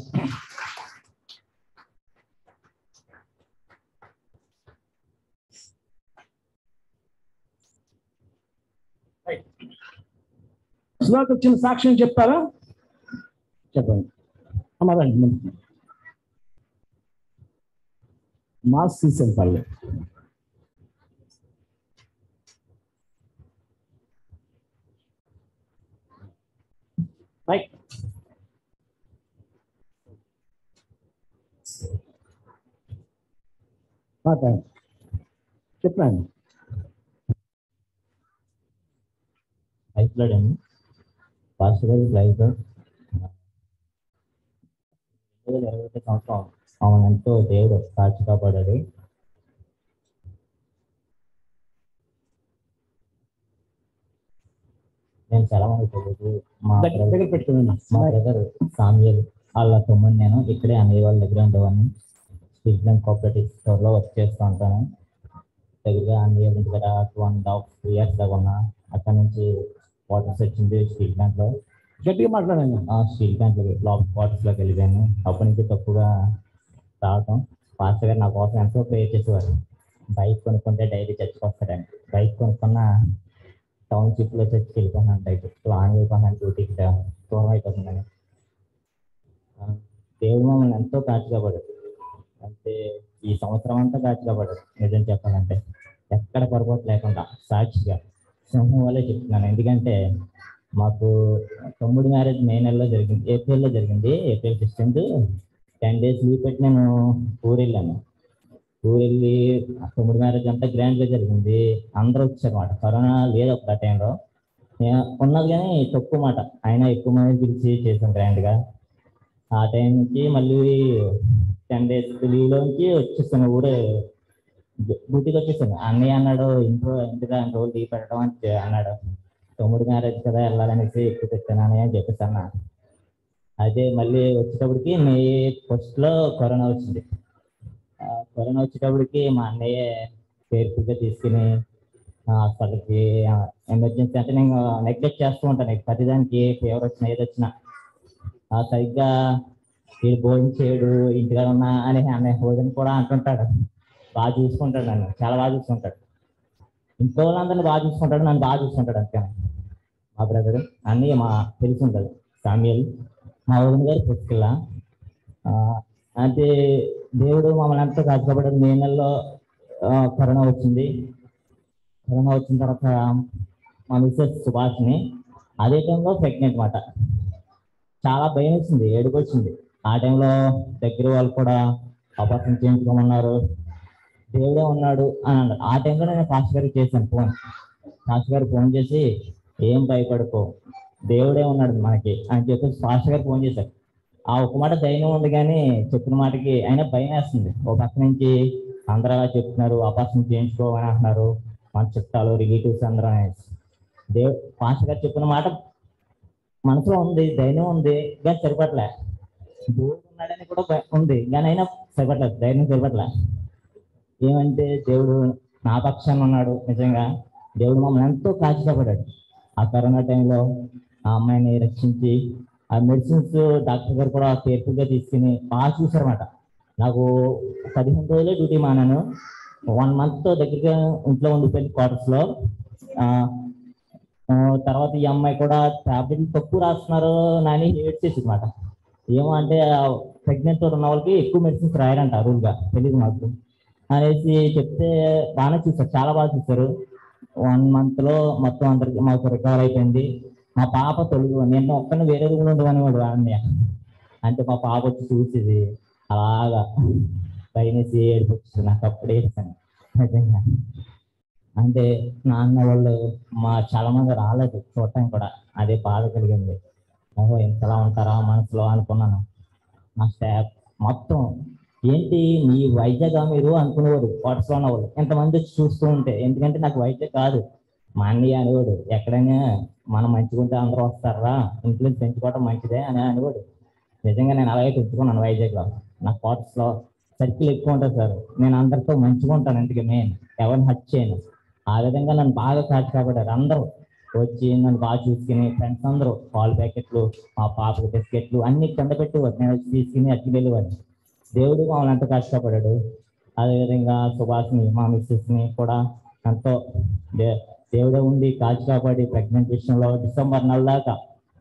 సుధాకర్ చిన్న సాక్ష్యం చెప్తారా చెప్పండి అమ్మారండి ముందు మాస్ తీసాను పల్లె రైట్ మాట్లాడండి చెప్పండి అయిపోయాడండి పాస్టర్ గారి లైఫ్ రెండు వేల ఇరవై ఒకటి సంవత్సరం ఆమెను ఎంతో దేవుడు సాక్షి కాపాడాడు నేను చాలా మంది తెలియదు మా దగ్గర దగ్గర పెట్టుకున్నా మా బ్రదర్ సామ్యల్ వాళ్ళ తమ్ముడు నేను ఇక్కడే అన్నయ్య వాళ్ళ దగ్గర ఉండేవాడిని స్ట్రీట్ బ్యాంక్ కోఆపరేటివ్ స్టోర్లో వర్క్ చేస్తూ ఉంటాను దగ్గరగా అన్నయ్య వాళ్ళ దగ్గర టూ అండ్ హాఫ్ ఇయర్స్ దాకా ఉన్నా అక్కడ నుంచి క్వార్టర్స్ వచ్చింది స్ట్రీట్ బ్యాంక్లో గట్టిగా మాట్లాడండి ఆ స్టీల్ బ్యాంక్ లాక్ క్వార్టర్స్లోకి వెళ్ళిపోయాను అప్పటి నుంచి తక్కువగా రావటం పాస్టర్ గారు నా కోసం ఎంతో ప్రే చేసేవారు బైక్ కొనుక్కుంటే డైలీ చర్చకు వస్తాడండి బైక్ కొనుక్కున్న టౌన్షిప్లో చర్చికి వెళ్ళిపోయినాను డైరెక్ట్ లాంగ్ అయిపోయినాను డ్యూటీకి దూరం అయిపోతుందని ఆ, దేవుడు మమ్మల్ని ఎంతో కాచిగా పడదు అంటే ఈ సంవత్సరం అంతా కాచిగా పడదు నిజం చెప్పాలంటే ఎక్కడ పొరపాటు లేకుండా సాక్షిగా సింహం వల్లే చెప్తున్నాను ఎందుకంటే మాకు తమ్ముడి మ్యారేజ్ మే నెలలో జరిగింది ఏప్రిల్లో జరిగింది April sixteenth ten days leave పెట్టి నేను ఊరు వెళ్ళాను ఊరు వెళ్ళి ఆ తమ్ముడి మ్యారేజ్ అంతా గ్రాండ్గా జరిగింది అందరూ వచ్చారన్నమాట కరోనా లేదు అప్పుడు ఆ టైంలో నేను ఉన్నది కానీ తక్కువ మాట అయినా ఎక్కువ మంది పిలిచి చేసాం గ్రాండ్గా ఆ టైం నుంచి మళ్ళీ టెన్ డేస్ లీవ్లోంచి వచ్చేసాను ఊరే డ్యూటీకి వచ్చేసాను అన్నయ్య అన్నాడు ఇంట్లో ఇంటిగా రెండు రోజులు లీవ్ పెట్టడం అని చె- అన్నాడు తమ్ముడు మ్యారేజ్ కదా వెళ్ళాలనేసి ఎక్కువ తెచ్చానని అని చెప్పేసి అన్న అదే మళ్ళీ వచ్చేటప్పటికి మే ఫస్ట్ లో కరోనా వచ్చింది ఆ, కరోనా వచ్చేటప్పటికి మా అన్నయ్య కేర్ఫుల్గా తీసుకుని హాస్పిటల్కి ఎమర్జెన్సీ అంటే నేను నెగ్లెక్ట్ చేస్తూ ఉంటాను ప్రతిదానికి ఫీవర్ వచ్చినా ఏది వచ్చినా ఆ, సరిగ్గా వీడు భోజనం చేయడు ఇంటికాడ ఉన్నా అని అన్నయ్య భోజనం కూడా అంటుంటాడు బాగా చూసుకుంటాడు నన్ను చాలా బాగా చూసుకుంటాడు ఇంట్లో వాళ్ళందరినీ బాగా చూసుకుంటాడు నన్ను బాగా చూసుకుంటాడు అంతే మా బ్రదర్ అన్నీ మా తెలిసి ఉంటుంది సామ్యల్ మా వదిన గారు పుష్కిల్ల అంటే దేవుడు మమ్మల్ని ఎంతో కష్టపడదు మే నెలలో ఆ, కరోనా వచ్చింది కరోనా వచ్చిన తర్వాత మా మిస్సెస్ సుభాష్ని అదే టైంలో ప్రెగ్నెంట్ మాట చాలా భయం వేసింది ఏడుపు వచ్చింది ఆ టైంలో దగ్గర వాళ్ళు కూడా ఆపరేషన్ చేయించుకోమన్నారు దేవుడే ఉన్నాడు అని అన్నారు ఆ టైంలో నేను పాస్టర్ గారికి చేశాను ఫోన్ పాస్టర్ గారు ఫోన్ చేసి ఏం భయపడుకో దేవుడే ఉన్నాడు మనకి అని చెప్పేసి పాస్టర్ గారు ఫోన్ చేశారు ఆ ఒక మాట ధైర్యం ఉంది కానీ చెప్పిన మాటకి అయినా భయం వేస్తుంది ఒక పక్క నుంచి అందరూ అలా చెప్తున్నారు ఆపరేషన్ చేయించుకోమని అంటున్నారు మన చుట్టాలు రిలేటివ్స్ అందరూ అనేసి దేవ్ పాస్టర్ గారు చెప్పిన మాట మనసులో ఉంది ధైర్యం ఉంది కానీ సరిపట్లే దేవుడు ఉన్నాడని కూడా భయ- ఉంది కానీ అయినా సరిపట్లేదు ధైర్యం సరిపట్లే ఏమంటే దేవుడు నా పక్షాన ఉన్నాడు నిజంగా దేవుడు మమ్మల్ని ఎంతో కాచిపడ్డాడు ఆ కరోనా టైంలో ఆ అమ్మాయిని రక్షించి ఆ మెడిసిన్స్ డాక్టర్ గారు కూడా కేర్ఫుల్గా తీసుకుని బాగా చూసారన్నమాట నాకు పదిహేను రోజులే డ్యూటీ మానాను వన్ మంత్ దగ్గరగా ఇంట్లో ఉండిపోయింది క్వార్టర్స్లో తర్వాత ఈ అమ్మాయి కూడా టాబ్లెట్లు తక్కువ రాస్తున్నారు నాని ఏడ్ చేసి అనమాట ఏమో అంటే ప్రెగ్నెంట్ ఉన్న వాళ్ళకి ఎక్కువ మెడిసిన్స్ రాయాలంట రూల్గా తెలియదు మాకు అనేసి చెప్తే బాగానే చూసారు చాలా బాగా చూసారు వన్ మంత్ లో మొత్తం అందరికి మాకు రికవర్ అయిపోయింది మా పాప తొలుగు నేను ఒక్కరిని వేరే రూమ్ ఉండమనేవాడు అన్నయ్య అంటే మా పాప వచ్చి చూసేది అలాగా భయమేసి ఏడుపు వచ్చేసి నాకు అప్పుడే ఏడ్చాను నిజంగా అంటే నాన్న వాళ్ళు మా చాలా మంది రాలేదు చూడటానికి కూడా అదే బాధ కలిగింది ఓహో ఇంతలా ఉంటారా మనసులో అనుకున్నాను నా స్టాఫ్ మొత్తం ఏంటి మీ వైజాగ్ మీరు అనుకునేవాడు వాట్స్లో ఉన్నవాడు ఎంతమంది వచ్చి చూస్తూ ఉంటే ఎందుకంటే నాకు వైజాగ్ కాదు మా అన్నయ్య అనేవాడు ఎక్కడైనా మనం మంచిగుంటే అందరూ వస్తారా ఇన్ఫ్లుయెన్స్ పెంచుకోవడం మంచిదే అని అనేవాడు నిజంగా నేను అలాగే పెంచుకున్నాను వైజాగ్లో నా లో సర్కిల్ ఎక్కువ ఉంటుంది సార్ నేను అందరితో మంచిగా ఉంటాను అందుకే మెయిన్ ఎవరిని హట్ చేయను ఆ విధంగా నన్ను బాగా కాచి కాబట్టారు అందరూ వచ్చి నన్ను బాగా చూసుకుని ఫ్రెండ్స్ అందరూ పాలు ప్యాకెట్లు మా పాపకు బిస్కెట్లు అన్ని కింద పెట్టేవారు నేను వచ్చి తీసుకుని అట్లా వెళ్ళేవాడిని దేవుడు మమ్మల్ని ఎంతో కష్టపడ్డాడు అదేవిధంగా సుభాష్ని మా మిస్సెస్ని కూడా ఎంతో దే- దేవుడే ఉండి కాచి కాపాడి ప్రెగ్నెంట్ విషయంలో డిసెంబర్ నెల దాకా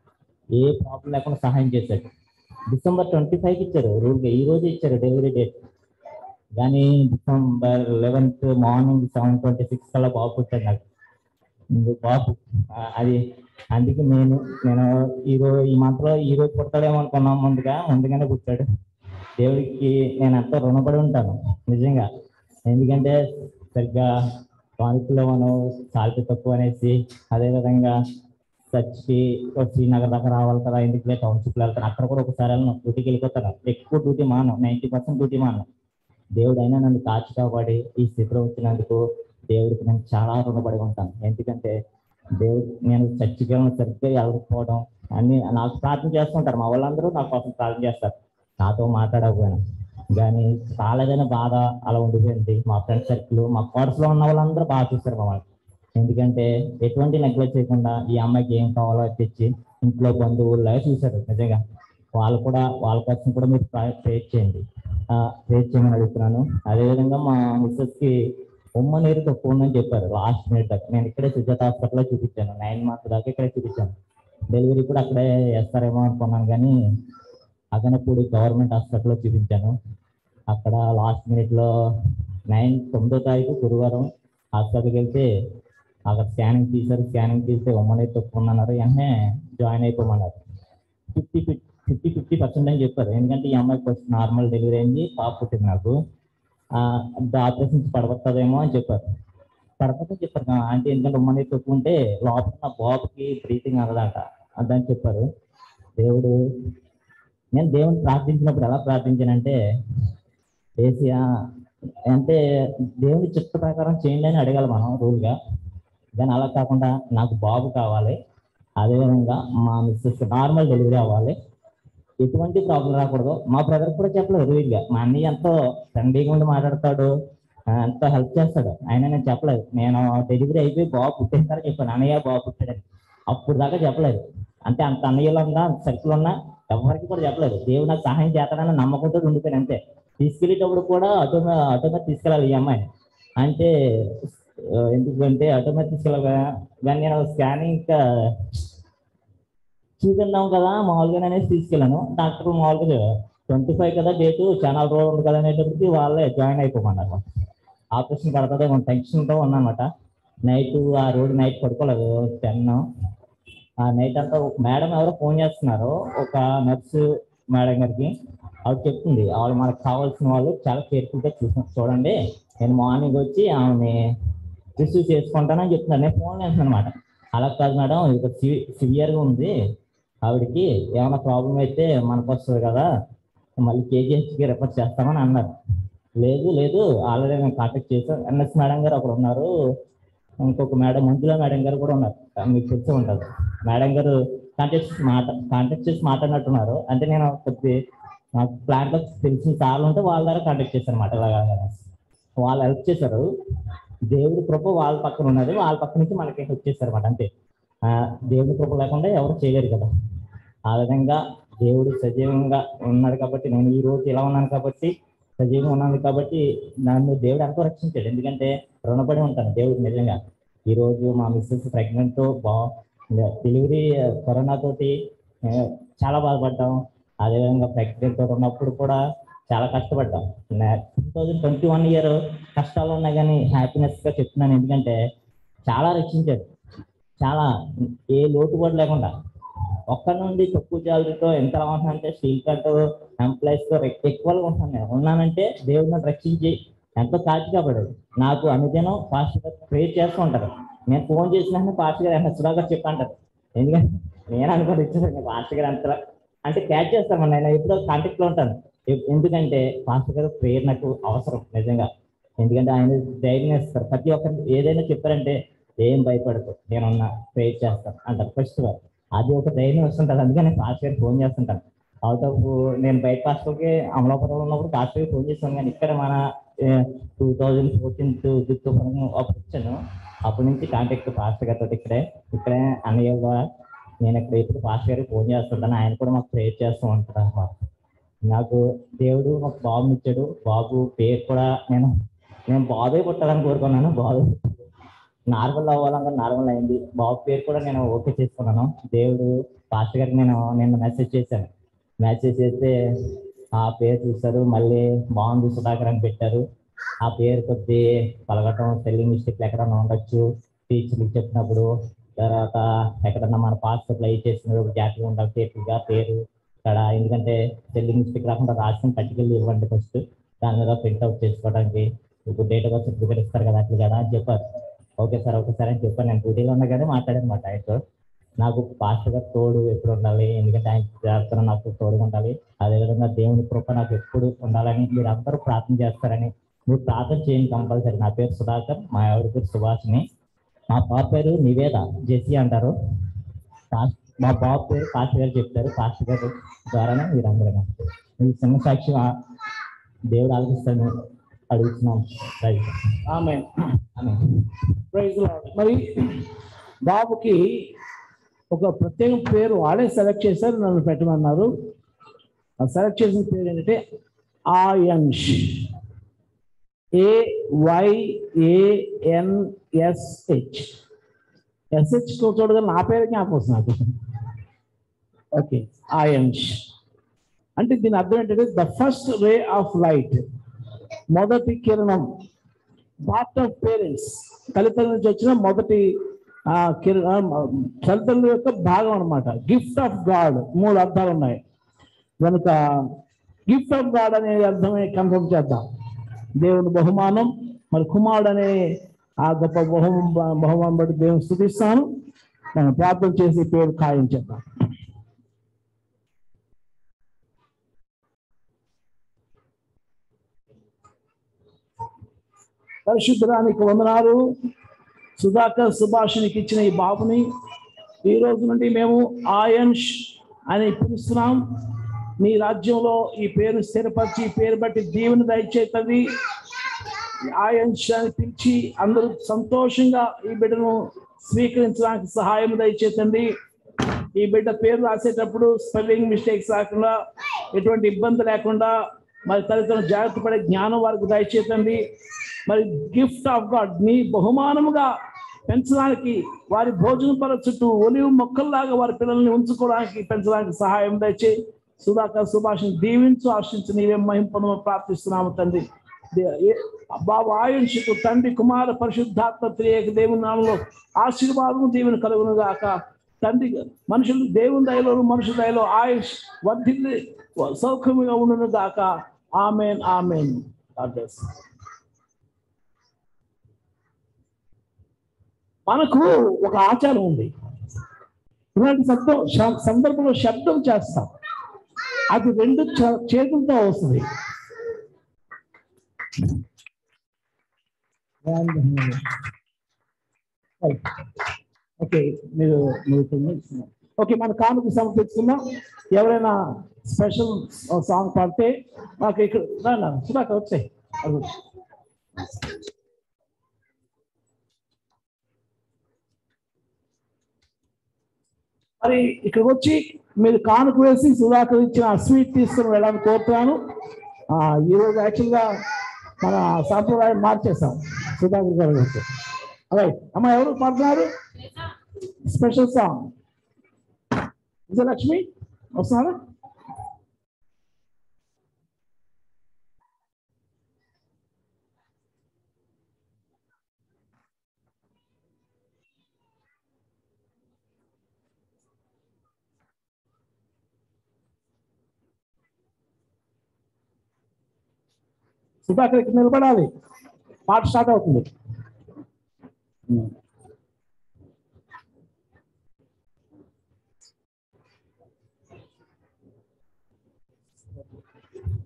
ఏ ప్రాబ్లం లేకుండా సహాయం చేశాడు డిసెంబర్ ట్వంటీ ఫైవ్కి ఇచ్చారు రూల్గా ఈ రోజు ఇచ్చారు డెలివరీ డేట్ కానీ December eleventh morning seven twenty six కల్లా బాబు పుట్టాడు నాకు ఇంకో బాబు ఆ, అది అందుకే నేను నేను ఈ రోజు ఈ మంత్లో ఈ రోజు పుట్టాడేమో అనుకున్నాం ముందుగా ముందుగానే పుట్టాడు దేవుడికి నేను ఎంతో రుణపడి ఉంటాను నిజంగా ఎందుకంటే సరిగ్గా కానుకలో మనం సాల్ట్ తక్కువ అనేసి అదేవిధంగా చర్చ్కి శ్రీనగర్ దాకా రావాలి కదా ఎందుకులే టౌన్షిప్లో వెళ్తాను అక్కడ కూడా ఒకసారి వెళ్ళను డ్యూటీకి వెళ్ళిపోతాను ఎక్కువ డ్యూటీ మాను నైంటీ పర్సెంట్ డ్యూటీ మాను దేవుడు అయినా నన్ను కాచి కాపాడి ఈ స్థితిలో వచ్చినందుకు దేవుడికి నేను చాలా రుణపడి ఉంటాను ఎందుకంటే దేవుడు నేను చర్చికి వెళ్ళిన సరిగ్గా వెళ్ళకపోవడం అన్ని నాకు ప్రార్థన చేస్తుంటారు మా వాళ్ళందరూ నా కోసం ప్రార్థన చేస్తారు నాతో మాట్లాడకపోయినా కానీ చాలాదైన బాధ అలా ఉండిపోయింది మా ఫ్రెండ్ సర్కిల్ మా కోర్సులో ఉన్న వాళ్ళందరూ బాగా చూస్తారు మమ్మల్ని ఎందుకంటే ఎటువంటి నెగ్లెక్ట్ చేయకుండా ఈ అమ్మాయికి ఏం కావాలో అది తెచ్చి ఇంట్లో బంధువుల్లో చూశారు నిజంగా వాళ్ళు కూడా వాళ్ళ కోసం కూడా మీరు ప్రేర్ చేయండి ప్రేర్ చేయమని అడుగుతున్నాను అదేవిధంగా మా మిస్సెస్ కి ఉమ్మ నీరు తక్కువ ఉందని చెప్పారు లాస్ట్ మినిట్ దాకా నేను ఇక్కడే సుజాత హాస్పిటల్లో చూపించాను నైన్ మంత్ దాకా ఇక్కడే చూపించాను డెలివరీ కూడా అక్కడే వేస్తారేమో అనుకున్నాను కానీ అదనపూడి గవర్నమెంట్ హాస్పిటల్లో చూపించాను అక్కడ లాస్ట్ మినిట్లో నైన్ తొమ్మిదో తారీఖు గురువారం హాస్పిటల్కి వెళ్తే అక్కడ స్కానింగ్ తీశారు స్కానింగ్ తీస్తే ఉమ్మని తొక్కున్నారు వెంటనే జాయిన్ అయిపోమన్నారు ఫిఫ్టీ ఫిఫ్టీ ఫిఫ్టీ పర్సెంట్ అని చెప్పారు ఎందుకంటే ఈ అమ్మాయికి ఫస్ట్ నార్మల్ డెలివరీ అయింది పాప పుట్టింది నాకు ఆపరేషన్ పడగొట్టదేమో అని చెప్పారు పడకపోతే చెప్పారు అంటే ఎందుకంటే ఉమ్మని తొక్కుంటే లోపల నా బాబుకి బ్రీతింగ్ అందదంట అదని చెప్పారు దేవుడు నేను దేవుని ప్రార్థించినప్పుడు ఎలా ప్రార్థించానంటే ఏసియా అంటే దేవుని చిత్త ప్రకారం చేయండి అని అడగాలి మనం రూల్గా కానీ అలా కాకుండా నాకు బాబు కావాలి అదేవిధంగా మా మిస్సెస్ నార్మల్ డెలివరీ అవ్వాలి ఎటువంటి ప్రాబ్లం రాకూడదు మా బ్రదర్ కూడా చెప్పలేదు రూల్గా మా అన్నయ్య ఎంతో ఫ్రెండ్లీగా ఉండి మాట్లాడతాడు ఆ, ఎంతో హెల్ప్ చేస్తాడు ఆయన నేను చెప్పలేదు నేను డెలివరీ అయిపోయి బాబు పుట్టేస్తారని చెప్పాను అన్నయ్య బాబు పుట్టాడని అప్పుడు దాకా చెప్పలేదు అంటే అంత అన్నయ్యలో ఉన్నా సర్కిల్ ఉన్నా ఎవరికి కూడా చెప్పలేదు దేవుడు నాకు సహాయం చేస్తాడని నమ్మకంతో ఉండిపోయాను అంతే తీసుకెళ్ళేటప్పుడు కూడా ఆటో ఆటో మీద తీసుకెళ్ళాలి ఈ అమ్మాయిని అంటే ఆ, ఎందుకంటే ఆటో మీద తీసుకెళ్ళాలి కానీ నేను స్కానింగ్ చూపిందాం కదా మామూలుగా అనేసి తీసుకెళ్ళాను డాక్టర్ మామూలుగా ట్వంటీ ఫైవ్ కదా డేటు చాలా రోజులు ఉంది కదా అనేటప్పటికి వాళ్ళే జాయిన్ అయిపోమన్నారు ఆపరేషన్ పడుతుందో మన టెన్షన్తో ఉన్నానమాట నైట్ ఆ రోజు నైట్ పడుకోలేదు టెన్ ఆ నైట్ అంతా ఒక మేడం ఎవరో ఫోన్ చేస్తున్నారు ఒక నర్సు మేడం గారికి ఆవిడ చెప్తుంది వాళ్ళు మనకు కావాల్సిన వాళ్ళు చాలా కేర్ఫుల్గా చూసి చూడండి నేను మార్నింగ్ వచ్చి ఆమెని రిసీవ్ చేసుకుంటానని చెప్తున్నారు నేను ఫోన్ చేస్తాను అనమాట అలా కాదు మేడం ఇది సివి సివియర్గా ఉంది ఆవిడకి ఏమైనా ప్రాబ్లం అయితే మనకు వస్తుంది కదా మళ్ళీ కేజీహెచ్కి రెఫర్ చేస్తామని అన్నారు లేదు లేదు ఆల్రెడీ నేను కాంటాక్ట్ చేశాను ఎన్ఎస్ మేడం గారు అక్కడ ఉన్నారు ఇంకొక మేడం మంజుల మేడం గారు కూడా ఉన్నారు మీకు తెలిసి ఉంటుంది మేడం గారు కాంటాక్ట్ చేసి మాట కాంటాక్ట్ చేసి మాట్లాడినట్టున్నారు అంటే నేను కొద్ది నాకు ప్లాంట్లో తెలిసిన సార్లు ఉంటే వాళ్ళ ద్వారా కాంటాక్ట్ చేశాను అనమాట ఇలాగా వాళ్ళు హెల్ప్ చేశారు దేవుడి కృప వాళ్ళ పక్కన ఉన్నది వాళ్ళ పక్క నుంచి మనకి హెల్ప్ చేశారు అనమాట అంతే ఆ, దేవుడి కృప లేకుండా ఎవరు చేయలేరు కదా ఆ విధంగా దేవుడు సజీవంగా ఉన్నాడు కాబట్టి నేను ఈ రోజు ఇలా ఉన్నాను కాబట్టి సజీవంగా ఉన్నాను కాబట్టి నన్ను దేవుడు ఎంతో రక్షించాడు ఎందుకంటే రుణపడి ఉంటాను దేవుడికి నిజంగా ఈ రోజు మా మిస్సెస్ ప్రెగ్నెంట్ బా డెలివరీ కరోనా తోటి ఆ, చాలా బాధపడ్డాం అదేవిధంగా ప్రెగ్నెంట్ తోటి ఉన్నప్పుడు కూడా చాలా కష్టపడ్డాం two thousand twenty one year కష్టాలు ఉన్నా కానీ హ్యాపీనెస్గా చెప్తున్నాను ఎందుకంటే చాలా రక్షించాడు చాలా ఏ లోటు కూడా లేకుండా ఒక్క నుండి తక్కువ జాలరీతో ఎంత అంటే స్టీల్ కట్ ఎంప్లాయీస్ తో ఎక్కువగా ఉంటాను నేను ఉన్నానంటే దేవుడు నన్ను రక్షించి ఎంతో కాచి కాబడాడు నాకు అనుదినం పాస్టర్ గారు ప్రేర్ చేస్తూ ఉంటారు నేను ఫోన్ చేసిన పాస్టర్ గారు ఎంత సుధాకర్ చెప్పంటారు ఎందుకంటే నేను అనుకోని ఇచ్చేసాను పాస్టర్ గారు అంతలా అంటే క్యాచ్ చేస్తాను నేను ఎప్పుడో కాంటాక్ట్ లో ఉంటాను ఎ- ఎందుకంటే పాస్టర్ గారు ప్రేయర్ నాకు అవసరం నిజంగా ఎందుకంటే ఆయన ధైర్యం ఇస్తారు ప్రతి ఒక్కరు ఏదైనా చెప్పారంటే ఏం భయపడకు నేనున్నా ప్రేయర్ చేస్తాను అంటారు ఫస్ట్ అది ఒక ధైర్యం వస్తుంటుంది అందుకని నేను పాస్టర్ గారికి ఫోన్ చేస్తుంటాను అవుట్ ఆఫ్ నేను బయట పాస్టర్కి అమలాపురం ఉన్నప్పుడు పాస్టర్కి ఫోన్ చేస్తాను కానీ ఇక్కడ మన టూ థౌజండ్ ఫోర్టీన్ టూ తుఫాన్ అప్పుడు వచ్చాను అప్పటి నుంచి కాంటాక్ట్ పాస్టర్ గారితో ఇక్కడే ఇక్కడే అన్నయ్య కూడా నేను ఇక్కడ ఎప్పుడు పాస్టర్ గారికి ఫోన్ చేస్తుంటాను ఆయన కూడా మాకు ప్రేయర్ చేస్తూ ఉంటారు అన్నమాట నాకు దేవుడు ఒక బాబు ఇచ్చాడు బాబు పేరు కూడా నేను నేను బాబే పుట్టాలని కోరుకున్నాను బాబు నార్మల్ అవ్వాలనుకున్న నార్మల్ అయింది బాబు పేరు కూడా నేను ఓకే చేసుకున్నాను దేవుడు పాస్టర్ గారికి నేను నిన్న మెసేజ్ చేశాను మెసేజ్ చేస్తే ఆ పేరు చూస్తారు మళ్ళీ బాగుంది సుధాకర్ అని పెట్టారు ఆ పేరు కొద్ది పలకటం స్పెల్లింగ్ మిస్టేక్ ఎక్కడన్నా ఉండొచ్చు టీచర్లకు చెప్పినప్పుడు తర్వాత ఎక్కడన్నా మన పాస్పోర్ట్ అవి చేసినప్పుడు జాగ్రత్తగా ఉండాలి సేఫ్గా పేరు ఇక్కడ ఎందుకంటే స్పెల్లింగ్ మిస్టేక్ రాకుండా రాసుకుని పట్టుకెళ్ళి ఇవ్వండి ఫస్ట్ దాని మీద ప్రింట్ అవుట్ చేసుకోవడానికి ఇప్పుడు డేట్ ఆఫ్ సర్టిఫికేట్ ఇస్తారు కదా అట్లా కదా అని చెప్పారు ఓకే సార్ ఓకే సార్ అని చెప్పాను నేను డ్యూటీలో ఉన్నా కానీ మాట్లాడాను మా ఆయనతో నాకు పాస్టర్ గారు తోడు ఎప్పుడు ఉండాలి ఎందుకంటే ఆయన జాగ్రత్తగా నాకు తోడుగా ఉండాలి అదేవిధంగా దేవుని కృప నాకు ఎప్పుడు ఉండాలని మీరు అందరూ ప్రార్థన చేస్తారని మీరు ప్రార్థన చేయండి కంపల్సరీ నా పేరు సుధాకర్ మా ఎవరి పేరు సుభాష్ని మా పాప పేరు నివేద జెసి అంటారు పాస్- మా బాబు పేరు పాస్టర్ గారు చెప్తారు పాస్టర్ గారు ద్వారానే మీరందరూ ఈ చిన్న సాక్షి ఆ దేవుడు ఆలోచిస్తాను అడుగుతున్నాం రైట్ ఆమె ఆమె ప్రైజ్ లార్డ్. మరి బాబుకి ఒక ప్రత్యేక పేరు వాళ్ళే సెలెక్ట్ చేశారు నన్ను పెట్టమన్నారు ఆ సెలెక్ట్ చేసిన పేరు ఏంటంటే ఆయన్ష్ ఏ వై ఏఎన్ఎస్హెచ్ ఎస్హెచ్ చూడగా నా పేరు జ్ఞాపకం వస్తుంది నాకు ఓకే ఆయన్ష్ అంటే దీని అర్థం ఏంటంటే the first ray of light మొదటి కిరణం పార్ట్ ఆఫ్ పేరెంట్స్ తల్లిదండ్రుల నుంచి వచ్చిన మొదటి ఆ, కిర- ఆ, తల్లిదండ్రుల యొక్క భాగం అన్నమాట గిఫ్ట్ ఆఫ్ గాడ్ మూడు అర్థాలు ఉన్నాయి కనుక గిఫ్ట్ ఆఫ్ గాడ్ అనే అర్థమే కన్ఫర్మ్ చేద్దాం దేవుని బహుమానం మరి కుమారుడు అనే ఆ గొప్ప బహు బహుమానం బట్టి దేవుని స్థుతిస్తాను మనం ప్రార్థన చేసి పేరు ఖాయం చేద్దాం పరిశుద్ధరానికి వందనాలు సుధాకర్ సుభాషినికి ఇచ్చిన ఈ బాబుని ఈ రోజు నుండి మేము ఆయన్ష్ అని పిలుస్తున్నాం మీ రాజ్యంలో ఈ పేరు స్థిరపరిచి ఈ పేరు బట్టి దీవెని దయచేస్తుంది ఆయన్ష్ అని పిలిచి అందరూ సంతోషంగా ఈ బిడ్డను స్వీకరించడానికి సహాయం దయచేతండి ఈ బిడ్డ పేరు రాసేటప్పుడు స్పెల్లింగ్ మిస్టేక్స్ రాకుండా ఎటువంటి ఇబ్బంది లేకుండా మరి తల్లిదండ్రులు జాగ్రత్త పడే జ్ఞానం వారికి దయచేతండి మరి గిఫ్ట్ ఆఫ్ గాడ్ నీ బహుమానముగా పెంచడానికి వారి భోజన పర చుట్టూ ఒలివు మొక్కల్లాగా వారి పిల్లల్ని ఉంచుకోవడానికి పెంచడానికి సహాయం దయచే సుధాకర్ సుభాష్ దీవించు ఆశించి నీవే మహింపను ప్రార్థిస్తున్నాము తండ్రి దే- ఏ- బాబు ఆయుష్కు తండ్రి కుమార పరిశుద్ధాత్మ త్రియేక దేవుని నామంలో ఆశీర్వాదము దీవెన కలుగును గాక తండ్రి మనుషులు దేవుని దయలో మనుషుల దయలో ఆయుష్ వర్ధిల్లి సౌఖ్యముగా ఉండును గాక ఆమెన్ ఆమెన్ God bless. మనకు ఒక ఆచారం ఉంది ఇలాంటి శబ్దం శ- సందర్భంలో శబ్దం చేస్తాం అది రెండు చ- చేతులతో వస్తుంది ఓకే మీరు మీరు ఓకే మన కానుక సమర్పించుకుందాం ఎవరైనా స్పెషల్ సాంగ్ పాడితే మాకు ఇక్కడ రా, రా, సుధాకర్ వచ్చాయి మరి ఇక్కడికి వచ్చి మీరు కానుక వేసి సుధాకర్ ఇచ్చిన ఆ స్వీట్ తీసుకుని వెళ్ళాలని కోరుతున్నాను ఆ, ఈ రోజు యాక్చువల్గా మన సాంప్రదాయం మార్చేసాం సుధాకర్ గారు గురించి అలాగే అమ్మ ఎవరు పాడుతున్నారు స్పెషల్ సాంగ్ విజయలక్ష్మి వస్తున్నారా సుధాకర్ ఇక్కడ నిలబడాలి పాట స్టార్ట్ అవుతుంది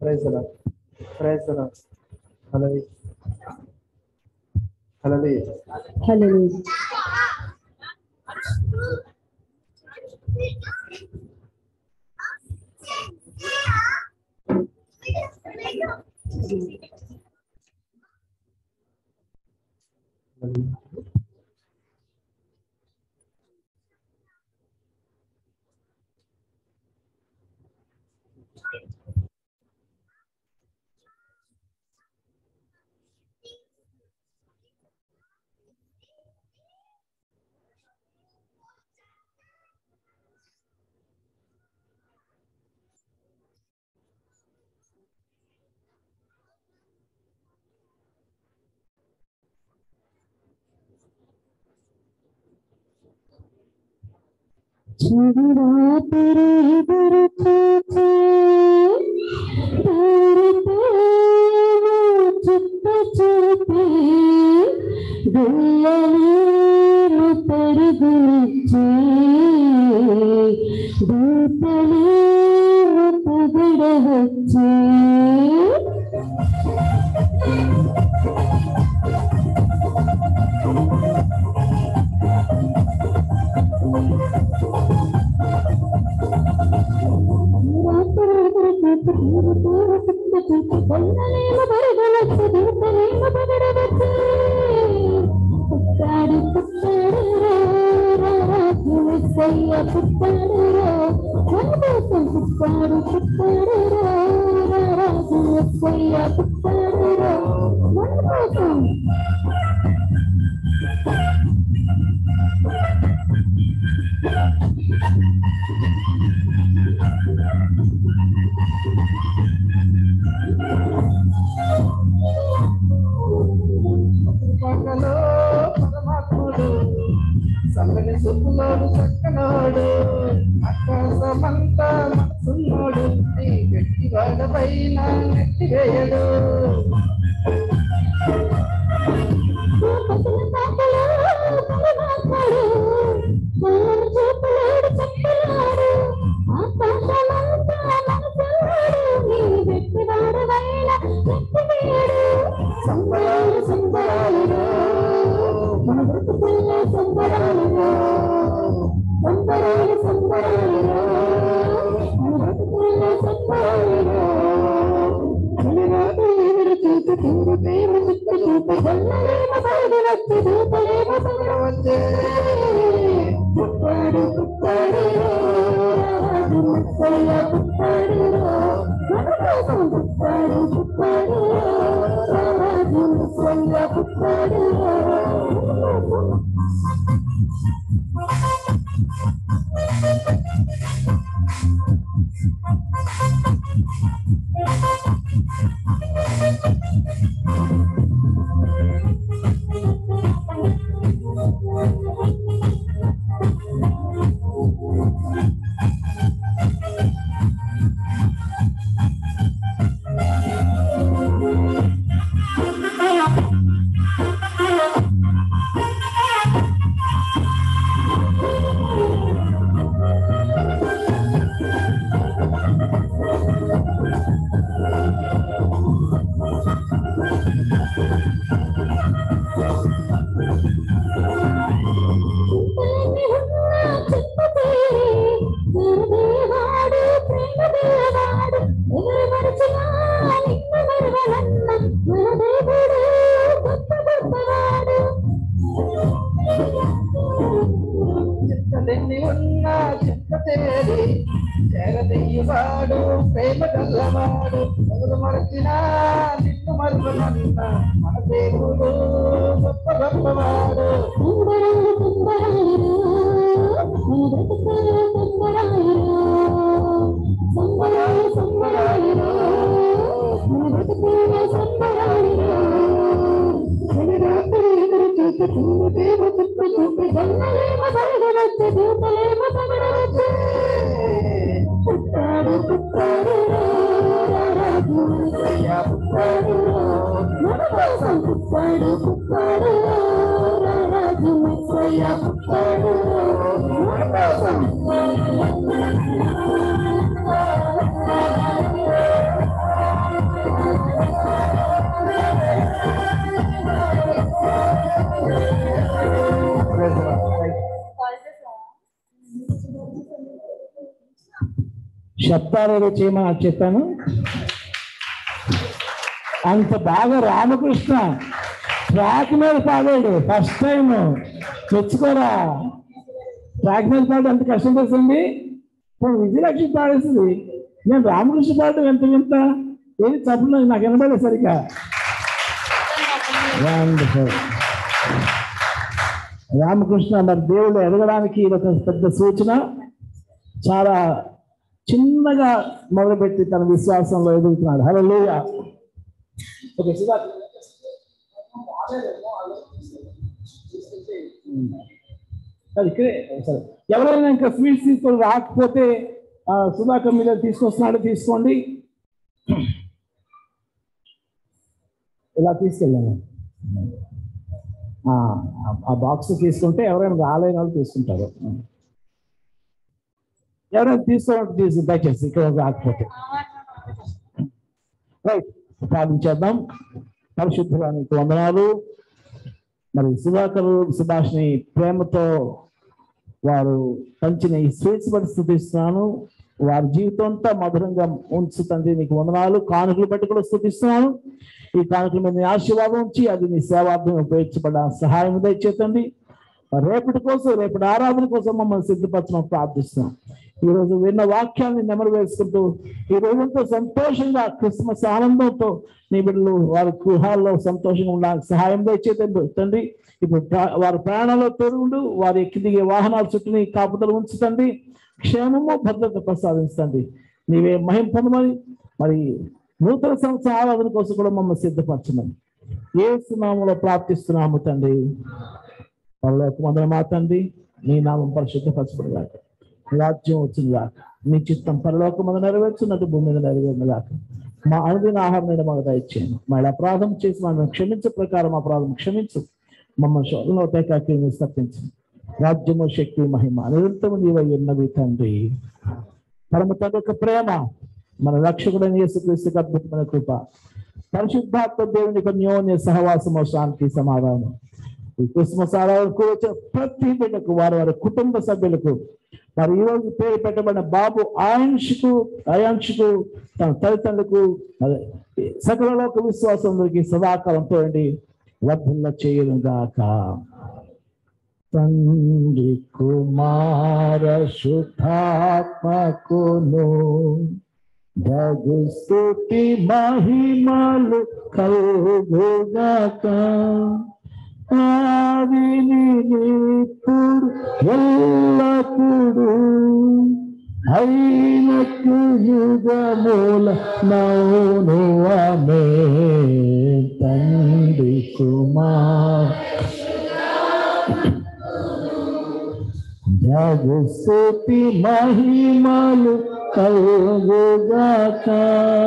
ప్రైజ్ అలా ప్రైజ్ అలా హలో హలో హల్లెలూయా चंदा तेरे दर चूचे तारते वो चुप चुपे दुल्हने पर गुलचे दूतले पगड़ बच्चे పుట్టాడు పుట్టాడు పుట్టాడు పుట్టాడు పుట్టాడు పుట్టాడు పుట్టాడు పక్కలో పరమాత్ముడు సమ్మని సుబ్బులోడు చక్కనోడు ఆకాశమంతా మనసున్నోడు నీ గట్టి వాళ్ళ పైన నెట్టి వేయడు సంబరాలు సంబరాలు మన బ్రతుకుల్లో సంబరాలు సంబరాలు సంబరాలు మన బ్రతుకుల్లో సంబరాలు తలరాత్రి ఎదురు చూపు తీరు ప్రేమ చిత్త చూపు గొల్లలేమ బయలు వచ్చి దూతలేమ పగడవచ్చే పుట్టాడు పుట్టాడు రాజు ముత్తయ్య పుట్టాడు మన కోసం పుట్టాడు పుట్టాడు రాజు ముత్తయ్య పుట్టాడు చిత్తలెన్ని ఉన్నా చిత్తతేరి చేరదీయవాడు ప్రేమ గల్లవాడు ఎవరు మరచినా నిన్ను మరువనన్న మన దేవుడు గొప్ప గొప్పవాడు సంబరాలు సంబరాలు మన బ్రతుకుల్లో సంబరాలు రాత్రి ఎదురు చూపు చూపు ప్రేమ చుట్ట చూపు గొల్లలేమ బయలువచ్చే దూతలేమ పగడవచ్చే పుట్టాడు పుట్టాడు రాజు అయ్యా పుట్టాడు మన కోసం పుట్టాడు పుట్టాడు రాజు మెస్సయ్య పుట్టాడు మన కోసం శబ్దాలు ఏదో చేయమని చెప్పాను అంత బాగా రామకృష్ణ ట్రాక్ మీద పాడాడు ఫస్ట్ టైం మెచ్చుకోరా ట్రాక్ మీద పాడు అంత కష్టం చేసింది ఇప్పుడు విజయలక్ష్మి పాడేసింది నేను రామకృష్ణ పాడడం ఎంత వింత ఏది చప్పుడు నాకు వినబడలేదు సరిగ్గా Wonderful. రామకృష్ణ మరి దేవుడు ఎదగడానికి ఇది ఒక పెద్ద సూచన చాలా చిన్నగా మొదలుపెట్టి తన విశ్వాసంలో ఎదుగుతున్నాడు హలో ఓకే శివా అది ఇక్కడే సరే ఎవరైనా ఇంకా స్వీట్స్ తీసుకొని రాకపోతే ఆ, సుధాకర్ మీద తీసుకొస్తున్నాడు తీసుకోండి ఇలా తీసుకెళ్ళాను ఆ, ఆ బాక్స్ తీసుకుంటే ఎవరైనా రాలేని వాళ్ళు తీసుకుంటారు ఎవరైనా తీసుకోవాలి తీసి దయచేసి ఇక్కడ రాకపోతే రైట్ ప్రారంభించేద్దాం పరిశుద్ధురానికి వందనాలు మరి సుధాకర్ సుభాష్ని ప్రేమతో వారు పంచిన ఈ స్వీట్స్ బట్టి స్థుతిస్తున్నాను వారి జీవితం అంతా మధురంగా ఉంచు తండ్రి నీకు వందనాలు కానుకలు బట్టి కూడా స్థుతిస్తున్నాను ఈ కానుకల మీద నీ ఆశీర్వాదం ఉంచి అది నీ సేవార్థం ఉపయోగించబడ సహాయం దయచేతండి రేపటి కోసం రేపటి ఆరాధన కోసం మమ్మల్ని సిద్ధపరచమని ప్రార్థిస్తున్నాం ఈ రోజు విన్న వాక్యాన్ని నెమరు వేసుకుంటూ ఈ రోజంతా సంతోషంగా క్రిస్మస్ ఆనందంతో నీ బిడ్డలు వారి గృహాల్లో సంతోషంగా ఉండడానికి సహాయం దయచేతండి తండ్రి ఇప్పుడు ప్రా- వారి ప్రాణాల్లో తోడుండు వారి ఎక్కి దిగే వాహనాల చుట్టూ నీ కాపుదలు ఉంచుతండి క్షేమము భద్రత ప్రసాదించండి నీవే మహిం పొందమని మరి నూతన సంవత్సర ఆరాధన కోసం కూడా మమ్మల్ని సిద్ధపరచమని ఏ సునామంలో ప్రార్థిస్తున్నాము తండ్రి పరలోక మందరం మా తండ్రి నీ నామం పరిశుద్ధపరచబడగాక నీ రాజ్యం వచ్చింది గాక నీ చిత్తం పరలోక మంద నెరవేర్చున్నట్టు భూమి మీద నెరవేరిన గాక మా అనుదిన ఆహారం నేను మాకు దయచేయను మా అపరాధం చేసి మనం క్షమించే ప్రకారం అపరాధం క్షమించు మమ్మల్ని శోధనలో తేకాకి తప్పించు రాజ్యము శక్తి మహిమ నిరంతరం నీవై ఉన్నవి తండ్రి పరమ తండ్రి యొక్క ప్రేమ మన రక్షకుడైన యేసుక్రీస్తుకి అద్భుతమైన కృప పరిశుద్ధాత్మ దేవుని యొక్క న్యోన్య సహవాసము శాంతి సమాధానం ఈ క్రిస్మస్ ఆరాధనకు వచ్చిన ప్రతి బిడ్డకు వారి వారి కుటుంబ సభ్యులకు మరి ఈ రోజు పేరు పెట్టబడిన బాబు ఆయంషుకు అయాంషుకు తన తల్లిదండ్రులకు మరి సకల లోక విశ్వాసందరికి సదాకాలంతో అండి వర్ధంలో చేయను గాక తండ్రి కుమార శుద్ధాత్మకును జగు స్తుతి మహిమలు కలుగుగాక ఆదిని ఇప్పుడు ఎల్లప్పుడు అయినకు యుగముల నౌను ఆమె తండ్రి కుమార్ జగు స్తుతి మహిమలు కలుగుగాక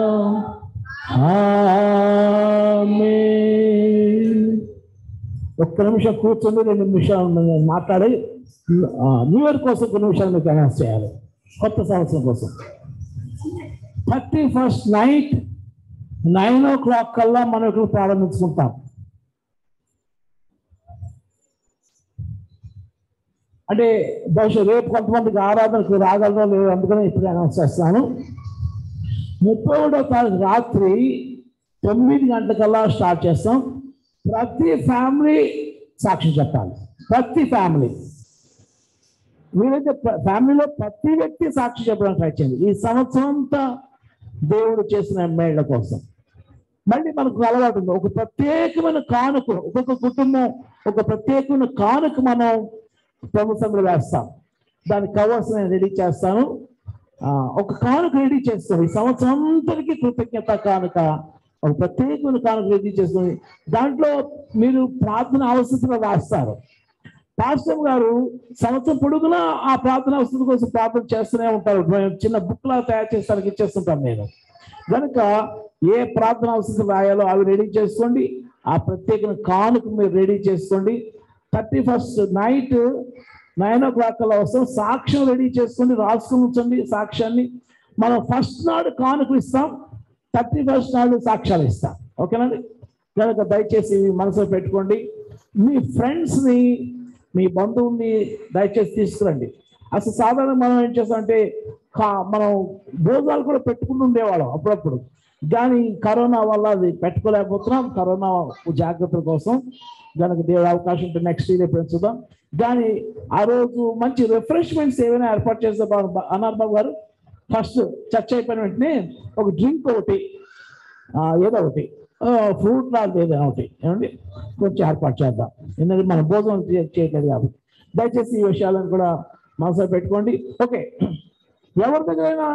ఆమేన్ ఒక్క నిమిషం కూర్చొని రెండు నిమిషాలు నేను మాట్లాడి ఆ, న్యూ ఇయర్ కోసం కొన్ని నిమిషాలు మీకు అనౌన్స్ చేయాలి కొత్త సంవత్సరం కోసం thirty first night nine o'clock కల్లా మనం ఇక్కడ ప్రారంభించుకుంటాం అంటే బహుశా రేపు కొంతమందికి ఆరాధనకు రాగలరో లేదు అందుకని ఇప్పుడు అనౌన్స్ చేస్తాను ముప్పై ఒకటో తారీఖు రాత్రి తొమ్మిది గంటలకల్లా స్టార్ట్ చేస్తాం ప్రతి ఫ్యామిలీ సాక్ష్యం చెప్పాలి ప్రతి ఫ్యామిలీ వీలైతే ప్ర- ఫ్యామిలీలో ప్రతి వ్యక్తి సాక్షి చెప్పడానికి ట్రై చేయండి ఈ సంవత్సరం అంతా దేవుడు చేసిన మేళ్ల కోసం మళ్ళీ మనకు అలవాటు ఉంది ఒక ప్రత్యేకమైన కానుక ఒక్కొక్క కుటుంబం ఒక ప్రత్యేకమైన కానుక మనం ప్రభు సంఘంలో వేస్తాం దానికి కవర్స్ నేను రెడీ చేస్తాను ఆ, ఒక కానుక రెడీ చేస్తాం ఈ సంవత్సరం అంతటికీ కృతజ్ఞత కానుక ఒక ప్రత్యేకమైన కానుక రెడీ చేసుకొని దాంట్లో మీరు ప్రార్థన అవసరంగా రాస్తారు పాస్టర్ గారు సంవత్సరం పొడుగునా ఆ ప్రార్థన అవసరం కోసం ప్రార్థన చేస్తూనే ఉంటారు మేము చిన్న బుక్ లా తయారు చేస్తానికి ఇచ్చేస్తుంటాను నేను కనుక ఏ ప్రార్థన అవసరం రాయాలో అవి రెడీ చేసుకోండి ఆ ప్రత్యేక కానుక మీరు రెడీ చేసుకోండి thirty first night nine o'clock అలా వస్తాం సాక్ష్యం రెడీ చేసుకోండి రాసుకుని ఉంచండి సాక్ష్యాన్ని మనం ఫస్ట్ నాడు కానుకలు ఇస్తాం థర్టీ ఫస్ట్ నాడు సాక్ష్యాలు ఇస్తాం ఓకేనండి కనుక దయచేసి ఇవి మనసులో పెట్టుకోండి మీ ఫ్రెండ్స్ని మీ బంధువుల్ని దయచేసి తీసుకురండి అసలు సాధారణ మనం ఏం చేస్తామంటే కా- మనం భోజనాలు కూడా పెట్టుకుని ఉండేవాళ్ళం అప్పుడప్పుడు కానీ కరోనా వల్ల అది పెట్టుకోలేకపోతున్నాం కరోనా జాగ్రత్తల కోసం దానికి దేవుడు అవకాశం ఉంటే నెక్స్ట్ ఇయర్ పెంచుదాం కానీ ఆ రోజు మంచి రిఫ్రెష్మెంట్స్ ఏమైనా ఏర్పాటు చేస్తే బాగు అన్నారు బాబు గారు ఫస్ట్ చర్చ అయిపోయిన వెంటనే ఒక డ్రింక్ ఒకటి ఆ, ఏదో ఒకటి ఫ్రూట్ లాంటి ఏదైనా ఒకటి ఏమండి కొంచెం ఏర్పాటు చేద్దాం ఎందుకంటే మనం భోజనం చే- చేయట్లేదు కాబట్టి దయచేసి ఈ విషయాలను కూడా మనసులో పెట్టుకోండి ఓకే ఎవరి దగ్గరైనా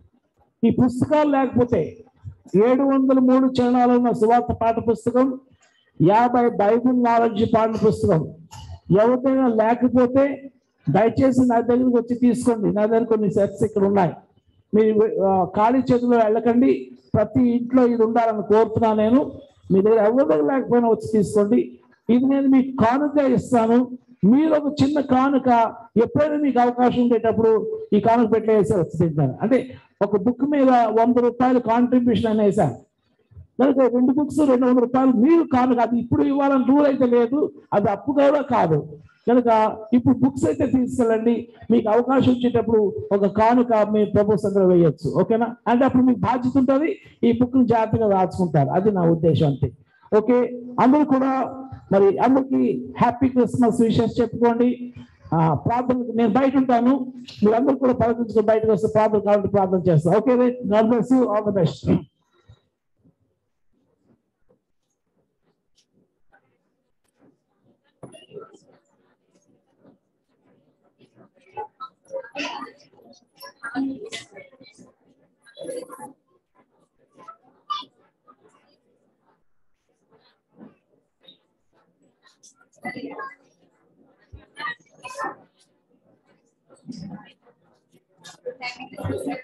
ఈ పుస్తకాలు లేకపోతే ఏడు వందల మూడు చరణాలు ఉన్న సువార్త పాఠ పుస్తకం యాభై బైబిల్ నాలెడ్జ్ పాఠ పుస్తకం ఎవరిదైనా లేకపోతే దయచేసి నా దగ్గరికి వచ్చి తీసుకోండి నా దగ్గర కొన్ని సెట్స్ ఇక్కడ ఉన్నాయి మీరు ఆ, ఖాళీ చేతిలో వెళ్ళకండి ప్రతి ఇంట్లో ఇది ఉండాలని కోరుతున్నా నేను మీ దగ్గర ఎవరి దగ్గర లేకపోయినా వచ్చి తీసుకోండి ఇది నేను మీకు కానుక ఇస్తాను మీరు ఒక చిన్న కానుక ఎప్పుడైనా మీకు అవకాశం ఉండేటప్పుడు ఈ కానుక పెట్టేసి వచ్చి తింటాను అంటే ఒక బుక్ మీద వంద రూపాయలు కాంట్రిబ్యూషన్ అని వేశాను కనుక రెండు బుక్స్ రెండు వందల రూపాయలు మీరు కానుక అది ఇప్పుడు ఇవ్వాలని రూల్ అయితే లేదు అది అప్పు కూడా కాదు కనుక ఇప్పుడు బుక్స్ అయితే తీసుకెళ్ళండి మీకు అవకాశం వచ్చేటప్పుడు ఒక కానుక మీ ప్రభు సందులో వేయొచ్చు ఓకేనా అంటే అప్పుడు మీకు బాధ్యత ఉంటుంది ఈ బుక్ ని జాగ్రత్తగా రాసుకుంటారు అది నా ఉద్దేశం అంతే ఓకే అందరూ కూడా మరి అందరికి హ్యాపీ క్రిస్మస్ విషెస్ చెప్పుకోండి ఆ, ప్రార్థన నేను బయట ఉంటాను మీరందరూ కూడా పలకించుకొని బయటకు వస్తే ప్రార్థన కావాలంటే ప్రార్థన చేస్తాను okay God bless you all the best Thank you.